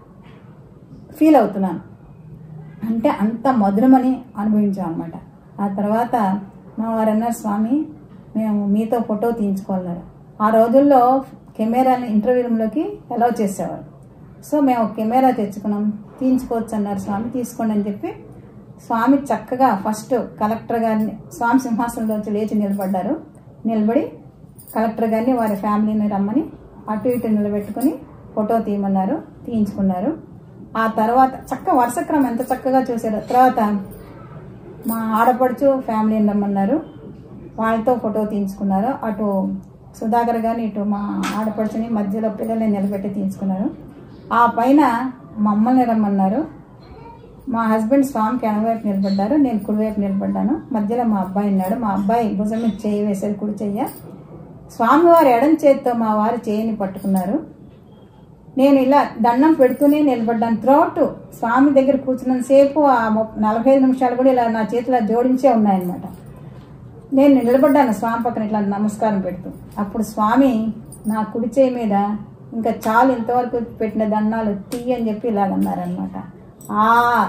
ఫీల్ అవుతున్నాను అంటే అంత మధురమని అనుభవించాం అనమాట ఆ తర్వాత మా వారు అన్నారు స్వామి మేము మీతో ఫోటో తీయించుకోవాలన్నారు ఆ రోజుల్లో కెమెరాని ఇంటర్వ్యూ రూమ్లోకి అలౌ చేసేవారు సో మేము ఒక కెమెరా తెచ్చుకున్నాం తీయించుకోవచ్చు అన్నారు స్వామి తీసుకోండి అని చెప్పి స్వామి చక్కగా ఫస్ట్ కలెక్టర్ గారిని స్వామి సింహాసనంలోంచి లేచి నిలబడ్డారు నిలబడి కలెక్టర్ గారిని వారి ఫ్యామిలీని రమ్మని అటు ఇటు నిలబెట్టుకుని ఫోటో తీయమన్నారు తీయించుకున్నారు ఆ తర్వాత చక్క వరుస క్రమం ఎంత చక్కగా చూశారు తర్వాత మా ఆడపడుచు ఫ్యామిలీని రమ్మన్నారు వాళ్ళతో ఫోటో తీయించుకున్నారు అటు సుధాకర్ గారిని ఇటు మా ఆడపడుచుని మధ్యలో పిల్లల్ని నిలబెట్టి తీయించుకున్నారు ఆ పైన మమ్మల్ని రమ్మన్నారు మా హస్బెండ్ స్వామికి ఎనవైపు నిలబడ్డారు నేను కుడివైపు నిలబడ్డాను మధ్యలో మా అబ్బాయి ఉన్నాడు మా అబ్బాయి భుజం మీద చేయి వేశారు కుడి చెయ్య స్వామివారి ఎడం చేతితో మా వారు చేయిని పట్టుకున్నారు నేను ఇలా దండం పెడుతూనే నిలబడ్డాను త్రోట్ స్వామి దగ్గర కూర్చున్నంతసేపు ఆ ము- నలభై ఐదు నిమిషాలు కూడా ఇలా నా చేతిలో జోడించే ఉన్నాయన్నమాట నేను నిలబడ్డాను స్వామి పక్కన ఇట్లా నమస్కారం పెడుతూ అప్పుడు స్వామి నా కుడి చేయి మీద ఇంకా చాలు ఇంతవరకు పెట్టిన దండాలు తీయని అని చెప్పి ఇలాగన్నారనమాట ఆ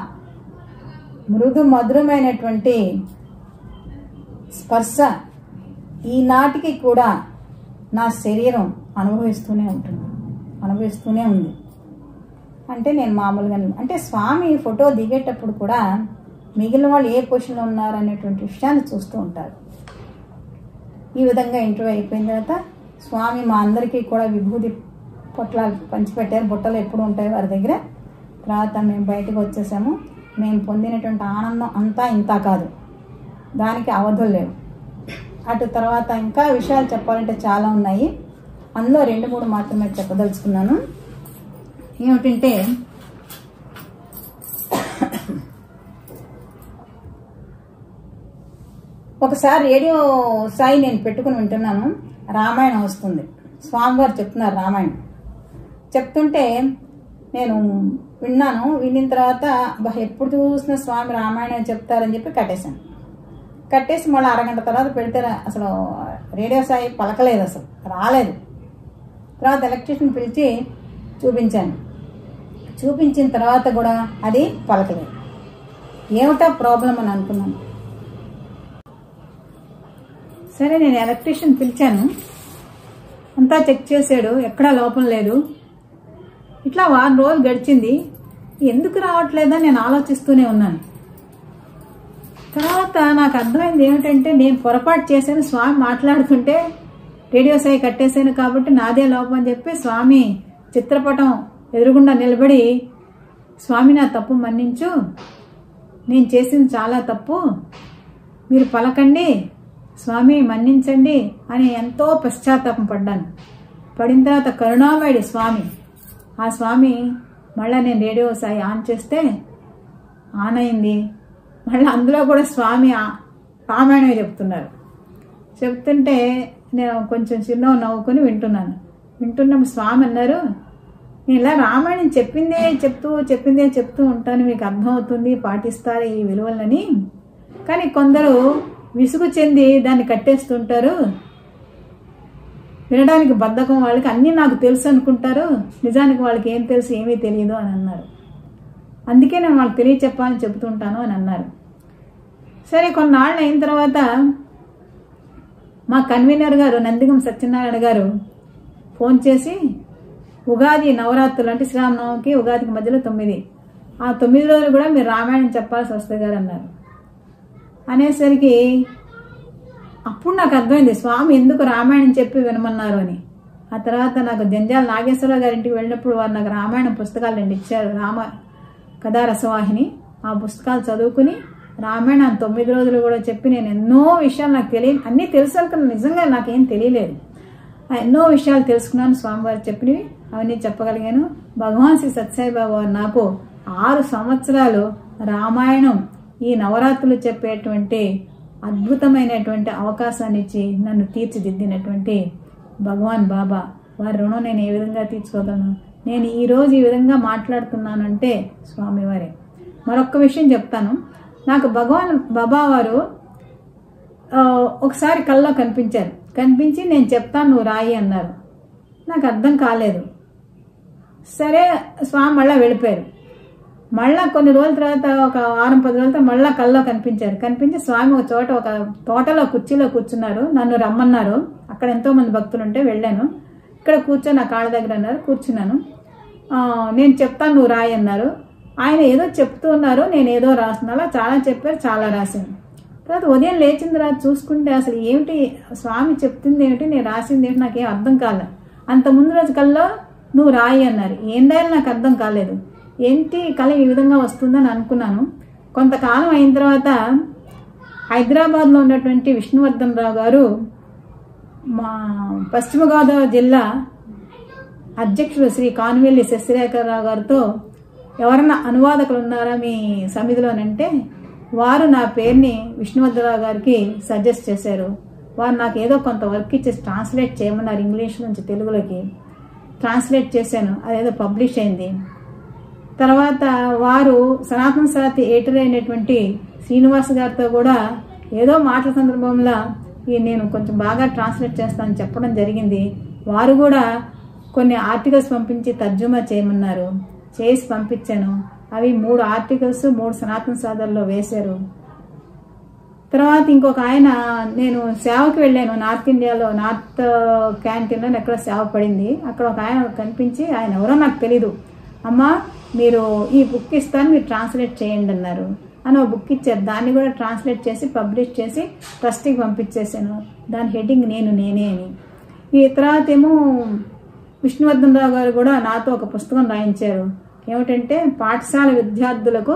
మృదు మధురమైనటువంటి స్పర్శ ఈనాటికి కూడా నా శరీరం అనుభవిస్తూనే ఉంటుంది అనుభవిస్తూనే ఉంది అంటే నేను మామూలుగా అంటే స్వామి ఫోటో దిగేటప్పుడు కూడా మిగిలిన వాళ్ళు ఏ పొజిషన్లో ఉన్నారు అనేటువంటి విషయాన్ని చూస్తూ ఉంటారు ఈ విధంగా ఇంటర్వ్యూ అయిపోయిన తర్వాత స్వామి మా అందరికీ కూడా విభూతి పొట్లాలు పంచిపెట్టారు బుట్టలు ఎప్పుడు ఉంటాయి వారి దగ్గర తర్వాత మేము బయటకు వచ్చేసాము మేము పొందినటువంటి ఆనందం అంతా ఇంత కాదు దానికి అవధులు లేవు అటు తర్వాత ఇంకా విషయాలు చెప్పాలంటే చాలా ఉన్నాయి అందులో రెండు మూడు మాత్రమే చెప్పదలుచుకున్నాను ఏమిటంటే ఒకసారి రేడియో సాయి నేను పెట్టుకుని వింటున్నాను రామాయణం వస్తుంది స్వామివారు చెప్తున్నారు రామాయణం చెప్తుంటే నేను విన్నాను విన్న తర్వాత "అబ్బా, ఎప్పుడు చూసిన స్వామి రామాయణం చెప్తారని చెప్పి కట్టేశాను కట్టేసి మళ్ళీ అరగంట తర్వాత పెడితే రా- అసలు రేడియో సాయి పలకలేదు అసలు రాలేదు తర్వాత ఎలక్ట్రీషియన్ పిలిచి చూపించాను చూపించిన తర్వాత కూడా అది పలకలేదు ఏమిటా ప్రాబ్లం అని అనుకున్నాను సరే నేను ఎలక్ట్రీషియన్ పిలిచాను అంతా చెక్ చేశాడు ఎక్కడా లోపం లేదు ఇట్లా వారం రోజులు గడిచింది ఎందుకు రావట్లేదని నేను ఆలోచిస్తూనే ఉన్నాను తర్వాత నాకు అర్థమైంది ఏమిటంటే నేను పొరపాటు చేశాను స్వామి మాట్లాడుతుంటే రేడియో సాయి కట్టేశాను కాబట్టి నాదే లోపం అని చెప్పి స్వామి చిత్రపటం ఎదురుగుండా నిలబడి స్వామి నా తప్పు మన్నించు నేను చేసింది చాలా తప్పు మీరు పలకండి స్వామి మన్నించండి అని ఎంతో పశ్చాత్తాపం పడ్డాను పడిన తర్వాత కరుణామయుడి స్వామి ఆ స్వామి మళ్ళీ నేను రేడియో సాయి ఆన్ చేస్తే ఆన్ అయింది మళ్ళీ అందులో కూడా స్వామి ఆ- రామాయణమే చెప్తున్నారు చెప్తుంటే నేను కొంచెం చిన్న నవ్వుకొని వింటున్నాను వింటున్నప్పుడు స్వామి అన్నారు నేను ఇలా రామాయణం చెప్పిందే చెప్తూ చెప్పిందే చెప్తూ ఉంటాను మీకు అర్థమవుతుంది పాటిస్తారు ఈ విలువలని కానీ కొందరు విసుగు చెంది దాన్ని కట్టేస్తుంటారు వినడానికి బద్ధకం వాళ్ళకి అన్నీ నాకు తెలుసు అనుకుంటారు నిజానికి వాళ్ళకి ఏం తెలుసు ఏమీ తెలియదు అని అన్నారు అందుకే నేను వాళ్ళకి తెలియచెప్పాలని చెబుతుంటాను అని అన్నారు సరే కొన్నాళ్ళు అయిన తర్వాత మా కన్వీనర్ గారు నందిగం సత్యనారాయణ గారు ఫోన్ చేసి ఉగాది నవరాత్రులు అంటే శ్రీరామనవమికి ఉగాదికి మధ్యలో తొమ్మిది ఆ తొమ్మిది రోజులు కూడా మీరు రామాయణం చెప్పాల్సి వస్తుంది గారు అన్నారు అనేసరికి అప్పుడు నాకు అర్థమైంది స్వామి ఎందుకు రామాయణం చెప్పి వినమన్నారు అని ఆ తర్వాత నాకు జంజాల నాగేశ్వరరావు గారి ఇంటికి వెళ్ళినప్పుడు వారు నాకు రామాయణం పుస్తకాలు రెండు ఇచ్చారు రామ కథా రసవాహిని ఆ పుస్తకాలు చదువుకుని రామాయణం తొమ్మిది రోజులు కూడా చెప్పి నేను ఎన్నో విషయాలు నాకు తెలియదు అన్నీ తెలుసు అనుకున్నా నిజంగా నాకేం తెలియలేదు ఆ ఎన్నో విషయాలు తెలుసుకున్నాను స్వామివారు చెప్పినవి అవన్నీ చెప్పగలిగాను భగవాన్ శ్రీ సత్యసాయి బాబా వారు నాకు ఆరు సంవత్సరాలు రామాయణం ఈ నవరాత్రులు చెప్పేటువంటి అద్భుతమైనటువంటి అవకాశాన్ని ఇచ్చి నన్ను తీర్చిదిద్దినటువంటి భగవాన్ బాబా వారి రుణం నేను ఏ విధంగా తీర్చుకోగలను నేను ఈ రోజు ఈ విధంగా మాట్లాడుతున్నానంటే స్వామివారే మరొక్క విషయం చెప్తాను నాకు భగవాన్ బాబా వారు ఆ, ఒకసారి కల్లో కనిపించారు కనిపించి నేను చెప్తాను నువ్వు రాయి అన్నారు నాకు అర్థం కాలేదు సరే స్వామి మళ్ళీ వెళ్ళిపోయారు మళ్ళా కొన్ని రోజుల తర్వాత ఒక వారం పది రోజుల తర్వాత మళ్ళా కల్లో కనిపించారు కనిపించి స్వామి ఒక చోట ఒక తోటలో కుర్చీలో కూర్చున్నారు నన్ను రమ్మన్నారు అక్కడ ఎంతో మంది భక్తులు ఉంటే వెళ్ళాను ఇక్కడ కూర్చొని నా కాళ్ళ దగ్గర అన్నారు కూర్చున్నాను ఆ, నేను చెప్తాను నువ్వు రాయి అన్నారు ఆయన ఏదో చెప్తూ ఉన్నారు నేను ఏదో రాస్తున్నాను అలా చాలా చెప్పారు చాలా రాశాను తర్వాత ఉదయం లేచిన తర్వాత చూసుకుంటే అసలు ఏమిటి స్వామి చెప్తుంది ఏమిటి నేను రాసింది ఏమిటి నాకేం అర్థం కాలే అంత ముందు రోజు కల్లా నువ్వు రాయి అన్నారు ఏం రాయాలి నాకు అర్థం కాలేదు ఏంటి కళ ఈ విధంగా వస్తుందని అనుకున్నాను కొంతకాలం అయిన తర్వాత హైదరాబాద్లో ఉన్నటువంటి విష్ణువర్ధన్ రావు గారు మా పశ్చిమ గోదావరి జిల్లా అధ్యక్షుడు శ్రీ కాన్వెల్లి శశిరేఖరరావు గారితో ఎవరన్నా అనువాదకులు ఉన్నారా మీ సమిధిలోనంటే వారు నా పేరుని విష్ణువర్ధరావు గారికి సజెస్ట్ చేశారు వారు నాకు ఏదో కొంత వర్క్ ఇచ్చి ట్రాన్స్లేట్ చేయమన్నారు ఇంగ్లీష్ నుంచి తెలుగులోకి ట్రాన్స్లేట్ చేశాను అదేదో పబ్లిష్ అయింది తర్వాత వారు సనాతన సారథి ఎడిటర్ అయినటువంటి శ్రీనివాస్ గారితో కూడా ఏదో మాటల సందర్భంలో ఈ నేను కొంచెం బాగా ట్రాన్స్లేట్ చేస్తానని చెప్పడం జరిగింది వారు కూడా కొన్ని ఆర్టికల్స్ పంపించి తర్జుమా చేయమన్నారు చేసి పంపించాను అవి మూడు ఆర్టికల్స్ మూడు సనాతన సాధనలో వేశారు తర్వాత ఇంకొక ఆయన నేను సేవకి వెళ్ళాను నార్త్ ఇండియాలో నార్త్ క్యాంటీన్లో ఎక్కడ సేవ పడింది అక్కడ ఒక ఆయన కనిపించి ఆయన ఎవరో నాకు తెలీదు అమ్మా మీరు ఈ బుక్ ఇస్తాను మీరు ట్రాన్స్లేట్ చేయండి అన్నారు అని ఒక బుక్ ఇచ్చారు దాన్ని కూడా ట్రాన్స్లేట్ చేసి పబ్లిష్ చేసి ట్రస్టీకి పంపించేశాను దాని హెడ్డింగ్ నేను నేనే అని ఈ తర్వాత ఏమో విష్ణువర్ధన్ రావు గారు కూడా నాతో ఒక పుస్తకం రాయించారు ఏమిటంటే పాఠశాల విద్యార్థులకు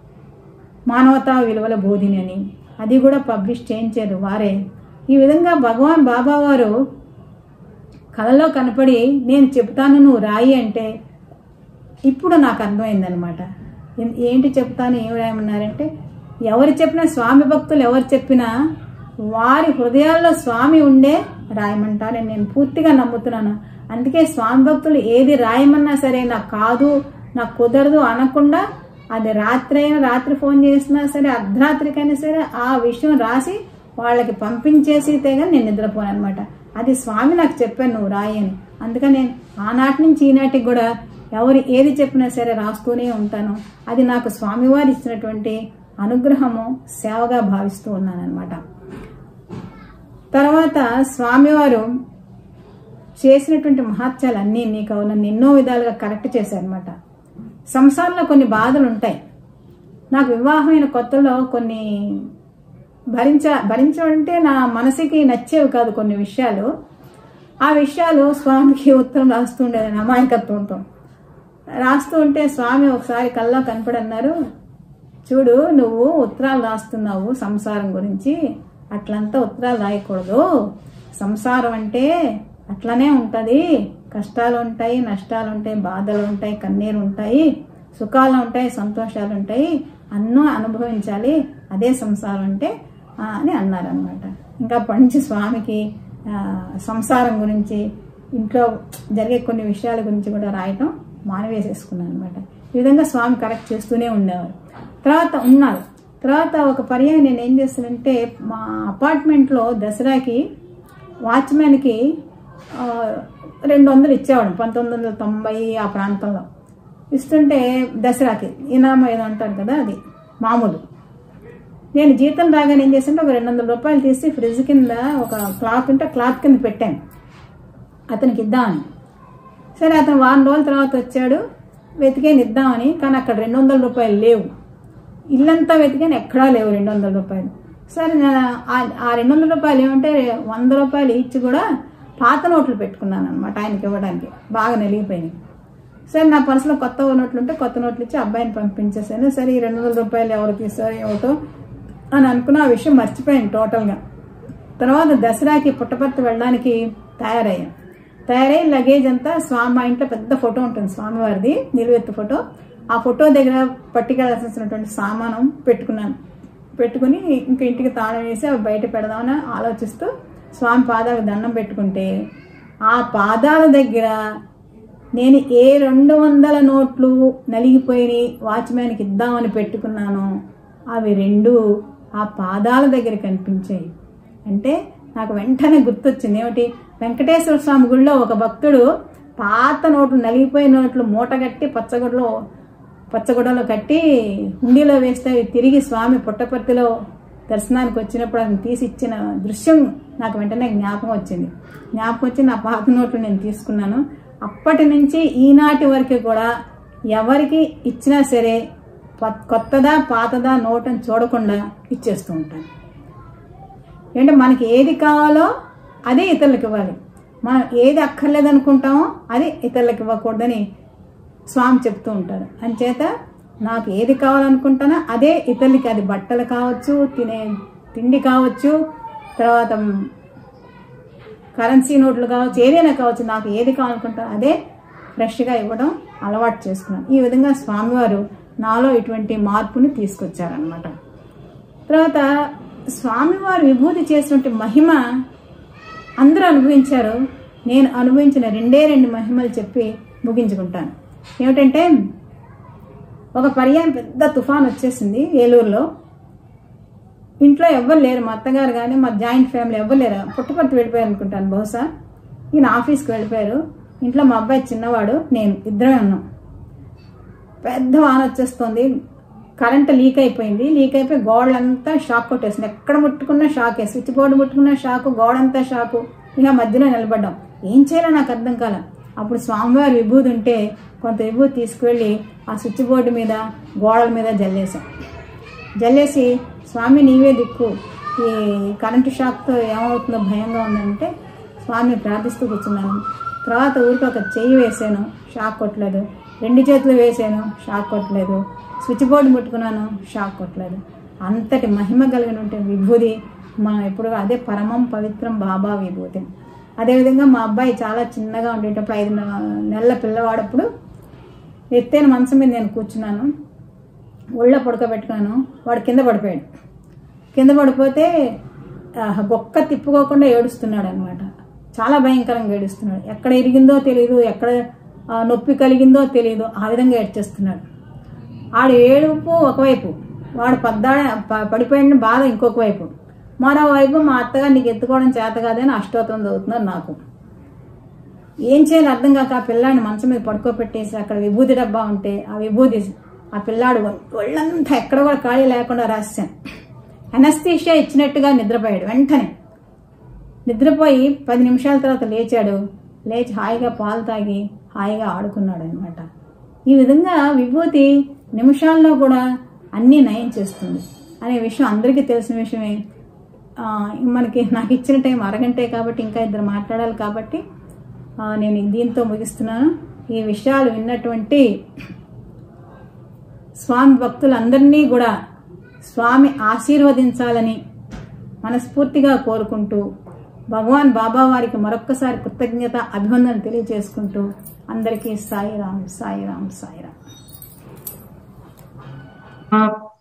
మానవతా విలువల బోధిని అని అది కూడా పబ్లిష్ చేయించారు వారే ఈ విధంగా భగవాన్ బాబా వారు కళలో కనపడి నేను చెప్తాను నువ్వు రాయి అంటే ఇప్పుడు నాకు అర్థమైందనమాట ఏం- ఏంటి చెప్తాను ఏమి రాయమన్నారంటే ఎవరు చెప్పినా స్వామి భక్తులు ఎవరు చెప్పినా వారి హృదయాల్లో స్వామి ఉండే రాయమంటారని నేను పూర్తిగా నమ్ముతున్నాను అందుకే స్వామి భక్తులు ఏది రాయమన్నా సరే నాకు కాదు నాకు కుదరదు అనకుండా అది రాత్రి అయినా రాత్రి ఫోన్ చేసినా సరే అర్ధరాత్రికైనా సరే ఆ విషయం రాసి వాళ్ళకి పంపించేసి కానీ నేను నిద్రపోను అనమాట అది స్వామి నాకు చెప్పాను నువ్వు రాయి అని అందుకని నేను ఆనాటి నుంచి ఈనాటికి కూడా ఎవరు ఏది చెప్పినా సరే రాస్తూనే ఉంటాను అది నాకు స్వామివారు ఇచ్చినటువంటి అనుగ్రహము సేవగా భావిస్తూ ఉన్నాను అనమాట తర్వాత స్వామివారు చేసినటువంటి మహత్యాలన్నీ నీకు నన్ను ఎన్నో విధాలుగా కరెక్ట్ చేశారనమాట సంసారంలో కొన్ని బాధలు ఉంటాయి నాకు వివాహమైన కొత్తలో కొన్ని భరించ భరించమంటే నా మనసుకి నచ్చేవి కాదు కొన్ని విషయాలు ఆ విషయాలు స్వామికి ఉత్తరం రాస్తూ ఉండేది అమాయకత్వంతో రాస్తూ ఉంటే స్వామి ఒకసారి కల్లా కనపడన్నారు చూడు నువ్వు ఉత్తరాలు రాస్తున్నావు సంసారం గురించి అట్లంతా ఉత్తరాలు రాయకూడదు సంసారం అంటే అట్లనే ఉంటుంది కష్టాలు ఉంటాయి నష్టాలు ఉంటాయి బాధలు ఉంటాయి కన్నీరు ఉంటాయి సుఖాలు ఉంటాయి సంతోషాలు ఉంటాయి అన్నూ అనుభవించాలి అదే సంసారం అంటే ఆ, అని అన్నారనమాట ఇంకా పంచి స్వామికి ఆ, సంసారం గురించి ఇంట్లో జరిగే కొన్ని విషయాల గురించి కూడా రాయటం మానవేసేసుకున్నాను అనమాట ఈ విధంగా స్వామి కరెక్ట్ చేస్తూనే ఉండేవారు తర్వాత ఉన్నారు తర్వాత ఒక పర్యాయం నేను ఏం చేస్తానంటే మా అపార్ట్మెంట్లో దసరాకి వాచ్మెన్కి ఆ, రెండు వందలు ఇచ్చేవాడు పంతొమ్మిది వందల తొంభై ఆ ప్రాంతంలో ఇస్తుంటే దసరాకి ఇనామ ఏదో అంటారు కదా అది మామూలు నేను జీతం రాగానే ఏం చేస్తుంటే ఒక రెండు వందల రూపాయలు తీసి ఫ్రిడ్జ్ కింద ఒక క్లాత్ ఉంటే క్లాత్ కింద పెట్టాను అతనికి ఇద్దామని సరే అతను వారం రోజుల తర్వాత వచ్చాడు వెతికేని ఇద్దామని కానీ అక్కడ రెండు వందల రూపాయలు లేవు ఇల్లంతా వెతికాను ఎక్కడా లేవు రెండు వందల రూపాయలు సరే నేను ఆ- ఆ రెండు వందల రూపాయలు ఏమంటే వంద రూపాయలు ఇచ్చి కూడా పాత నోట్లు పెట్టుకున్నాను అనమాట ఆయనకి ఇవ్వడానికి బాగా నలిగిపోయినాయి సరే నా పర్సులో కొత్త నోట్లు ఉంటే కొత్త నోట్లు ఇచ్చి అబ్బాయిని పంపించేసాను సరే ఈ రెండు వందల రూపాయలు ఎవరు తీసారో ఏమిటో అని అనుకున్న ఆ విషయం మర్చిపోయాను టోటల్గా తర్వాత దసరాకి పుట్టపర్తి వెళ్ళడానికి తయారయ్యాను తయారై లగేజ్ అంతా స్వామి మా ఇంట్లో పెద్ద ఫోటో ఉంటుంది స్వామివారిది నిలువెత్తు ఫోటో ఆ ఫోటో దగ్గర పట్టుకెళ్ళాల్సినటువంటి సామానం పెట్టుకున్నాను పెట్టుకుని ఇంక ఇంటికి తాళం వేసి అవి బయట పెడదామని ఆలోచిస్తూ స్వామి పాదాలకు దండం పెట్టుకుంటే ఆ పాదాల దగ్గర నేను ఏ రెండు వందల నోట్లు నలిగిపోయి వాచ్మ్యాన్కి ఇద్దామని పెట్టుకున్నాను అవి రెండు ఆ పాదాల దగ్గర కనిపించాయి అంటే నాకు వెంటనే గుర్తొచ్చింది ఏమిటి వెంకటేశ్వర స్వామి గుడిలో ఒక భక్తుడు పాత నోట్లు నలిగిపోయిన నోట్లు మూటగట్టి పచ్చగుడిలో పచ్చగుడలో కట్టి హుండీలో వేస్తే అవి తిరిగి స్వామి పుట్టపర్తిలో దర్శనానికి వచ్చినప్పుడు ఆయన తీసి ఇచ్చిన దృశ్యం నాకు వెంటనే జ్ఞాపకం వచ్చింది జ్ఞాపకం వచ్చి నా పాత నోట్లు నేను తీసుకున్నాను అప్పటి నుంచి ఈనాటి వరకు కూడా ఎవరికి ఇచ్చినా సరే ప- కొత్తదా పాతదా నోటని చూడకుండా ఇచ్చేస్తూ ఉంటాను అంటే మనకి ఏది కావాలో అదే ఇతరులకు ఇవ్వాలి మనం ఏది అక్కర్లేదు అనుకుంటామో అది ఇతరులకు ఇవ్వకూడదని స్వామి చెప్తూ ఉంటారు అంచేత నాకు ఏది కావాలనుకుంటానో అదే ఇతరులకి అది బట్టలు కావచ్చు తినే తిండి కావచ్చు తర్వాత కరెన్సీ నోట్లు కావచ్చు ఏదైనా కావచ్చు నాకు ఏది కావాలనుకుంటానో అదే ఫ్రెష్గా ఇవ్వడం అలవాటు చేసుకున్నాను ఈ విధంగా స్వామివారు నాలో ఇటువంటి మార్పుని తీసుకొచ్చారనమాట తర్వాత స్వామివారు విభూతి చేసినటువంటి మహిమ అందరూ అనుభవించారు నేను అనుభవించిన రెండే రెండు మహిమలు చెప్పి ముగించుకుంటాను ఏమిటంటే ఒక పర్యాయం పెద్ద తుఫాన్ వచ్చేసింది ఏలూరులో ఇంట్లో ఎవ్వరు లేరు మా అత్తగారు కానీ మా జాయింట్ ఫ్యామిలీ ఎవ్వరు లేరు పుట్టపర్తి వెళ్ళిపోయారు అనుకుంటాను బహుశా ఈయన ఆఫీస్కి వెళ్ళిపోయారు ఇంట్లో మా అబ్బాయి చిన్నవాడు నేను ఇద్దరమే ఉన్నాం పెద్ద వాన వచ్చేస్తుంది కరెంట్ లీక్ అయిపోయింది లీక్ అయిపోయి గోడలంతా షాక్ కొట్టేసింది ఎక్కడ ముట్టుకున్నా షాకే స్విచ్ బోర్డు ముట్టుకున్నా షాకు గోడంతా షాకు ఇక మధ్యలో నిలబడ్డాం ఏం చేయాలో నాకు అర్థం కాల అప్పుడు స్వామివారి విభూతి ఉంటే కొంత విభూతి తీసుకువెళ్ళి ఆ స్విచ్ బోర్డు మీద గోడల మీద జల్లేసాం జల్లేసి స్వామి నీవే దిక్కు ఈ కరెంటు షాక్తో ఏమవుతుందో భయంగా ఉందంటే స్వామి ప్రార్థిస్తూ కూర్చున్నాను తర్వాత ఊరికి ఒక చెయ్యి వేసాను షాక్ కొట్టలేదు రెండు చేతులు వేసాను షాక్ కొట్టలేదు స్విచ్ బోర్డు ముట్టుకున్నాను షాక్ కొట్టలేదు అంతటి మహిమ కలిగిన విభూది మనం ఎప్పుడు అదే పరమం పవిత్రం బాబా విభూతి అదేవిధంగా మా అబ్బాయి చాలా చిన్నగా ఉండేటప్పుడు ఐదు నె- నెలల పిల్లవాడప్పుడు ఎత్తైన మంచం మీద నేను కూర్చున్నాను ఒళ్ళో పడుకోబెట్టుకున్నాను వాడు కింద పడిపోయాడు కింద పడిపోతే ఆ, బొక్క తిప్పుకోకుండా ఏడుస్తున్నాడు అనమాట చాలా భయంకరంగా ఏడుస్తున్నాడు ఎక్కడ ఇరిగిందో తెలియదు ఎక్కడ ఆ, నొప్పి కలిగిందో తెలియదు ఆ విధంగా ఏడ్చేస్తున్నాడు ఆడు ఏడుపు ఒకవైపు వాడు పద్దా ప- పడిపోయిన బాధ ఇంకొక వైపు మరోవైపు మా అత్తగారు నీకు ఎత్తుకోవడం చేత కాదని అష్టోత్తరం చదువుతున్నారు నాకు ఏం చేయాలి అర్థం కాక ఆ పిల్లాడిని మంచం మీద పడుకోబెట్టేసి అక్కడ విభూతి డబ్బా ఉంటే ఆ విభూతి ఆ పిల్లాడు ఒళ్ళంతా ఎక్కడ కూడా ఖాళీ లేకుండా రాశాను అనస్థీషియా ఇచ్చినట్టుగా నిద్రపోయాడు వెంటనే నిద్రపోయి పది నిమిషాల తర్వాత లేచాడు లేచి హాయిగా పాలు తాగి హాయిగా ఆడుకున్నాడు అనమాట ఈ విధంగా విభూతి నిమిషాల్లో కూడా అన్నీ నయం చేస్తుంది అనే విషయం అందరికీ తెలిసిన విషయమే ఆ, మనకి నాకు ఇచ్చిన టైం అరగంటే కాబట్టి ఇంకా ఇద్దరు మాట్లాడాలి కాబట్టి ఆ, నేను దీంతో ముగిస్తున్నాను ఈ విషయాలు విన్నటువంటి స్వామి భక్తులందరినీ కూడా స్వామి ఆశీర్వదించాలని మనస్ఫూర్తిగా కోరుకుంటూ భగవాన్ బాబా వారికి మరొక్కసారి కృతజ్ఞత అభివందన తెలియజేసుకుంటూ అందరికీ సాయిరాం సాయిరాం సాయిరాం ఆ,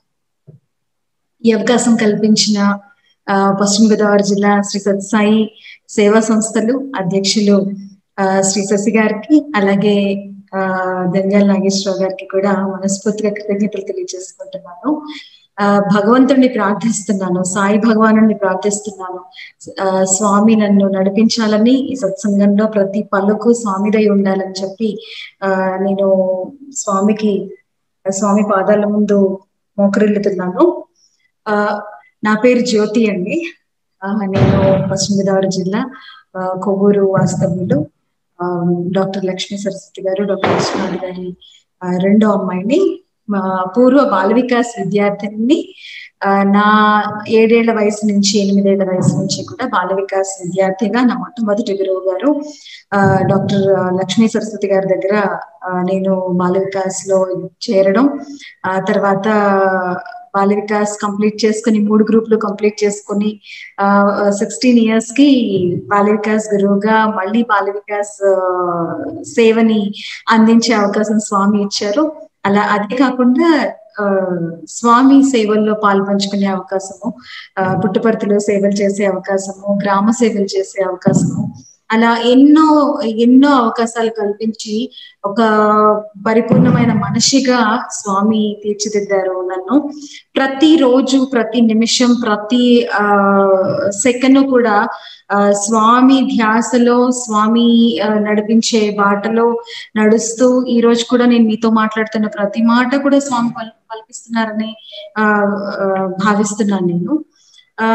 ఈ అవకాశం కల్పించిన ఆ, పశ్చిమ గోదావరి జిల్లా శ్రీ సత్సాయి సేవా సంస్థలు అధ్యక్షులు ఆ, శ్రీ శశి గారికి అలాగే ఆ, దంజాల నాగేశ్వరరావు గారికి కూడా మనస్ఫూర్తిగా కృతజ్ఞతలు తెలియజేసుకుంటున్నాను ఆ, భగవంతుడిని ప్రార్థిస్తున్నాను సాయి భగవాను ప్రార్థిస్తున్నాను ఆ, స్వామి నన్ను నడిపించాలని ఈ సత్సంగంలో ప్రతి పలుకు స్వామిదై ఉండాలని చెప్పి ఆ, నేను స్వామికి స్వామి పాదాల ముందు మోకరిల్లుతున్నాను ఆ, నా పేరు జ్యోతి అండి ఆ, నేను పశ్చిమ గోదావరి జిల్లా ఆ, కొవ్వూరు వాస్తవ్యులు ఆ, డాక్టర్ లక్ష్మీ సరస్వతి గారు డాక్టర్ విశ్వనాథ్ గారి ఆ, రెండో అమ్మాయిని మా పూర్వ బాల వికాస్ విద్యార్థిని ఆ, నా ఏడేళ్ల వయసు నుంచి ఎనిమిదేళ్ల వయసు నుంచి కూడా బాల వికాస్ విద్యార్థిగా నా మొట్టమొదటి గురువు గారు ఆ, డాక్టర్ లక్ష్మీ సరస్వతి గారి దగ్గర ఆ, నేను బాల వికాస్ లో చేరడం ఆ తర్వాత బాల వికాస్ కంప్లీట్ చేసుకుని మూడు గ్రూపులు కంప్లీట్ చేసుకుని సిక్స్టీన్ ఇయర్స్ కి బాల వికాస్ గురువుగా మళ్ళీ బాల వికాస్ ఆ, సేవని అందించే అవకాశం స్వామి ఇచ్చారు అలా అదే కాకుండా ఆ, స్వామి సేవల్లో పాల్పంచుకునే అవకాశము ఆ, పుట్టపర్తిలో సేవలు చేసే అవకాశము గ్రామ సేవలు చేసే అవకాశము అలా ఎన్నో ఎన్నో అవకాశాలు కల్పించి ఒక పరిపూర్ణమైన మనిషిగా స్వామి తీర్చిదిద్దారు నన్ను ప్రతి రోజు ప్రతి నిమిషం ప్రతి ఆ సెకండ్ కూడా ఆ, స్వామి ధ్యాసలో స్వామి ఆ, నడిపించే బాటలో నడుస్తూ ఈ రోజు కూడా నేను మీతో మాట్లాడుతున్న ప్రతి మాట కూడా స్వామి పల్ కల్పిస్తున్నారని ఆ ఆ, భావిస్తున్నాను నేను ఆ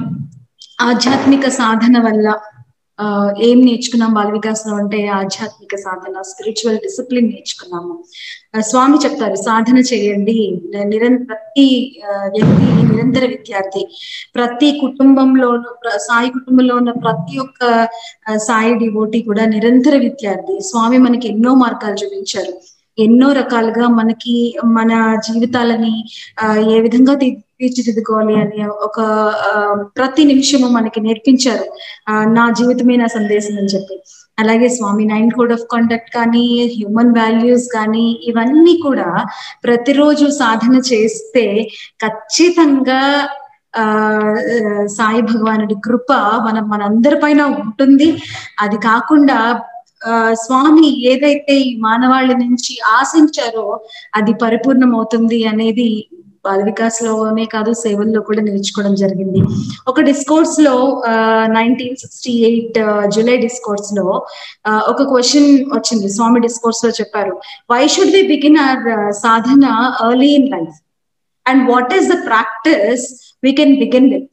ఆధ్యాత్మిక సాధన వల్ల ఆ ఏం నేర్చుకున్నాం బాల వికాసంలో అంటే ఆధ్యాత్మిక సాధన స్పిరిచువల్ డిసిప్లిన్ నేర్చుకున్నాము ఆ, స్వామి చెప్తారు సాధన చేయండి నిరంతర ప్రతి ఆ, వ్యక్తి నిరంతర విద్యార్థి ప్రతి కుటుంబంలోనూ ప్ర- సాయి కుటుంబంలో ఉన్న ప్రతి ఒక్క ఆ, సాయి డివోటి కూడా నిరంతర విద్యార్థి స్వామి మనకి ఎన్నో మార్గాలు చూపించారు ఎన్నో రకాలుగా మనకి మన జీవితాలని ఆ, ఏ విధంగా తీ- తీర్చిదిద్దుకోవాలి అని ఒక ఆ, ప్రతి నిమిషము మనకి నేర్పించారు ఆ, నా జీవితమే నా సందేశం అని చెప్పి అలాగే Swami nine code of conduct కానీ హ్యూమన్ వాల్యూస్ కానీ ఇవన్నీ కూడా ప్రతిరోజు సాధన చేస్తే ఖచ్చితంగా ఆ సాయి భగవానుడి కృప మన మనందరి పైన ఉంటుంది అది కాకుండా ఆ స్వామి ఏదైతే ఈ మానవాళి నుంచి ఆశించారో అది పరిపూర్ణం అవుతుంది అనేది బాల వికాస్ లోనే కాదు సేవల్లో కూడా నేర్చుకోవడం జరిగింది ఒక డిస్కోర్స్ లో nineteen sixty eight July discourse లో ఆ, ఒక క్వశ్చన్ వచ్చింది స్వామి డిస్కోర్స్ లో చెప్పారు why should we begin our sadhana early in life and what is the practice we can begin with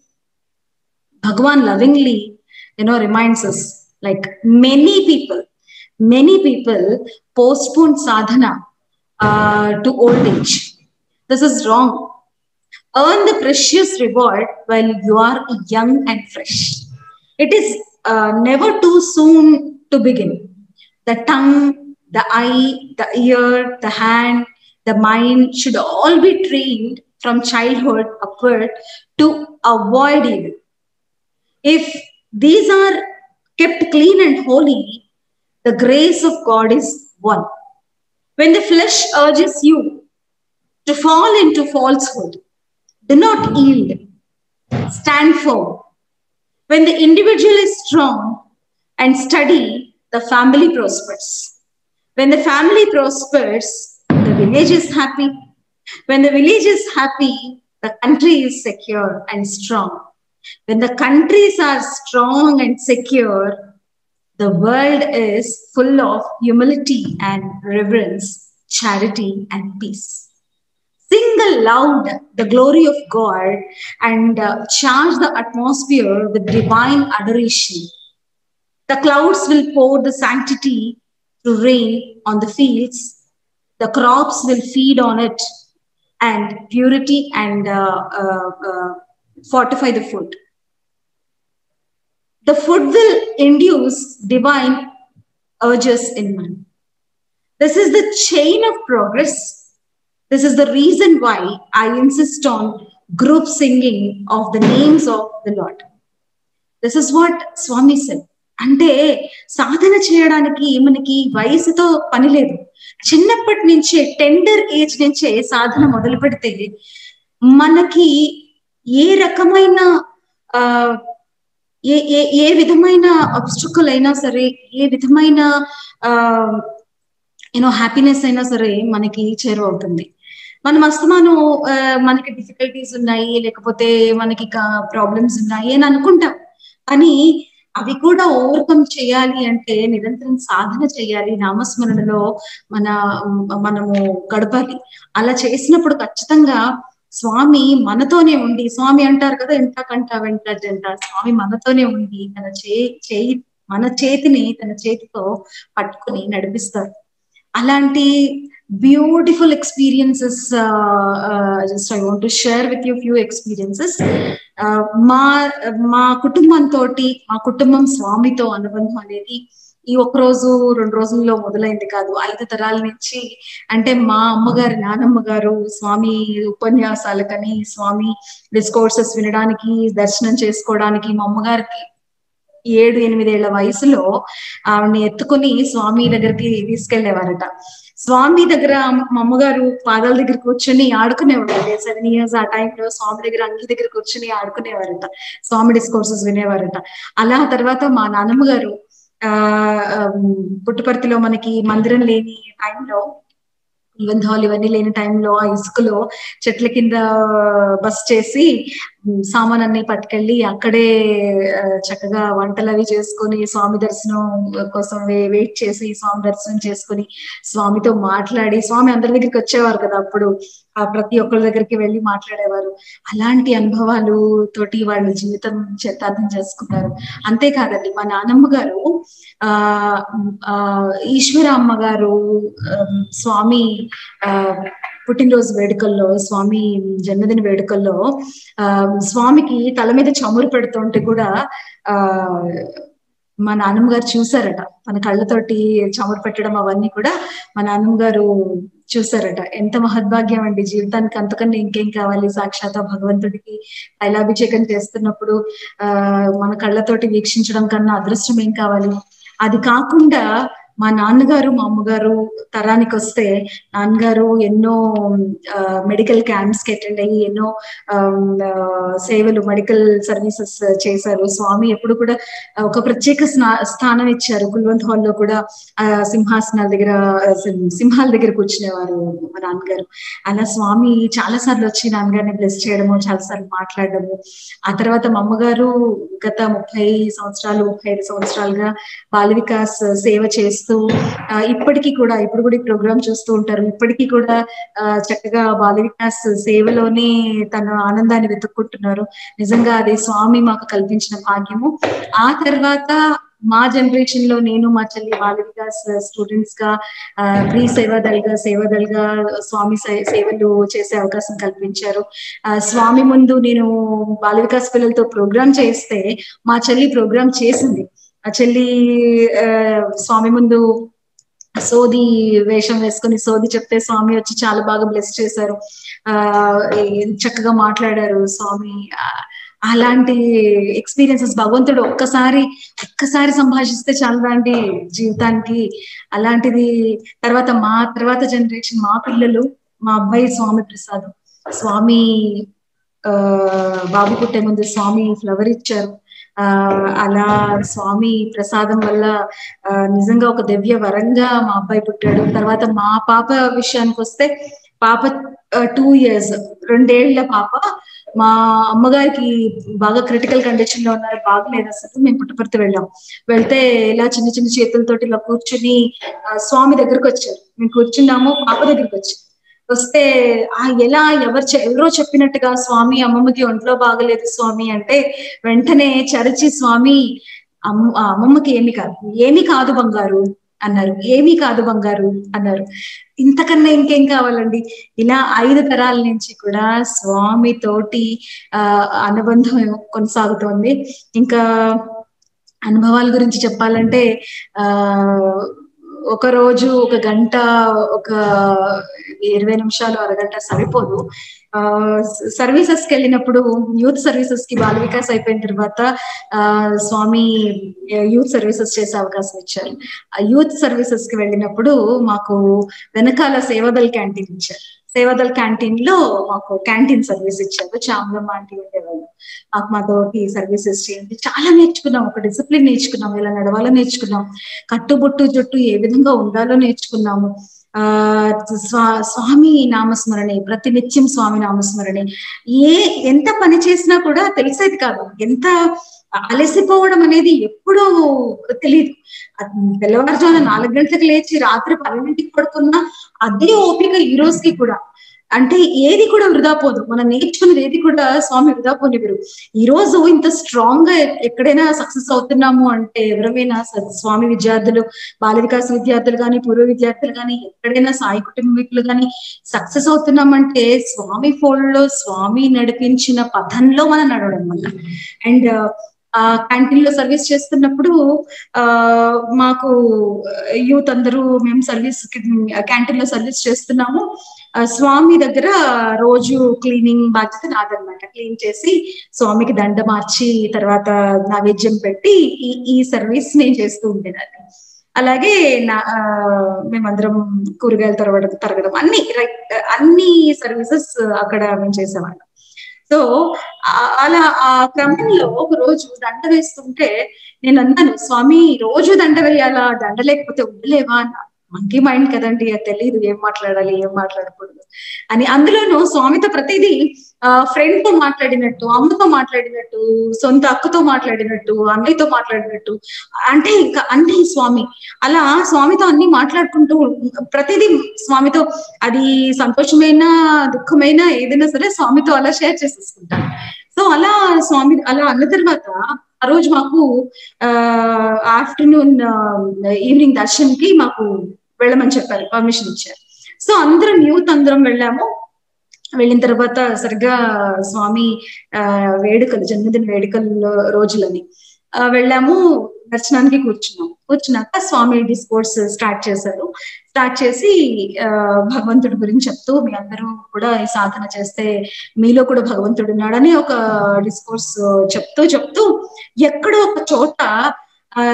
Bhagavan lovingly you know reminds us like many people many people postpone sadhana uh, to old age this is wrong earn the precious reward while you are young and fresh it is uh, never too soon to begin the tongue the eye the ear the hand the mind should all be trained from childhood upward to avoid evil if these are kept clean and holy, the grace of God is one. When the flesh urges you to fall into falsehood, do not yield, stand firm. When the individual is strong and steady, the family prospers. When the family prospers, the village is happy, When the village is happy, the country is secure and strong. When the countries are strong and secure, the world is full of humility and reverence, charity and peace. Sing aloud the glory of God and uh, charge the atmosphere with divine adoration. The clouds will pour the sanctity to rain on the fields. The crops will feed on it, and purity and uh, uh, uh, fortify the food. The food will induce divine urges in man. This is the chain of progress. This is the reason why I insist on group singing of the names of the Lord. This is what Swami said అంటే సాధన చేయడానికి మనకి వయసుతో పని లేదు చిన్నప్పటి నుంచే tender age నుంచే సాధన మొదలు పెడితే మనకి ఏ రకమైన ఆ ఏ ఏ ఏ విధమైన అబ్స్ట్రకుల్ అయినా సరే ఏ విధమైన ఆ యూనో హ్యాపీనెస్ అయినా సరే మనకి చేరువవుతుంది మనం అస్తమానం ఆ, మనకి డిఫికల్టీస్ ఉన్నాయి లేకపోతే మనకి ప్రాబ్లమ్స్ ఉన్నాయి అని అనుకుంటాం కానీ అవి కూడా ఓవర్కమ్ చేయాలి అంటే నిరంతరం సాధన చేయాలి నామస్మరణలో మన మనము గడపాలి అలా చేసినప్పుడు ఖచ్చితంగా స్వామి మనతోనే ఉండి స్వామి అంటారు కదా ఎంత కంట వెంట జంట స్వామి మనతోనే ఉండి తన చే చేయి మన చేతిని తన చేతితో పట్టుకుని నడిపిస్తారు అలాంటి beautiful experiences just I want to share with you few experiences మా మా కుటుంబంతో మా కుటుంబం స్వామితో అనుబంధం అనేది ఈ ఒక్క రోజు రెండు రోజుల్లో మొదలైంది కాదు ఐదు తరాల నుంచి అంటే మా అమ్మగారు నానమ్మ గారు స్వామి ఉపన్యాసాలకని స్వామి డిస్కోర్సెస్ వినడానికి దర్శనం చేసుకోవడానికి మా అమ్మగారికి ఏడు ఎనిమిదేళ్ల వయసులో ఆవిడని ఎత్తుకుని స్వామి దగ్గరికి తీసుకెళ్లేవారట స్వామి దగ్గర మా అమ్మగారు పాదాల దగ్గర కూర్చొని ఆడుకునేవారు సెవెన్ ఇయర్స్ ఆ టైంలో స్వామి దగ్గర అంగి దగ్గర కూర్చొని ఆడుకునేవారట స్వామి డిస్కోర్సెస్ వినేవారట అలా తర్వాత మా నాన్నమ్మ గారు ఆ పుట్టుపర్తిలో మనకి మందిరం లేని టైంలో ఈవెన్ హాల్ ఇవన్నీ లేని టైంలో ఆ ఇసుకలో చెట్ల కింద బస్ చేసి సామాన్ అన్ని పట్టుకెళ్ళి అక్కడే చక్కగా వంటలు అవి చేసుకొని స్వామి దర్శనం కోసం వెయిట్ చేసి స్వామి దర్శనం చేసుకుని స్వామితో మాట్లాడి స్వామి అందరి దగ్గరికి వచ్చేవారు కదా అప్పుడు ఆ ప్రతి ఒక్కరి దగ్గరికి వెళ్ళి మాట్లాడేవారు అలాంటి అనుభవాలు తోటి వాళ్ళ జీవితం చేతార్థం చేసుకున్నారు అంతేకాదండి మా నానమ్మ గారు ఆ ఈశ్వర అమ్మ గారు స్వామి ఆ పుట్టినరోజు వేడుకల్లో స్వామి జన్మదిన వేడుకల్లో ఆ స్వామికి తల మీద చమురు పెడుతుంటే కూడా ఆ మా నాన్నమ్మ గారు చూసారట తన కళ్ళతోటి చమురు పెట్టడం అవన్నీ కూడా మా నాన్నమ్మ గారు చూసారట ఎంత మహద్భాగ్యం అండి జీవితానికి అంతకన్నా ఇంకేం కావాలి సాక్షాత్ భగవంతుడికి తైలాభిషేకం చేస్తున్నప్పుడు ఆ మన కళ్ళతోటి వీక్షించడం కన్నా అదృష్టం ఏం కావాలి అది కాకుండా మా నాన్నగారు మా అమ్మగారు తరానికి వస్తే నాన్నగారు ఎన్నో మెడికల్ క్యాంప్స్ కి అటెండ్ అయ్యి ఎన్నో సేవలు మెడికల్ సర్వీసెస్ చేశారు స్వామి ఎప్పుడు కూడా ఒక ప్రత్యేక స్థానం ఇచ్చారు కుల్వంత్ హాల్లో కూడా ఆ సింహాసనాల దగ్గర సింహాల దగ్గర కూర్చునేవారు మా నాన్నగారు అలా స్వామి చాలా సార్లు వచ్చి నాన్నగారిని బ్లెస్ చేయడము చాలా సార్లు మాట్లాడడము ఆ తర్వాత మా అమ్మగారు గత ముప్పై సంవత్సరాలు ముప్పై ఐదు సంవత్సరాలుగా బాల వికాస్ సేవ చేస్తూ ఇప్పటికీ కూడా ఇప్పుడు కూడా ఈ ప్రోగ్రామ్ చూస్తూ ఉంటారు ఇప్పటికీ కూడా చక్కగా బాల వికాస్ సేవలోనే తన ఆనందాన్ని వెతుక్కుంటున్నారు నిజంగా అది స్వామి మాకు కల్పించిన భాగ్యము ఆ తర్వాత మా జనరేషన్ లో నేను మా చెల్లి బాల వికాస్ స్టూడెంట్స్ గా ప్రీ సేవాదల్గా సేవాదల్గా స్వామి సేవలు చేసే అవకాశం కల్పించారు స్వామి ముందు నేను బాల వికాస్ పిల్లలతో ప్రోగ్రామ్ చేస్తే మా చెల్లి ప్రోగ్రామ్ చేసింది ఆ చెల్లి స్వామి ముందు సోది వేషం వేసుకుని సోది చెప్తే స్వామి వచ్చి చాలా బాగా బ్లెస్ చేశారు ఆ చక్కగా మాట్లాడారు స్వామి అలాంటి ఎక్స్పీరియన్సెస్ భగవంతుడు ఒక్కసారి ఒక్కసారి సంభాషిస్తే చాలదండి జీవితానికి అలాంటిది తర్వాత మా తర్వాత జనరేషన్ మా పిల్లలు మా అబ్బాయి స్వామి ప్రసాద్ స్వామి ఆ బాబు పుట్టే ముందు స్వామి ఫ్లవర్ ఇచ్చారు ఆ అలా స్వామి ప్రసాదం వల్ల నిజంగా ఒక దివ్య వరంగా మా అబ్బాయి పుట్టాడు తర్వాత మా పాప విషయానికి వస్తే పాప టూ ఇయర్స్ రెండేళ్ల పాప మా అమ్మగారికి బాగా క్రిటికల్ కండిషన్ లో ఉన్నారు బాగలేదు అసలు మేము పుట్టపర్తి వెళ్ళాం వెళ్తే ఇలా చిన్న చిన్న చేతులతోటి ఇలా కూర్చుని ఆ, స్వామి దగ్గరకు వచ్చారు మేము కూర్చున్నాము పాప దగ్గరికి వచ్చి వస్తే ఆ ఎలా ఎవరు చె- ఎవరో చెప్పినట్టుగా స్వామి అమ్మమ్మకి ఒంట్లో బాగలేదు స్వామి అంటే వెంటనే చరిచి స్వామి అమ్మ ఆ అమ్మమ్మకి ఏమి కాదు ఏమి కాదు బంగారు అన్నారు ఏమీ కాదు బంగారు అన్నారు ఇంతకన్నా ఇంకేం కావాలండి ఇలా ఐదు తరాల నుంచి కూడా స్వామి తోటి ఆ అనుబంధం కొనసాగుతోంది ఇంకా అనుభవాల గురించి చెప్పాలంటే ఆ ఒక రోజు ఒక గంట ఒక ఇరవై నిమిషాలు అరగంట సరిపోదు ఆ సర్వీసెస్ కి వెళ్ళినప్పుడు యూత్ సర్వీసెస్ కి బాల వికాస్ అయిపోయిన తర్వాత ఆ స్వామి యూత్ సర్వీసెస్ చేసే అవకాశం ఇచ్చారు ఆ యూత్ సర్వీసెస్ కి వెళ్ళినప్పుడు మాకు వెనకాల సేవాదల్ క్యాంటీన్ ఇచ్చారు సేవాదల్ క్యాంటీన్ లో మాకు క్యాంటీన్ సర్వీస్ ఇచ్చారు చామలమ్మ ఆంటీ ఉండేవాళ్ళు మాకు మాతోటి సర్వీసెస్ చేయండి చాలా నేర్చుకున్నాం ఒక డిసిప్లిన్ నేర్చుకున్నాం ఇలా నడవాలో నేర్చుకున్నాం కట్టుబొట్టు జుట్టు ఏ విధంగా ఉండాలో నేర్చుకున్నాము ఆ స్వా స్వామి నామస్మరణే ప్రతి నిత్యం స్వామి నామస్మరణే ఏ ఎంత పని చేసినా కూడా తెలిసేది కాదు ఎంత అలసిపోవడం అనేది ఎప్పుడూ తెలియదు తెల్లవారుజామున నాలుగు గంటలకు లేచి రాత్రి పన్నెండింటికి పడుకున్నా అదే ఓపిక ఈ రోజుకి కూడా అంటే ఏది కూడా వృధా పోదు మనం నేర్చుకున్నది ఏది కూడా స్వామి వృధా పోనివ్వరు ఈ రోజు ఇంత స్ట్రాంగ్ గా ఎక్కడైనా సక్సెస్ అవుతున్నాము అంటే ఎవరైనా స- స్వామి విద్యార్థులు బాల వికాస్ విద్యార్థులు కానీ పూర్వ విద్యార్థులు కానీ ఎక్కడైనా సాయి కుటుంబీకులు కానీ సక్సెస్ అవుతున్నామంటే స్వామి ఫోల్డ్ లో స్వామి నడిపించిన పథంలో మనం నడవడం వల్ల అండ్ ఆ క్యాంటీన్ లో సర్వీస్ చేస్తున్నప్పుడు ఆ మాకు యూత్ అందరూ మేము సర్వీస్ క్యాంటీన్ లో సర్వీస్ చేస్తున్నాము ఆ, స్వామి దగ్గర రోజు క్లీనింగ్ బాధ్యత నాదనమాట క్లీన్ చేసి స్వామికి దండ మార్చి తర్వాత నైవేద్యం పెట్టి ఈ ఈ సర్వీస్ నేను చేస్తూ ఉండేదాన్ని అలాగే నా ఆ, మేమందరం కూరగాయలు తరగడం తరగడం అన్ని రైట్ అన్ని సర్వీసెస్ అక్కడ మేము చేసేవాళ్ళం సో ఆ- అలా ఆ క్రమంలో ఒక రోజు దండ వేస్తుంటే నేను అన్నాను స్వామి రోజు దండ వేయాలా దండ లేకపోతే ఉండలేవా అన్నా మంకీ మైండ్ కదండి అది తెలియదు ఏం మాట్లాడాలి ఏం మాట్లాడకూడదు అని అందులోనూ స్వామితో ప్రతిదీ ఆ ఫ్రెండ్ తో మాట్లాడినట్టు అమ్మతో మాట్లాడినట్టు సొంత అక్కతో మాట్లాడినట్టు అన్నయ్యతో మాట్లాడినట్టు అంటే ఇంకా అన్ని స్వామి అలా స్వామితో అన్ని మాట్లాడుకుంటూ ప్రతిదీ స్వామితో అది సంతోషమైన దుఃఖమైన ఏదైనా సరే స్వామితో అలా షేర్ చేసేసుకుంటాను సో అలా స్వామి అలా అన్న తర్వాత ఆ రోజు మాకు ఆ ఆఫ్టర్నూన్ ఈవినింగ్ దర్శన్ కి మాకు వెళ్ళమని చెప్పారు పర్మిషన్ ఇచ్చారు సో అందరం యూత్ అందరం వెళ్ళాము వెళ్ళిన తర్వాత సరిగ్గా స్వామి ఆ వేడుకలు జన్మదిన వేడుకల రోజులని ఆ, వెళ్ళాము దర్శనానికి కూర్చున్నాం కూర్చున్నాక స్వామి డిస్కోర్స్ స్టార్ట్ చేశారు స్టార్ట్ చేసి ఆ భగవంతుడి గురించి చెప్తూ మీ అందరూ కూడా ఈ సాధన చేస్తే మీలో కూడా భగవంతుడు ఉన్నాడని ఒక డిస్కోర్స్ చెప్తూ చెప్తూ ఎక్కడో ఒక చోట ఆ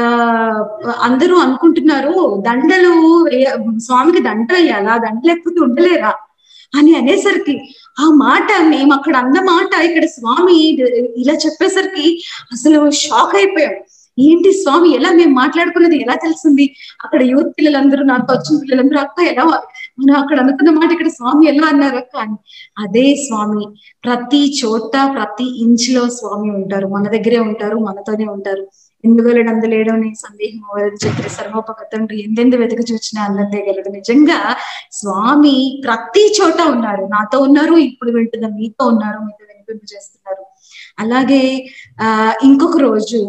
అందరూ అనుకుంటున్నారు దండలు వేయ- స్వామికి దండ వేయాలా దండ లేకపోతే ఉండలేరా అని అనేసరికి ఆ మాట మేము అక్కడ అన్న మాట ఇక్కడ స్వామి ఇలా చెప్పేసరికి అసలు షాక్ అయిపోయాం ఏంటి స్వామి ఎలా మేము మాట్లాడుకున్నది ఎలా తెలిసింది అక్కడ యూత్ పిల్లలందరూ నాతో వచ్చిన పిల్లలందరూ అక్క ఎలా మనం అక్కడ అనుకున్న మాట ఇక్కడ స్వామి ఎలా అన్నారు అక్క అని అదే స్వామి ప్రతి చోట ప్రతి ఇంచ్ లో స్వామి ఉంటారు మన దగ్గరే ఉంటారు మనతోనే ఉంటారు ఎందుగలడు అందలేడు అనే సందేహం ఎవరైతే చెప్పి సర్వోపగతండ్రి ఎందెందు వెతికి చూసినా అందందే గలడు నిజంగా స్వామి ప్రతి చోట ఉన్నారు నాతో ఉన్నారు ఇప్పుడు వింటున్న మీతో ఉన్నారు మీతో వినిపింప చేస్తున్నారు అలాగే ఆ ఇంకొక రోజు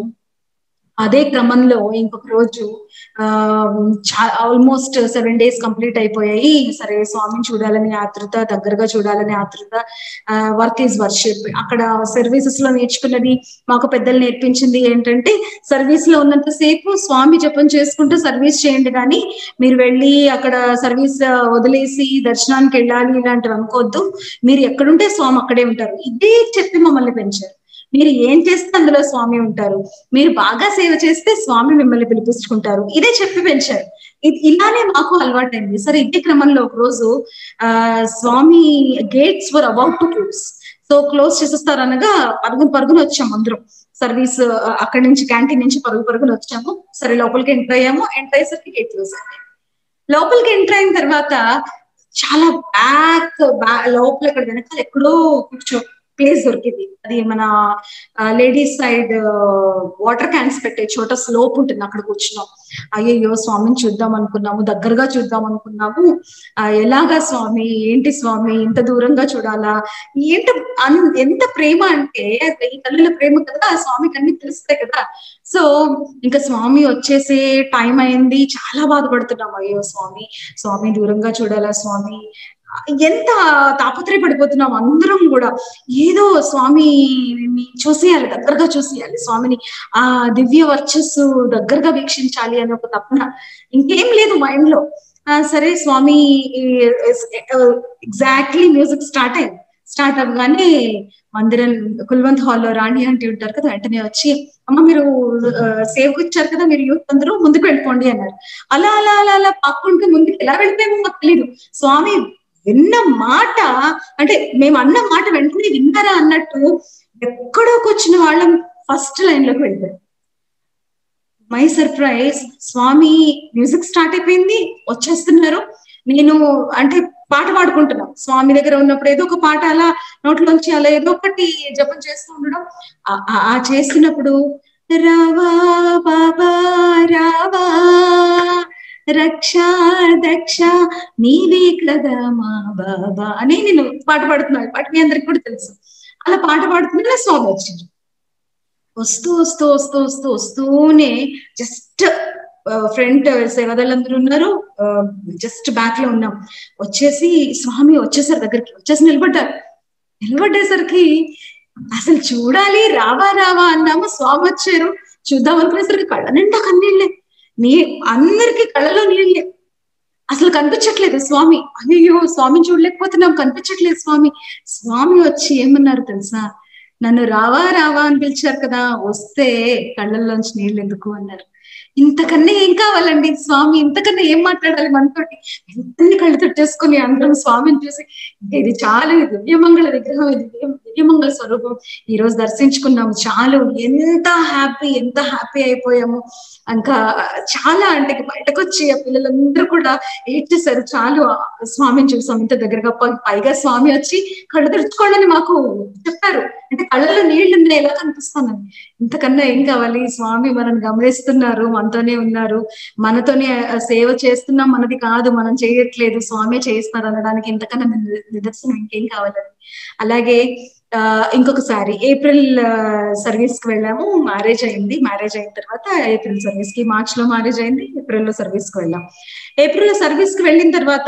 అదే క్రమంలో ఇంకొక రోజు ఆ ఆల్మోస్ట్ సెవెన్ డేస్ కంప్లీట్ అయిపోయాయి సరే స్వామిని చూడాలని ఆతృత దగ్గరగా చూడాలని ఆతృత వర్క్ ఈజ్ వర్షిప్ అక్కడ సర్వీసెస్ లో నేర్చుకున్నది మాకు పెద్దలు నేర్పించింది ఏంటంటే సర్వీస్ లో ఉన్నంత సేపు స్వామి జపం చేసుకుంటూ సర్వీస్ చేయండి కానీ మీరు వెళ్ళి అక్కడ సర్వీస్ వదిలేసి దర్శనానికి వెళ్ళాలి ఇలాంటివి అనుకోవద్దు మీరు ఎక్కడుంటే స్వామి అక్కడే ఉంటారు ఇదే చెప్పి మమ్మల్ని పెంచారు మీరు ఏం చేస్తే అందులో స్వామి ఉంటారు మీరు బాగా సేవ చేస్తే స్వామి మిమ్మల్ని పిలిపించుకుంటారు ఇదే చెప్పి పెంచారు ఇ- ఇలానే మాకు అలవాటైంది సరే ఇదే క్రమంలో ఒక రోజు ఆ Swami gates were about to close so close చేసేస్తారు అనగా పరుగున పరుగున వచ్చాము అందరం సర్వీస్ అక్కడి నుంచి క్యాంటీన్ నుంచి పరుగు పరుగున వచ్చాము సరే లోపలికి ఎంటర్ అయ్యాము ఎంటర్ అయ్యేసరికి గేట్ క్లోజ్ అయ్యాయి లోపలికి ఎంటర్ అయిన తర్వాత చాలా బ్యాక్ లోపల ఇక్కడ వెనకాల ఎక్కడో కూర్చో ప్లేస్ దొరికింది అది మన లేడీస్ సైడ్ వాటర్ క్యాన్స్ పెట్టే చోట స్లోప్ ఉంటుంది అక్కడ కూర్చున్నాం అయ్యయ్యో స్వామిని చూద్దాం అనుకున్నాము దగ్గరగా చూద్దాం అనుకున్నాము ఆ, ఎలాగా స్వామి ఏంటి స్వామి ఇంత దూరంగా చూడాలా ఏంట అన్- ఎంత ప్రేమ అంటే ఈ తల్లుల ప్రేమ కదా ఆ స్వామికి అన్ని తెలుస్తాయి కదా సో ఇంకా స్వామి వచ్చేసే టైం అయింది చాలా బాధపడుతున్నాం అయ్యో స్వామి స్వామి దూరంగా చూడాలా స్వామి ఎంత తాపత్రయపడిపోతున్నాం అందరం కూడా ఏదో స్వామిని చూసేయాలి దగ్గరగా చూసేయాలి స్వామిని ఆ దివ్య వర్చస్సు దగ్గరగా వీక్షించాలి అని ఒక తపన ఇంకేం లేదు మైండ్ లో ఆ, సరే స్వామి ఎగ్జాక్ట్లీ మ్యూజిక్ స్టార్ట్ అయింది స్టార్ట్ అవ్వగానే మందిరం కుల్వంత్ హాల్లో రాణి ఆంటీ ఉంటారు కదా వెంటనే వచ్చి అమ్మ మీరు సేవ్ ఇచ్చారు కదా మీరు యూత్ అందరూ ముందుకు వెళ్ళిపోండి అన్నారు అలా అలా అలా అలా పాక్కుంటూ ముందుకు ఎలా వెళ్ళిపోయామో మాకు తెలియదు స్వామి విన్న మాట అంటే మేము అన్న మాట వెంటనే విన్నారా అన్నట్టు ఎక్కడోకి వచ్చిన వాళ్ళం ఫస్ట్ లైన్ లోకి వెళ్ళిపోయాం my surprise Swami music start అయిపోయింది వచ్చేస్తున్నారు నేను అంటే పాట పాడుకుంటున్నాం స్వామి దగ్గర ఉన్నప్పుడు ఏదో ఒక పాట అలా నోట్లోంచి అలా ఏదో ఒకటి జపం చేస్తూ ఉండడం ఆ- ఆ- ఆ చేస్తున్నప్పుడు రావా బాబా రావా రక్ష దక్ష నీవే కదా మా బాబా అని నేను పాట పాడుతున్నాను పాట మీ అందరికి కూడా తెలుసు అలా పాట పాడుతున్నా స్వామి వచ్చింది వస్తూ వస్తూ వస్తూ వస్తూ వస్తూనే జస్ట్ ఫ్రంట్ సేవదళ్ళందరూ ఉన్నారు జస్ట్ బ్యాక్ లో ఉన్నాం వచ్చేసి స్వామి వచ్చేసారు దగ్గరికి వచ్చేసి నిలబడ్డారు నిలబడ్డేసరికి అసలు చూడాలి రావా రావా అన్నాము స్వామి వచ్చారు చూద్దాం అనుకునేసరికి కళ్ళ నిండా కన్నీళ్ళే నీ అందరికి కళ్ళలో నీళ్ళే అసలు కనిపించట్లేదు స్వామి అయ్యో స్వామిని చూడలేకపోతున్నాం కనిపించట్లేదు స్వామి స్వామి వచ్చి ఏమన్నారు తెలుసా నన్ను రావా రావా అని పిలిచారు కదా వస్తే కళ్ళల్లోంచి నీళ్ళు ఎందుకు అన్నారు ఇంతకన్నా ఏం కావాలండి స్వామి ఇంతకన్నా ఏం మాట్లాడాలి మనతోటి వెంటనే కళ్ళు తట్టేసుకొని అందరం స్వామిని చూసి ఇది చాలు ఇది దివ్యమంగళ విగ్రహం ఇది దివ్య- దివ్యమంగళ స్వరూపం ఈ రోజు దర్శించుకున్నాము చాలు ఎంత హ్యాపీ ఎంత హ్యాపీ అయిపోయాము ఇంకా చాలా అంటే ఇక బయటకు వచ్చి ఆ పిల్లలందరూ కూడా ఏడ్చేశారు చాలు ఆ స్వామిని చూసాం ఇంత దగ్గరగా పై- పైగా స్వామి వచ్చి కళ్ళు తెరుచుకోండి అని మాకు చెప్పారు అంటే కళ్ళలో నీళ్లు ఉన్నాయి ఎలా కనిపిస్తానని ఇంతకన్నా ఏం కావాలి స్వామి మనల్ని గమనిస్తున్నారు మనతోనే ఉన్నారు మనతోనే ఆ సేవ చేస్తున్నాం మనది కాదు మనం చేయట్లేదు స్వామి చేస్తున్నారు అనడానికి ఇంతకన్నా నిద- నిదర్శనం ఇంకేం కావాలని అలాగే ఆ ఇంకొకసారి ఏప్రిల్ సర్వీస్ కి వెళ్ళాము మ్యారేజ్ అయింది మ్యారేజ్ అయిన తర్వాత ఏప్రిల్ సర్వీస్ కి మార్చ్ లో మ్యారేజ్ అయింది ఏప్రిల్ లో సర్వీస్ కి వెళ్ళాం ఏప్రిల్ లో సర్వీస్ కి వెళ్ళిన తర్వాత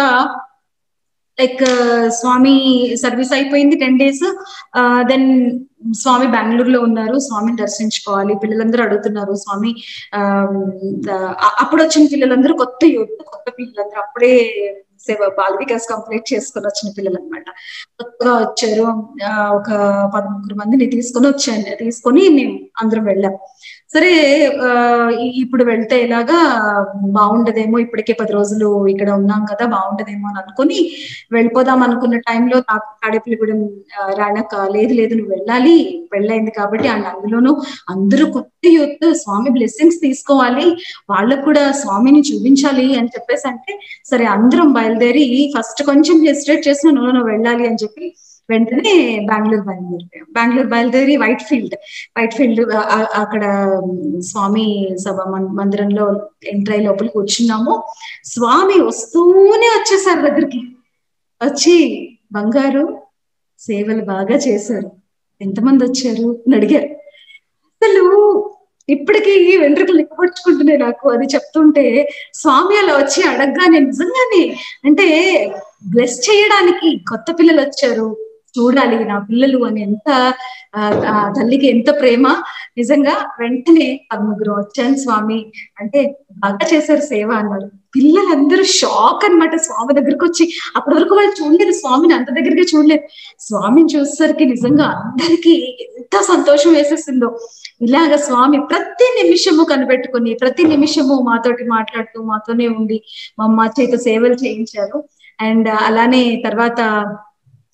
లైక్ స్వామి సర్వీస్ అయిపోయింది టెన్ డేస్ దెన్ స్వామి బెంగళూరులో ఉన్నారు స్వామిని దర్శించుకోవాలి పిల్లలందరూ అడుగుతున్నారు స్వామి ఆ, ఆ- అప్పుడు వచ్చిన పిల్లలందరూ కొత్త యూత్ కొత్త పిల్లలందరూ అప్పుడే సేవ బాల్ వికాస్ కంప్లీట్ చేసుకొని వచ్చిన పిల్లలు అనమాట కొత్తగా వచ్చారు ఆ, ఒక పదముగ్గురు మందిని తీసుకొని వచ్చాను తీసుకొని మేము అందరం వెళ్ళాం సరే ఆ, ఈ- ఇప్పుడు వెళ్తే ఇలాగా బాగుండదేమో ఇప్పటికే పది రోజులు ఇక్కడ ఉన్నాం కదా బాగుండదేమో అని అనుకుని వెళ్ళిపోదాం అనుకున్న టైంలో తాడేపల్లిగూడెం ఆ, రానక్క లేదు లేదు నువ్వు వెళ్ళాలి పెళ్ళైంది కాబట్టి అండ్ అందులోనూ అందరూ కొత్త యూత్ స్వామి బ్లెస్సింగ్స్ తీసుకోవాలి వాళ్ళకు కూడా స్వామిని చూపించాలి అని చెప్పేసి అంటే సరే అందరం బయలుదేరి ఫస్ట్ కొంచెం హెసిటేట్ చేసిన నువ్వు నువ్వు వెళ్ళాలి అని చెప్పి వెంటనే బెంగళూరు బయలుదేరిపోయాం బెంగళూరు బయలుదేరి వైట్ ఫీల్డ్ వైట్ ఫీల్డ్ అక్కడ ఉమ్, స్వామి సభ మం- మందిరంలో ఎంటర్ అయ్యి లోపలికి కూర్చున్నాము స్వామి వస్తూనే వచ్చేసారు దగ్గరికి వచ్చి బంగారు సేవలు బాగా చేశారు ఎంతమంది వచ్చారు అని అడిగారు అసలు ఇప్పటికీ వెంట్రుకలు నిక్కపడుచుకుంటున్నాయి నాకు అది చెప్తుంటే స్వామి అలా వచ్చి అడగగానే నిజంగానే అంటే బ్లెస్ చేయడానికి కొత్త పిల్లలు వచ్చారు చూడాలి నా పిల్లలు అని ఎంత ఆ, ఆ తల్లికి ఎంత ప్రేమ నిజంగా వెంటనే పదముగ్గురు వచ్చాను స్వామి అంటే బాగా చేశారు సేవ అన్నారు పిల్లలందరూ షాక్ అన్నమాట స్వామి దగ్గరకు వచ్చి అప్పటి వరకు వాళ్ళు చూడలేదు స్వామిని అంత దగ్గరగా చూడలేదు స్వామిని చూసేసరికి నిజంగా అందరికీ ఎంత సంతోషం వేసేసిందో ఇలాగ స్వామి ప్రతి నిమిషము కనిపెట్టుకుని ప్రతి నిమిషము మాతోటి మాట్లాడుతూ మాతోనే ఉండి మా అమ్మ చేత సేవలు చేయించారు అండ్ అలానే తర్వాత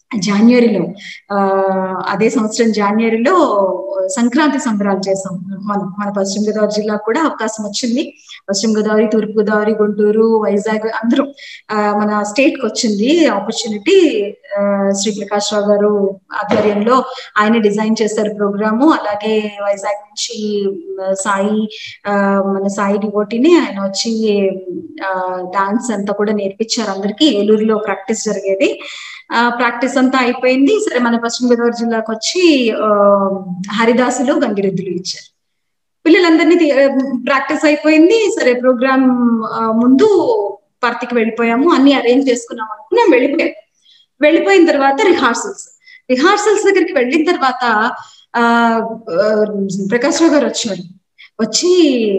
జాన్వరిలో ఆ అదే సంవత్సరం జాన్వరిలో సంక్రాంతి సంబరాలు చేసాం మన మన పశ్చిమ గోదావరి జిల్లాకు కూడా అవకాశం వచ్చింది పశ్చిమ గోదావరి తూర్పు గోదావరి గుంటూరు వైజాగ్ అందరూ ఆ, మన స్టేట్ కి వచ్చింది ఆపర్చునిటీ శ్రీ ప్రకాష్ రావు గారు ఆధ్వర్యంలో ఆయన డిజైన్ చేశారు ప్రోగ్రాము అలాగే వైజాగ్ నుంచి ఆ, సాయి ఆ, మన సాయి డివోటిని ఆయన వచ్చి డాన్స్ అంతా కూడా నేర్పించారు అందరికి ఏలూరులో ప్రాక్టీస్ జరిగేది ఆ ప్రాక్టీస్ అంతా అయిపోయింది సరే మన పశ్చిమ గోదావరి జిల్లాకు వచ్చి ఆ, హరిదాసులు గంగిరెద్దులు ఇచ్చారు పిల్లలందరినీ ప్రాక్టీస్ అయిపోయింది సరే ప్రోగ్రామ్ ముందు పర్తికి వెళ్ళిపోయాము అన్ని అరేంజ్ చేసుకున్నాం అనుకున్నాం వెళ్ళిపోయాం వెళ్ళిపోయిన తర్వాత రిహార్సల్స్ రిహార్సల్స్ దగ్గరికి వెళ్ళిన తర్వాత ఆ ఆ, ప్రకాష్ రావు గారు వచ్చారు వచ్చి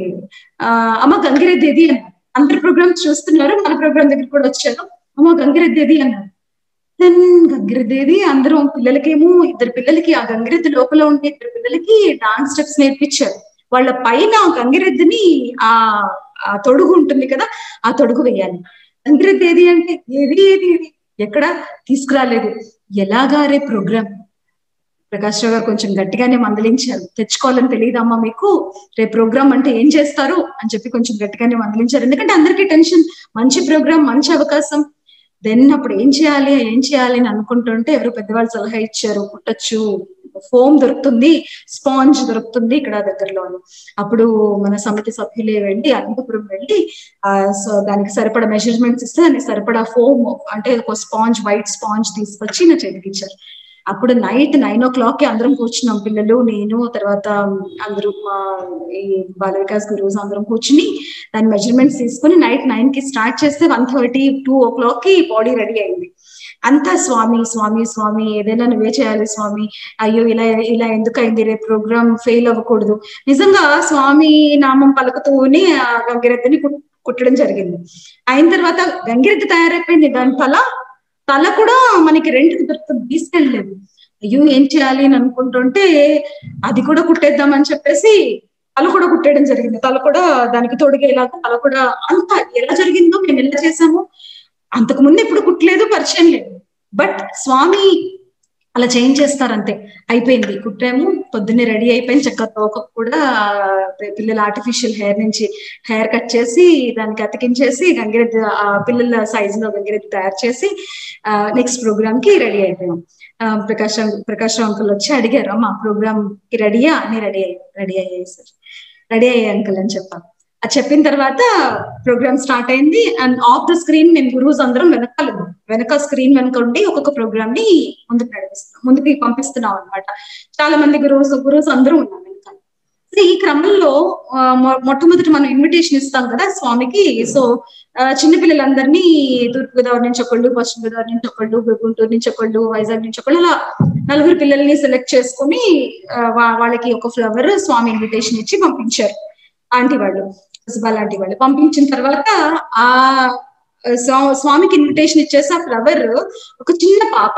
ఆ అమ్మ గంగిరెద్ది ఏది అన్నారు అందరు ప్రోగ్రామ్స్ చూస్తున్నారు మన ప్రోగ్రామ్ దగ్గర కూడా వచ్చారు అమ్మ గంగిరెద్ది ఏది అన్నారు దెన్ గంగిరెద్దేది అందరం పిల్లలకేమో ఇద్దరు పిల్లలకి ఆ గంగిరెద్దు లోపల ఉండే ఇద్దరు పిల్లలకి డాన్స్ స్టెప్స్ నేర్పించారు వాళ్ళ పైన ఆ గంగిరెద్దుని ఆ ఆ తొడుగు ఉంటుంది కదా ఆ తొడుగు వేయాలి గంగిరెద్దు ఏది అంటే ఏది ఏది ఏది ఎక్కడ తీసుకురాలేదు ఎలాగా రే ప్రోగ్రామ్ ప్రకాష్ రావు గారు కొంచెం గట్టిగానే మందలించారు తెచ్చుకోవాలని తెలియదమ్మా మీకు రేపు ప్రోగ్రామ్ అంటే ఏం చేస్తారు అని చెప్పి కొంచెం గట్టిగానే మందలించారు ఎందుకంటే అందరికీ టెన్షన్ మంచి ప్రోగ్రామ్ మంచి అవకాశం దెన్ అప్పుడు ఏం చేయాలి ఏం చేయాలి అని అనుకుంటుంటే ఎవరు పెద్దవాళ్ళు సలహా ఇచ్చారు కుట్టచ్చు ఫోమ్ దొరుకుతుంది స్పాంజ్ దొరుకుతుంది ఇక్కడ దగ్గరలోను అప్పుడు మన సమితి సభ్యులే వెళ్ళి అనంతపురం వెళ్ళి ఆ సో దానికి సరిపడా మెజర్మెంట్స్ ఇస్తే దానికి సరిపడా ఫోమ్ అంటే ఒక స్పాంజ్ వైట్ స్పాంజ్ తీసుకొచ్చి నా చేతికి ఇచ్చారు అప్పుడు నైట్ నైన్ ఓ క్లాక్ కి అందరం కూర్చున్నాం పిల్లలు నేను తర్వాత అందరూ మా ఈ బాల వికాస్ గురువుస్ అందరం కూర్చుని దాని మెజర్మెంట్స్ తీసుకుని నైట్ నైన్ కి స్టార్ట్ చేస్తే one thirty two o'clock కి బాడీ రెడీ అయింది అంతా స్వామి స్వామి స్వామి ఏదైనా నువ్వే చేయాలి స్వామి అయ్యో ఇలా ఇలా ఎందుకు అయింది రేపు ప్రోగ్రామ్ ఫెయిల్ అవ్వకూడదు నిజంగా స్వామి నామం పలుకుతూనే ఆ గంగిరెద్దుని కుట్- కుట్టడం జరిగింది అయిన తర్వాత గంగిరెద్దు తయారైపోయింది దాని తల తల కూడా మనకి రెంట్కి దొరుకుతుంది తీసుకెళ్ళలేదు అయ్యో ఏం చేయాలి అని అనుకుంటుంటే అది కూడా కుట్టేద్దామని చెప్పేసి తల కూడా కుట్టేయడం జరిగింది తల కూడా దానికి తొడిగేలాగా తల కూడా అంత ఎలా జరిగిందో మేము ఎలా చేసాము అంతకు ముందు ఎప్పుడు కుట్టలేదు పరిచయం లేదు బట్ స్వామి అలా చేంజ్ చేస్తారంతే అయిపోయింది కుట్టాము పొద్దున్నే రెడీ అయిపోయింది చక్కగా తోక కూడా పి- పిల్లల ఆర్టిఫిషియల్ హెయిర్ నుంచి హెయిర్ కట్ చేసి దానికి అతికించేసి గంగిరెద్దు ఆ పిల్లల సైజ్ లో గంగిరెద్దు తయారు చేసి నెక్స్ట్ ప్రోగ్రామ్ కి రెడీ అయిపోయాం ఆ, ప్రకాష్ అంక్- ప్రకాష్ రావు అంకుల్ వచ్చి అడిగారు అమ్మా ప్రోగ్రామ్ కి రెడీయా అని రెడీ అయ్యి రెడీ అయ్యాయి సార్ రెడీ అయ్యాయి అంకుల్ అని చెప్పాను అది చెప్పిన తర్వాత ప్రోగ్రామ్ స్టార్ట్ అయింది అండ్ ఆఫ్ ద స్క్రీన్ మేము గురువుస్ అందరం వెనకాల ఉన్నాం. వెనక స్క్రీన్ వెనక ఉండి ఒక్కొక్క ప్రోగ్రామ్ ని ముందుకు నడిపిస్తున్నాం ముందుకు పంపిస్తున్నాం అన్నమాట చాలా మంది గురువుస్ గురువుస్ అందరూ ఉన్నాం వెనకాల సో ఈ క్రమంలో ఆ, మొ- మొట్టమొదటి మనం ఇన్విటేషన్ ఇస్తాం కదా స్వామికి సో ఆ, చిన్నపిల్లలందరినీ తూర్పు గోదావరి నుంచి ఒకళ్ళు పశ్చిమ గోదావరి నుంచి ఒకళ్ళు గుంటూరు నుంచి ఒకళ్ళు వైజాగ్ నుంచి ఒకళ్ళు అలా నలుగురు పిల్లల్ని సెలెక్ట్ చేసుకుని ఆ, వా- వాళ్ళకి ఒక ఫ్లవర్ స్వామి ఇన్విటేషన్ ఇచ్చి పంపించారు ఆంటీ వాళ్ళు సుబాల్ ఆంటీ వాళ్ళు పంపించిన తర్వాత ఆ స్వా- స్వామికి ఇన్విటేషన్ ఇచ్చేసి ఆ ఫ్లవర్ ఒక చిన్న పాప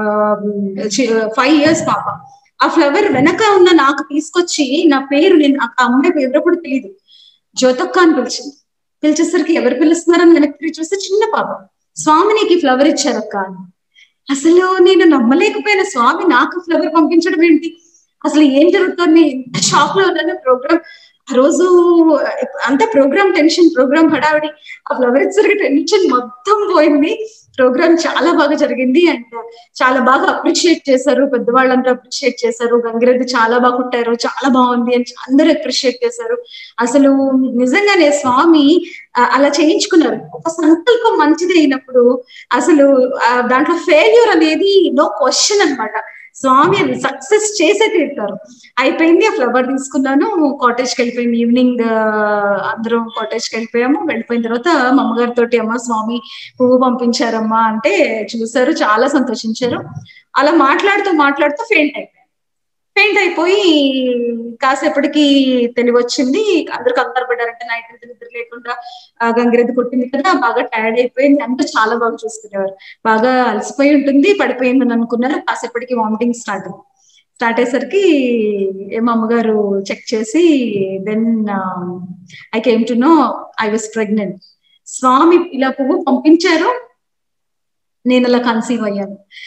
ఫైవ్ ఇయర్స్ పాప ఆ ఫ్లవర్ వెనక ఉన్న నాకు తీసుకొచ్చి నా పేరు నేను ఆ అమ్మాయి ఎవరో కూడా తెలియదు జ్యోతక్క అని పిలిచింది పిలిచేసరికి ఎవరు పిలుస్తున్నారని వెనక్కి తిరిగి చూస్తే చిన్న పాప స్వామి నీకు ఈ ఫ్లవర్ ఇచ్చారక్క అని అసలు నేను నమ్మలేకపోయిన స్వామి నాకు ఫ్లవర్ పంపించడం ఏంటి అసలు ఏం జరుగుతుంది ఎంత షాక్ లో ఉన్నాను ప్రోగ్రామ్ ఆ రోజు అంత ప్రోగ్రామ్ టెన్షన్ ప్రోగ్రామ్ హడావిడి ఆ ఫ్లవర్ ఇచ్చరికి టెన్షన్ మొత్తం పోయింది ప్రోగ్రామ్ చాలా బాగా జరిగింది అండ్ చాలా బాగా అప్రిషియేట్ చేశారు పెద్దవాళ్ళందరూ అప్రిషియేట్ చేశారు గంగిరెద్దు చాలా బాగా కుట్టారు చాలా బాగుంది అని అందరూ అప్రిషియేట్ చేశారు అసలు నిజంగానే స్వామి ఆ, అలా చేయించుకున్నారు ఒక సంకల్పం మంచిది అయినప్పుడు అసలు ఆ, దాంట్లో ఫెయిల్యూర్ అనేది నో క్వశ్చన్ అన్నమాట స్వామి అది సక్సెస్ చేసే తీరుతారు అయిపోయింది ఆ ఫ్లవర్ తీసుకున్నాను కాటేజ్ కి వెళ్ళిపోయింది ఈవినింగ్ అందరం కాటేజ్ కి వెళ్ళిపోయాము వెళ్ళిపోయిన తర్వాత మా అమ్మగారి తోటి అమ్మ స్వామి పువ్వు పంపించారమ్మా అంటే చూసారు చాలా సంతోషించారు అలా మాట్లాడుతూ మాట్లాడుతూ ఫెయింట్ అయిపోయాను ఫెయింట్ అయిపోయి కాసేపటికి తెలివి వచ్చింది అందరు కంగారు పడ్డారంటే నైట్ అంతా నిద్ర లేకుండా ఆ, గంగిరెద్దు కొట్టింది కదా బాగా టైర్డ్ అయిపోయింది అంతా చాలా బాగా చూసుకునేవారు బాగా అలసిపోయి ఉంటుంది పడిపోయిందని అనుకున్నారు కాసేపటికి వామిటింగ్ స్టార్ట్ స్టార్ట్ అయ్యేసరికి ఏమో అమ్మగారు చెక్ చేసి then I came to know I was pregnant స్వామి ఇలా పువ్వు పంపించారు నేను అలా కన్సీవ్ అయ్యాను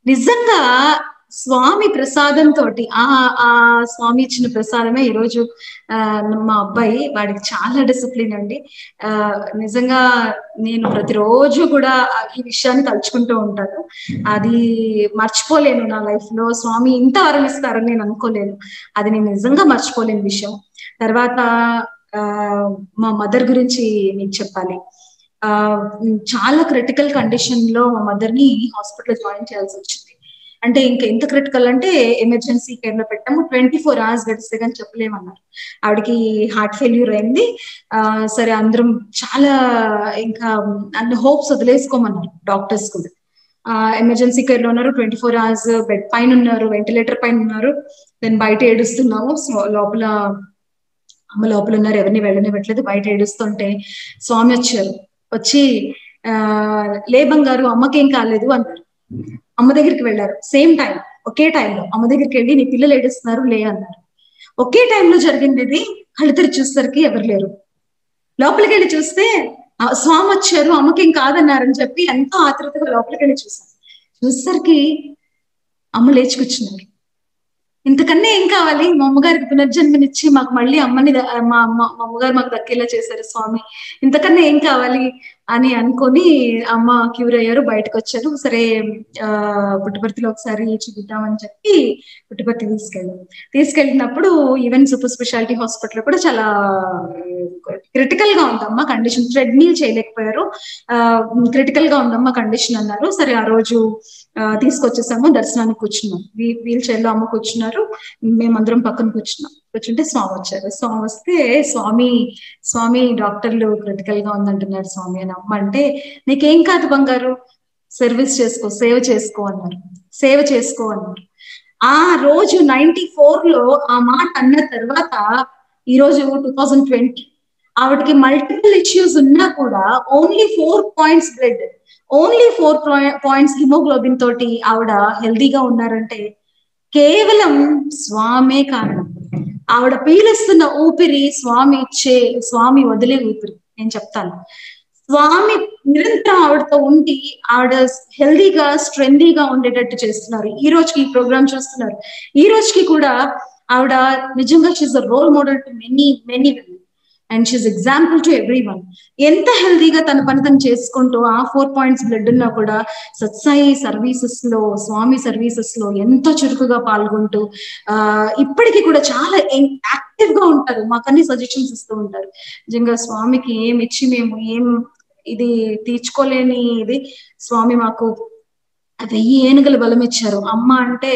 నిజంగా స్వామి ప్రసాదం తోటి ఆ ఆ స్వామి ఇచ్చిన ప్రసాదమే ఈరోజు ఆ మా అబ్బాయి వాడికి చాలా డిసిప్లిన్ అండి ఆ నిజంగా నేను ప్రతిరోజు కూడా ఈ విషయాన్ని తలుచుకుంటూ ఉంటాను అది మర్చిపోలేను నా లైఫ్ లో స్వామి ఇంత వరం ఇస్తారని నేను అనుకోలేను అది నేను నిజంగా మర్చిపోలేని విషయం తర్వాత ఆ మా మదర్ గురించి మీకు చెప్పాలి ఆ చాలా క్రిటికల్ కండిషన్ లో మా మదర్ ని హాస్పిటల్ జాయిన్ చేయాల్సి వచ్చింది అంటే ఇంకా ఎంత క్రిటికల్ అంటే ఎమర్జెన్సీ కేర్ లో పెట్టాము ట్వంటీ ఫోర్ అవర్స్ గడిస్తే కానీ చెప్పలేమన్నారు ఆవిడకి హార్ట్ ఫెయిల్యూర్ అయింది ఆ సరే అందరం చాలా ఇంకా అన్ని హోప్స్ వదిలేసుకోమన్నారు డాక్టర్స్ కూడా ఎమర్జెన్సీ కేర్ లో ఉన్నారు ట్వంటీ ఫోర్ అవర్స్ బెడ్ పైన ఉన్నారు వెంటిలేటర్ పైన ఉన్నారు దెన్ బయట ఏడుస్తున్నాము లోపల అమ్మ లోపల ఉన్నారు ఎవరిని వెళ్ళనివ్వట్లేదు బయట ఏడుస్తుంటే స్వామి వచ్చారు వచ్చి ఆ లే బంగారు అమ్మకేం కాలేదు అన్నారు అమ్మ దగ్గరికి వెళ్ళారు సేమ్ టైం ఒకే టైంలో అమ్మ దగ్గరికి వెళ్ళి నీ పిల్లలు ఏడుస్తున్నారు లే అన్నారు ఒకే టైంలో జరిగింది ఇది కళ్ళు తెరిచి చూసేసరికి ఎవరు లేరు లోపలికి వెళ్ళి చూస్తే స్వామి వచ్చారు అమ్మకేం కాదన్నారని చెప్పి ఎంతో ఆతృతగా లోపలికి వెళ్ళి చూసాను చూసేసరికి అమ్మ లేచి కూర్చున్నారు ఇంతకన్నా ఏం కావాలి మా అమ్మగారికి పునర్జన్మనిచ్చి మాకు మళ్ళీ అమ్మని మా అమ్మ మా అమ్మగారు మాకు దక్కేలా చేశారు స్వామి ఇంతకన్నా ఏం కావాలి అని అనుకొని అమ్మ క్యూర్ అయ్యారు బయటకు వచ్చారు సరే ఆ పుట్టుపర్తిలో ఒకసారి చూపిద్దామని చెప్పి పుట్టుపర్తి తీసుకెళ్ళాం తీసుకెళ్ళినప్పుడు ఈవెన్ సూపర్ స్పెషాలిటీ హాస్పిటల్ కూడా చాలా క్రిటికల్ గా ఉందమ్మా కండిషన్ ట్రెడ్మిల్ చేయలేకపోయారు ఆ క్రిటికల్ గా ఉందమ్మా కండిషన్ అన్నారు సరే ఆ రోజు తీసుకొచ్చేసాము దర్శనానికి కూర్చున్నాం వీల్ చైర్ లో అమ్మ కూర్చున్నారు మేమందరం పక్కన కూర్చున్నాం కూర్చుంటే స్వామి వచ్చారు స్వామి వస్తే స్వామి స్వామి డాక్టర్లు క్రిటికల్ గా ఉందంటున్నారు స్వామి అని అమ్మ అంటే నీకేం కాదు బంగారు సర్వీస్ చేసుకో సేవ చేసుకో అన్నారు సేవ చేసుకో అన్నారు ఆ రోజు నైన్టీ ఫోర్ లో ఆ మాట అన్న తర్వాత ఈ రోజు టూ థౌజండ్ ట్వంటీ ఆవిడకి మల్టిపుల్ ఇష్యూస్ ఉన్నా కూడా only four points blood only four points haemoglobin తోటి ఆవిడ హెల్దీగా ఉన్నారంటే కేవలం స్వామే కారణం ఆవిడ పీలుస్తున్న ఊపిరి స్వామి ఇచ్చే స్వామి వదిలే ఊపిరి నేను చెప్తాను స్వామి నిరంతరం ఆవిడతో ఉండి ఆవిడ హెల్దీగా స్ట్రెందీగా ఉండేటట్టు చేస్తున్నారు ఈ రోజుకి ఈ ప్రోగ్రామ్ చూస్తున్నారు ఈ రోజుకి కూడా ఆవిడ నిజంగా she's a role model to many many and she's example to everyone ఎంత హెల్దీగా తన పని తను చేసుకుంటూ ఆ ఫోర్ పాయింట్స్ బ్లడ్ ఉన్నా కూడా సత్సాయి సర్వీసెస్ లో స్వామి సర్వీసెస్ లో ఎంతో చురుకుగా పాల్గొంటూ ఆ ఇప్పటికీ కూడా చాలా యాక్టివ్ గా ఉంటారు మాకు అన్ని సజెషన్స్ ఇస్తూ ఉంటారు నిజంగా స్వామికి ఏం ఇచ్చి మేము ఏం ఇది తీర్చుకోలేని ఇది స్వామి మాకు వెయ్యి ఏనుగుల బలం ఇచ్చారు అమ్మ అంటే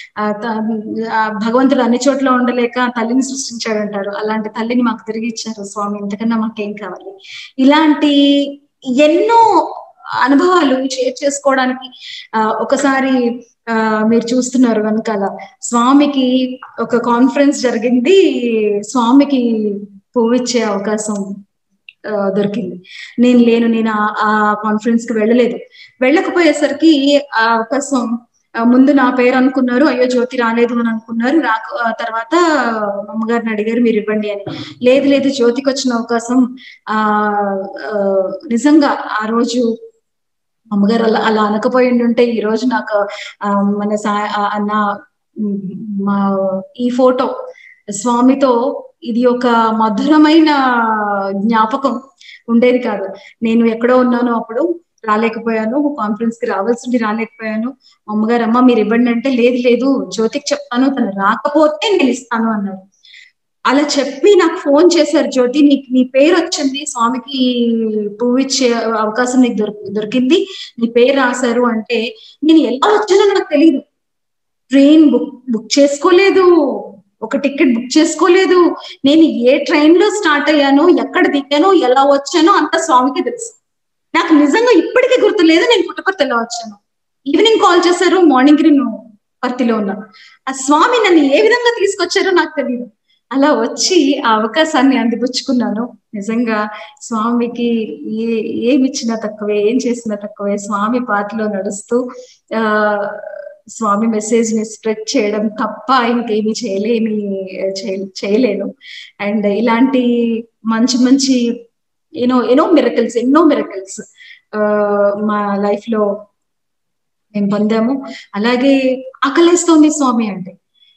భగవంతుడు అన్ని చోట్ల ఉండలేక తల్లిని సృష్టించాడంటారు అలాంటి తల్లిని మాకు తిరిగి ఇచ్చారు స్వామి ఇంతకన్నా మాకేం కావాలి ఇలాంటి ఎన్నో అనుభవాలు షేర్ చేసుకోవడానికి ఒకసారి ఆ మీరు చూస్తున్నారు వెనకాల స్వామికి ఒక కాన్ఫరెన్స్ జరిగింది స్వామికి పువ్విచ్చే అవకాశం దొరికింది నేను లేను నేను ఆ కాన్ఫరెన్స్ కి వెళ్ళలేదు వెళ్ళకపోయేసరికి ఆ అవకాశం ముందు నా పేరు అనుకున్నారు అయ్యో జ్యోతి రాలేదు అని అనుకున్నారు రాక తర్వాత అమ్మగారిని అడిగారు మీరు ఇవ్వండి అని లేదు లేదు జ్యోతికి వచ్చిన అవకాశం ఆ నిజంగా ఆ రోజు అమ్మగారు అలా అలా అనకపోయి ఉంటే ఈ రోజు నాకు మన నా మా ఈ ఫోటో స్వామితో ఇది ఒక మధురమైన జ్ఞాపకం ఉండేది కాదు నేను ఎక్కడో ఉన్నాను అప్పుడు రాలేకపోయాను కాన్ఫరెన్స్ కి రావాల్సింది రాలేకపోయాను అమ్మగారు అమ్మ మీరు ఇవ్వండి అంటే లేదు లేదు జ్యోతికి చెప్తాను తను రాకపోతే నేను ఇస్తాను అన్నారు అలా చెప్పి నాకు ఫోన్ చేశారు జ్యోతి నీకు నీ పేరు వచ్చింది స్వామికి పువ్వు ఇచ్చే అవకాశం నీకు దొరికి దొరికింది నీ పేరు రాశారు అంటే నేను ఎలా వచ్చానో నాకు తెలియదు ట్రైన్ బుక్ బుక్ చేసుకోలేదు ఒక టికెట్ బుక్ చేసుకోలేదు నేను ఏ ట్రైన్ లో స్టార్ట్ అయ్యానో ఎక్కడ దిగానో ఎలా వచ్చానో అంత స్వామికి తెలుసు నాకు నిజంగా ఇప్పటికీ గుర్తులేదు నేను పుట్టపర్తిలో వచ్చాను ఈవినింగ్ కాల్ చేశారు మార్నింగ్ నేను పర్తిలో ఉన్నా ఆ స్వామి నన్ను ఏ విధంగా తీసుకొచ్చారో నాకు తెలియదు అలా వచ్చి ఆ అవకాశాన్ని అందిపుచ్చుకున్నాను నిజంగా స్వామికి ఏ ఏమి ఇచ్చినా తక్కువే ఏం చేసినా తక్కువే స్వామి పాటలో నడుస్తూ ఆ స్వామి మెసేజ్ ని స్ప్రెడ్ చేయడం తప్ప ఇంకేమి చేయలేని చేయలేను అండ్ ఇలాంటి మంచి మంచి ఎన్నో ఎన్నో మిరకల్స్ ఎన్నో మిరకల్స్ మా లైఫ్ లో మేము పొందాము అలాగే ఆకలేస్తోంది స్వామి అంటే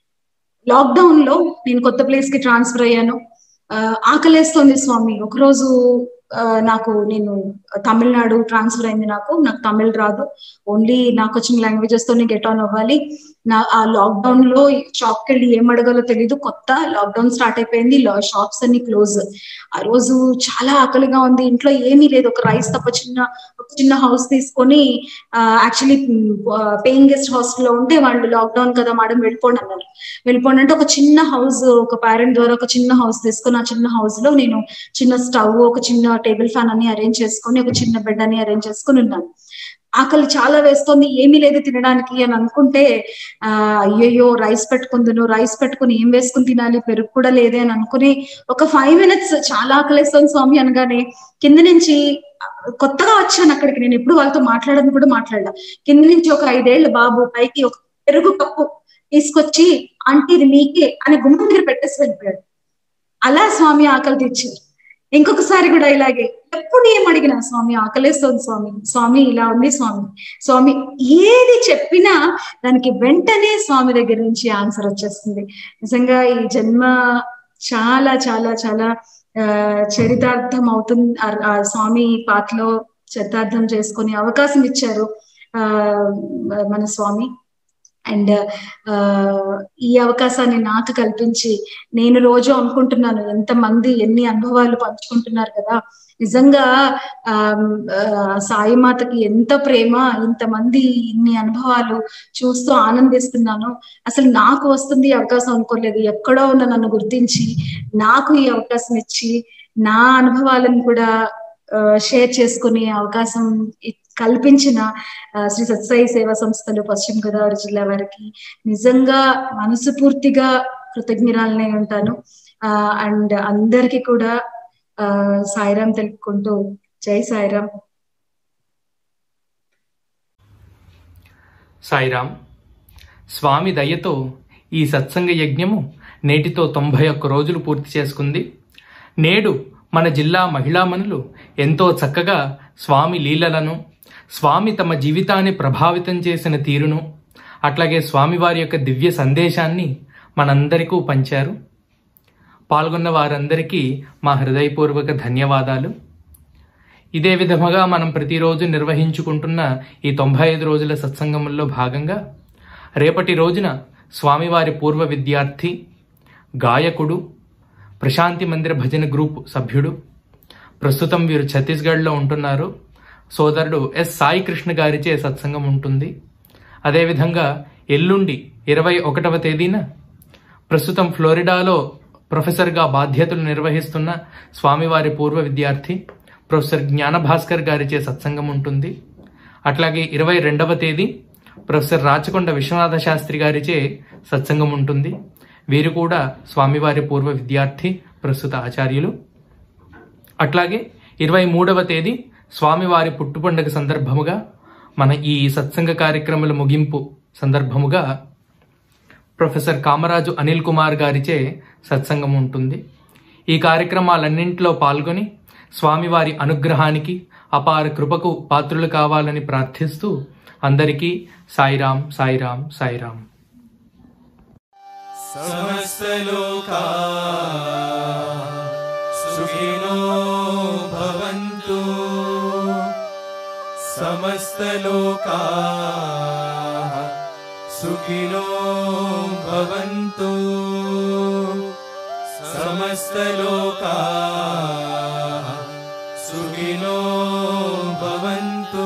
లాక్డౌన్ లో నేను కొత్త ప్లేస్ కి ట్రాన్స్ఫర్ అయ్యాను ఆ, ఆకలేస్తోంది స్వామి ఒకరోజు ఆ, నాకు నేను తమిళనాడు ట్రాన్స్ఫర్ అయింది నాకు నాకు తమిళ్ రాదు ఓన్లీ నాకు వచ్చిన లాంగ్వేజెస్ తోనే గెట్ ఆన్ అవ్వాలి నా ఆ లాక్డౌన్ లో షాప్ కి వెళ్ళి ఏం అడగాలో తెలియదు కొత్త లాక్డౌన్ స్టార్ట్ అయిపోయింది షాప్స్ అన్ని క్లోజ్ ఆ రోజు చాలా ఆకలిగా ఉంది ఇంట్లో ఏమీ లేదు ఒక రైస్ తప్ప చిన్న ఒక చిన్న హౌస్ తీసుకొని యాక్చువల్లీ పేయింగ్ గెస్ట్ హాస్టల్ లో ఉంటే వాళ్ళు లాక్డౌన్ కదా మేడం వెళ్ళిపోండి అన్నారు వెళ్ళిపోండి అంటే ఒక చిన్న హౌస్ ఒక పేరెంట్ ద్వారా ఒక చిన్న హౌస్ తీసుకొని ఆ చిన్న హౌస్ లో నేను చిన్న స్టవ్ ఒక చిన్న టేబుల్ ఫ్యాన్ అని అరేంజ్ చేసుకొని ఒక చిన్న బెడ్ అని అరేంజ్ చేసుకొని ఉన్నాను ఆకలి చాలా వేస్తోంది ఏమీ లేదు తినడానికి అని అనుకుంటే ఆ అయ్యయ్యో రైస్ పెట్టుకుందును రైస్ పెట్టుకుని ఏం వేసుకుని తినాలి పెరుగు కూడా లేదే అని అనుకుని ఒక ఫైవ్ మినిట్స్ చాలా ఆకలిస్తుంది స్వామి అనగానే కింద నుంచి కొత్తగా వచ్చాను అక్కడికి నేను ఎప్పుడు వాళ్ళతో మాట్లాడని కూడా మాట్లాడలా కింద నుంచి ఒక ఐదేళ్ల బాబు పైకి ఒక పెరుగు కప్పు తీసుకొచ్చి ఆంటీ ఇది మీకే అని గుమ్మ దగ్గర పెట్టేసి వెళ్ళిపోయాడు అలా స్వామి ఆకలి తీర్చారు ఇంకొకసారి కూడా ఇలాగే ఎప్పుడు ఏం అడిగినా స్వామి ఆకలేస్తుంది స్వామి స్వామి ఇలా ఉంది స్వామి స్వామి ఏది చెప్పినా దానికి వెంటనే స్వామి దగ్గర నుంచి ఆన్సర్ వచ్చేస్తుంది నిజంగా ఈ జన్మ చాలా చాలా చాలా ఆ చరితార్థం అవుతుంది ఆ- ఆ స్వామి పాటలో చరితార్థం చేసుకునే అవకాశం ఇచ్చారు ఆ మన స్వామి అండ్ ఆ ఈ అవకాశాన్ని నాకు కల్పించి నేను రోజు అనుకుంటున్నాను ఎంత మంది ఎన్ని అనుభవాలు పంచుకుంటున్నారు కదా నిజంగా ఆ ఆ, సాయి మాతకి ఎంత ప్రేమ ఇంతమంది ఇన్ని అనుభవాలు చూస్తూ ఆనందిస్తున్నాను అసలు నాకు వస్తుంది ఈ అవకాశం అనుకోలేదు ఎక్కడో ఉన్న నన్ను గుర్తించి నాకు ఈ అవకాశం ఇచ్చి నా అనుభవాలను కూడా షేర్ చేసుకునే అవకాశం ఇ- కల్పించిన ఆ, శ్రీ సత్సాయి సేవా సంస్థలు పశ్చిమ గోదావరి జిల్లా వారికి నిజంగా మనసుపూర్తిగా కృతజ్ఞరాలనే ఉంటాను ఆ అండ్ అందరికీ కూడా ఆ సాయిరాం తెలుపుకుంటూ జై సాయిరాం సాయిరాం స్వామి దయతో ఈ సత్సంగ యజ్ఞము నేటితో తొంభై ఒక్క రోజులు పూర్తి చేసుకుంది నేడు మన జిల్లా మహిళామణులు ఎంతో చక్కగా స్వామి లీలలను స్వామి తమ జీవితాన్ని ప్రభావితం చేసిన తీరును అట్లాగే స్వామివారి యొక్క దివ్య సందేశాన్ని మనందరికీ పంచారు పాల్గొన్న వారందరికీ మా హృదయపూర్వక ధన్యవాదాలు ఇదే విధముగా మనం ప్రతిరోజు నిర్వహించుకుంటున్న ఈ తొంభై ఐదు రోజుల సత్సంగంలో భాగంగా రేపటి రోజున స్వామివారి పూర్వ విద్యార్థి గాయకుడు ప్రశాంతి మందిర భజన గ్రూప్ సభ్యుడు ప్రస్తుతం వీరు ఛత్తీస్గఢ్లో ఉంటున్నారు సోదరుడు ఎస్ సాయి కృష్ణ గారిచే సత్సంగం ఉంటుంది అదేవిధంగా ఎల్లుండి ఇరవై ఒకటవ తేదీన ప్రస్తుతం ఫ్లోరిడాలో ప్రొఫెసర్గా బాధ్యతలు నిర్వహిస్తున్న స్వామివారి పూర్వ విద్యార్థి ప్రొఫెసర్ జ్ఞానభాస్కర్ గారిచే సత్సంగం ఉంటుంది అట్లాగే ఇరవై రెండవ తేదీ ప్రొఫెసర్ రాచకొండ విశ్వనాథ శాస్త్రి గారిచే సత్సంగం ఉంటుంది వీరు కూడా స్వామివారి పూర్వ విద్యార్థి ప్రస్తుత ఆచార్యులు అట్లాగే ఇరవై మూడవ తేదీ స్వామివారి పుట్టు పండుగ సందర్భముగా మన ఈ సత్సంగ కార్యక్రమాల ముగింపు సందర్భముగా ప్రొఫెసర్ కామరాజు అనిల్ కుమార్ గారిచే సత్సంగం ఉంటుంది ఈ కార్యక్రమాలన్నింటిలో పాల్గొని స్వామివారి అనుగ్రహానికి అపార కృపకు పాత్రులు కావాలని ప్రార్థిస్తూ అందరికీ సాయిరాం సాయిరాం సాయిరాం समस्तलोका सुखिनो भवन्तु समस्तलोका सुखिनो भवन्तु समस्तलोका सुखिनो भवन्तु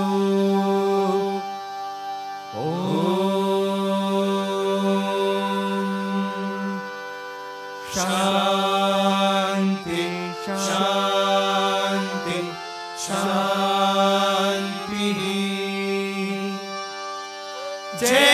ॐ शान्ति शान्ति शान्तिः जय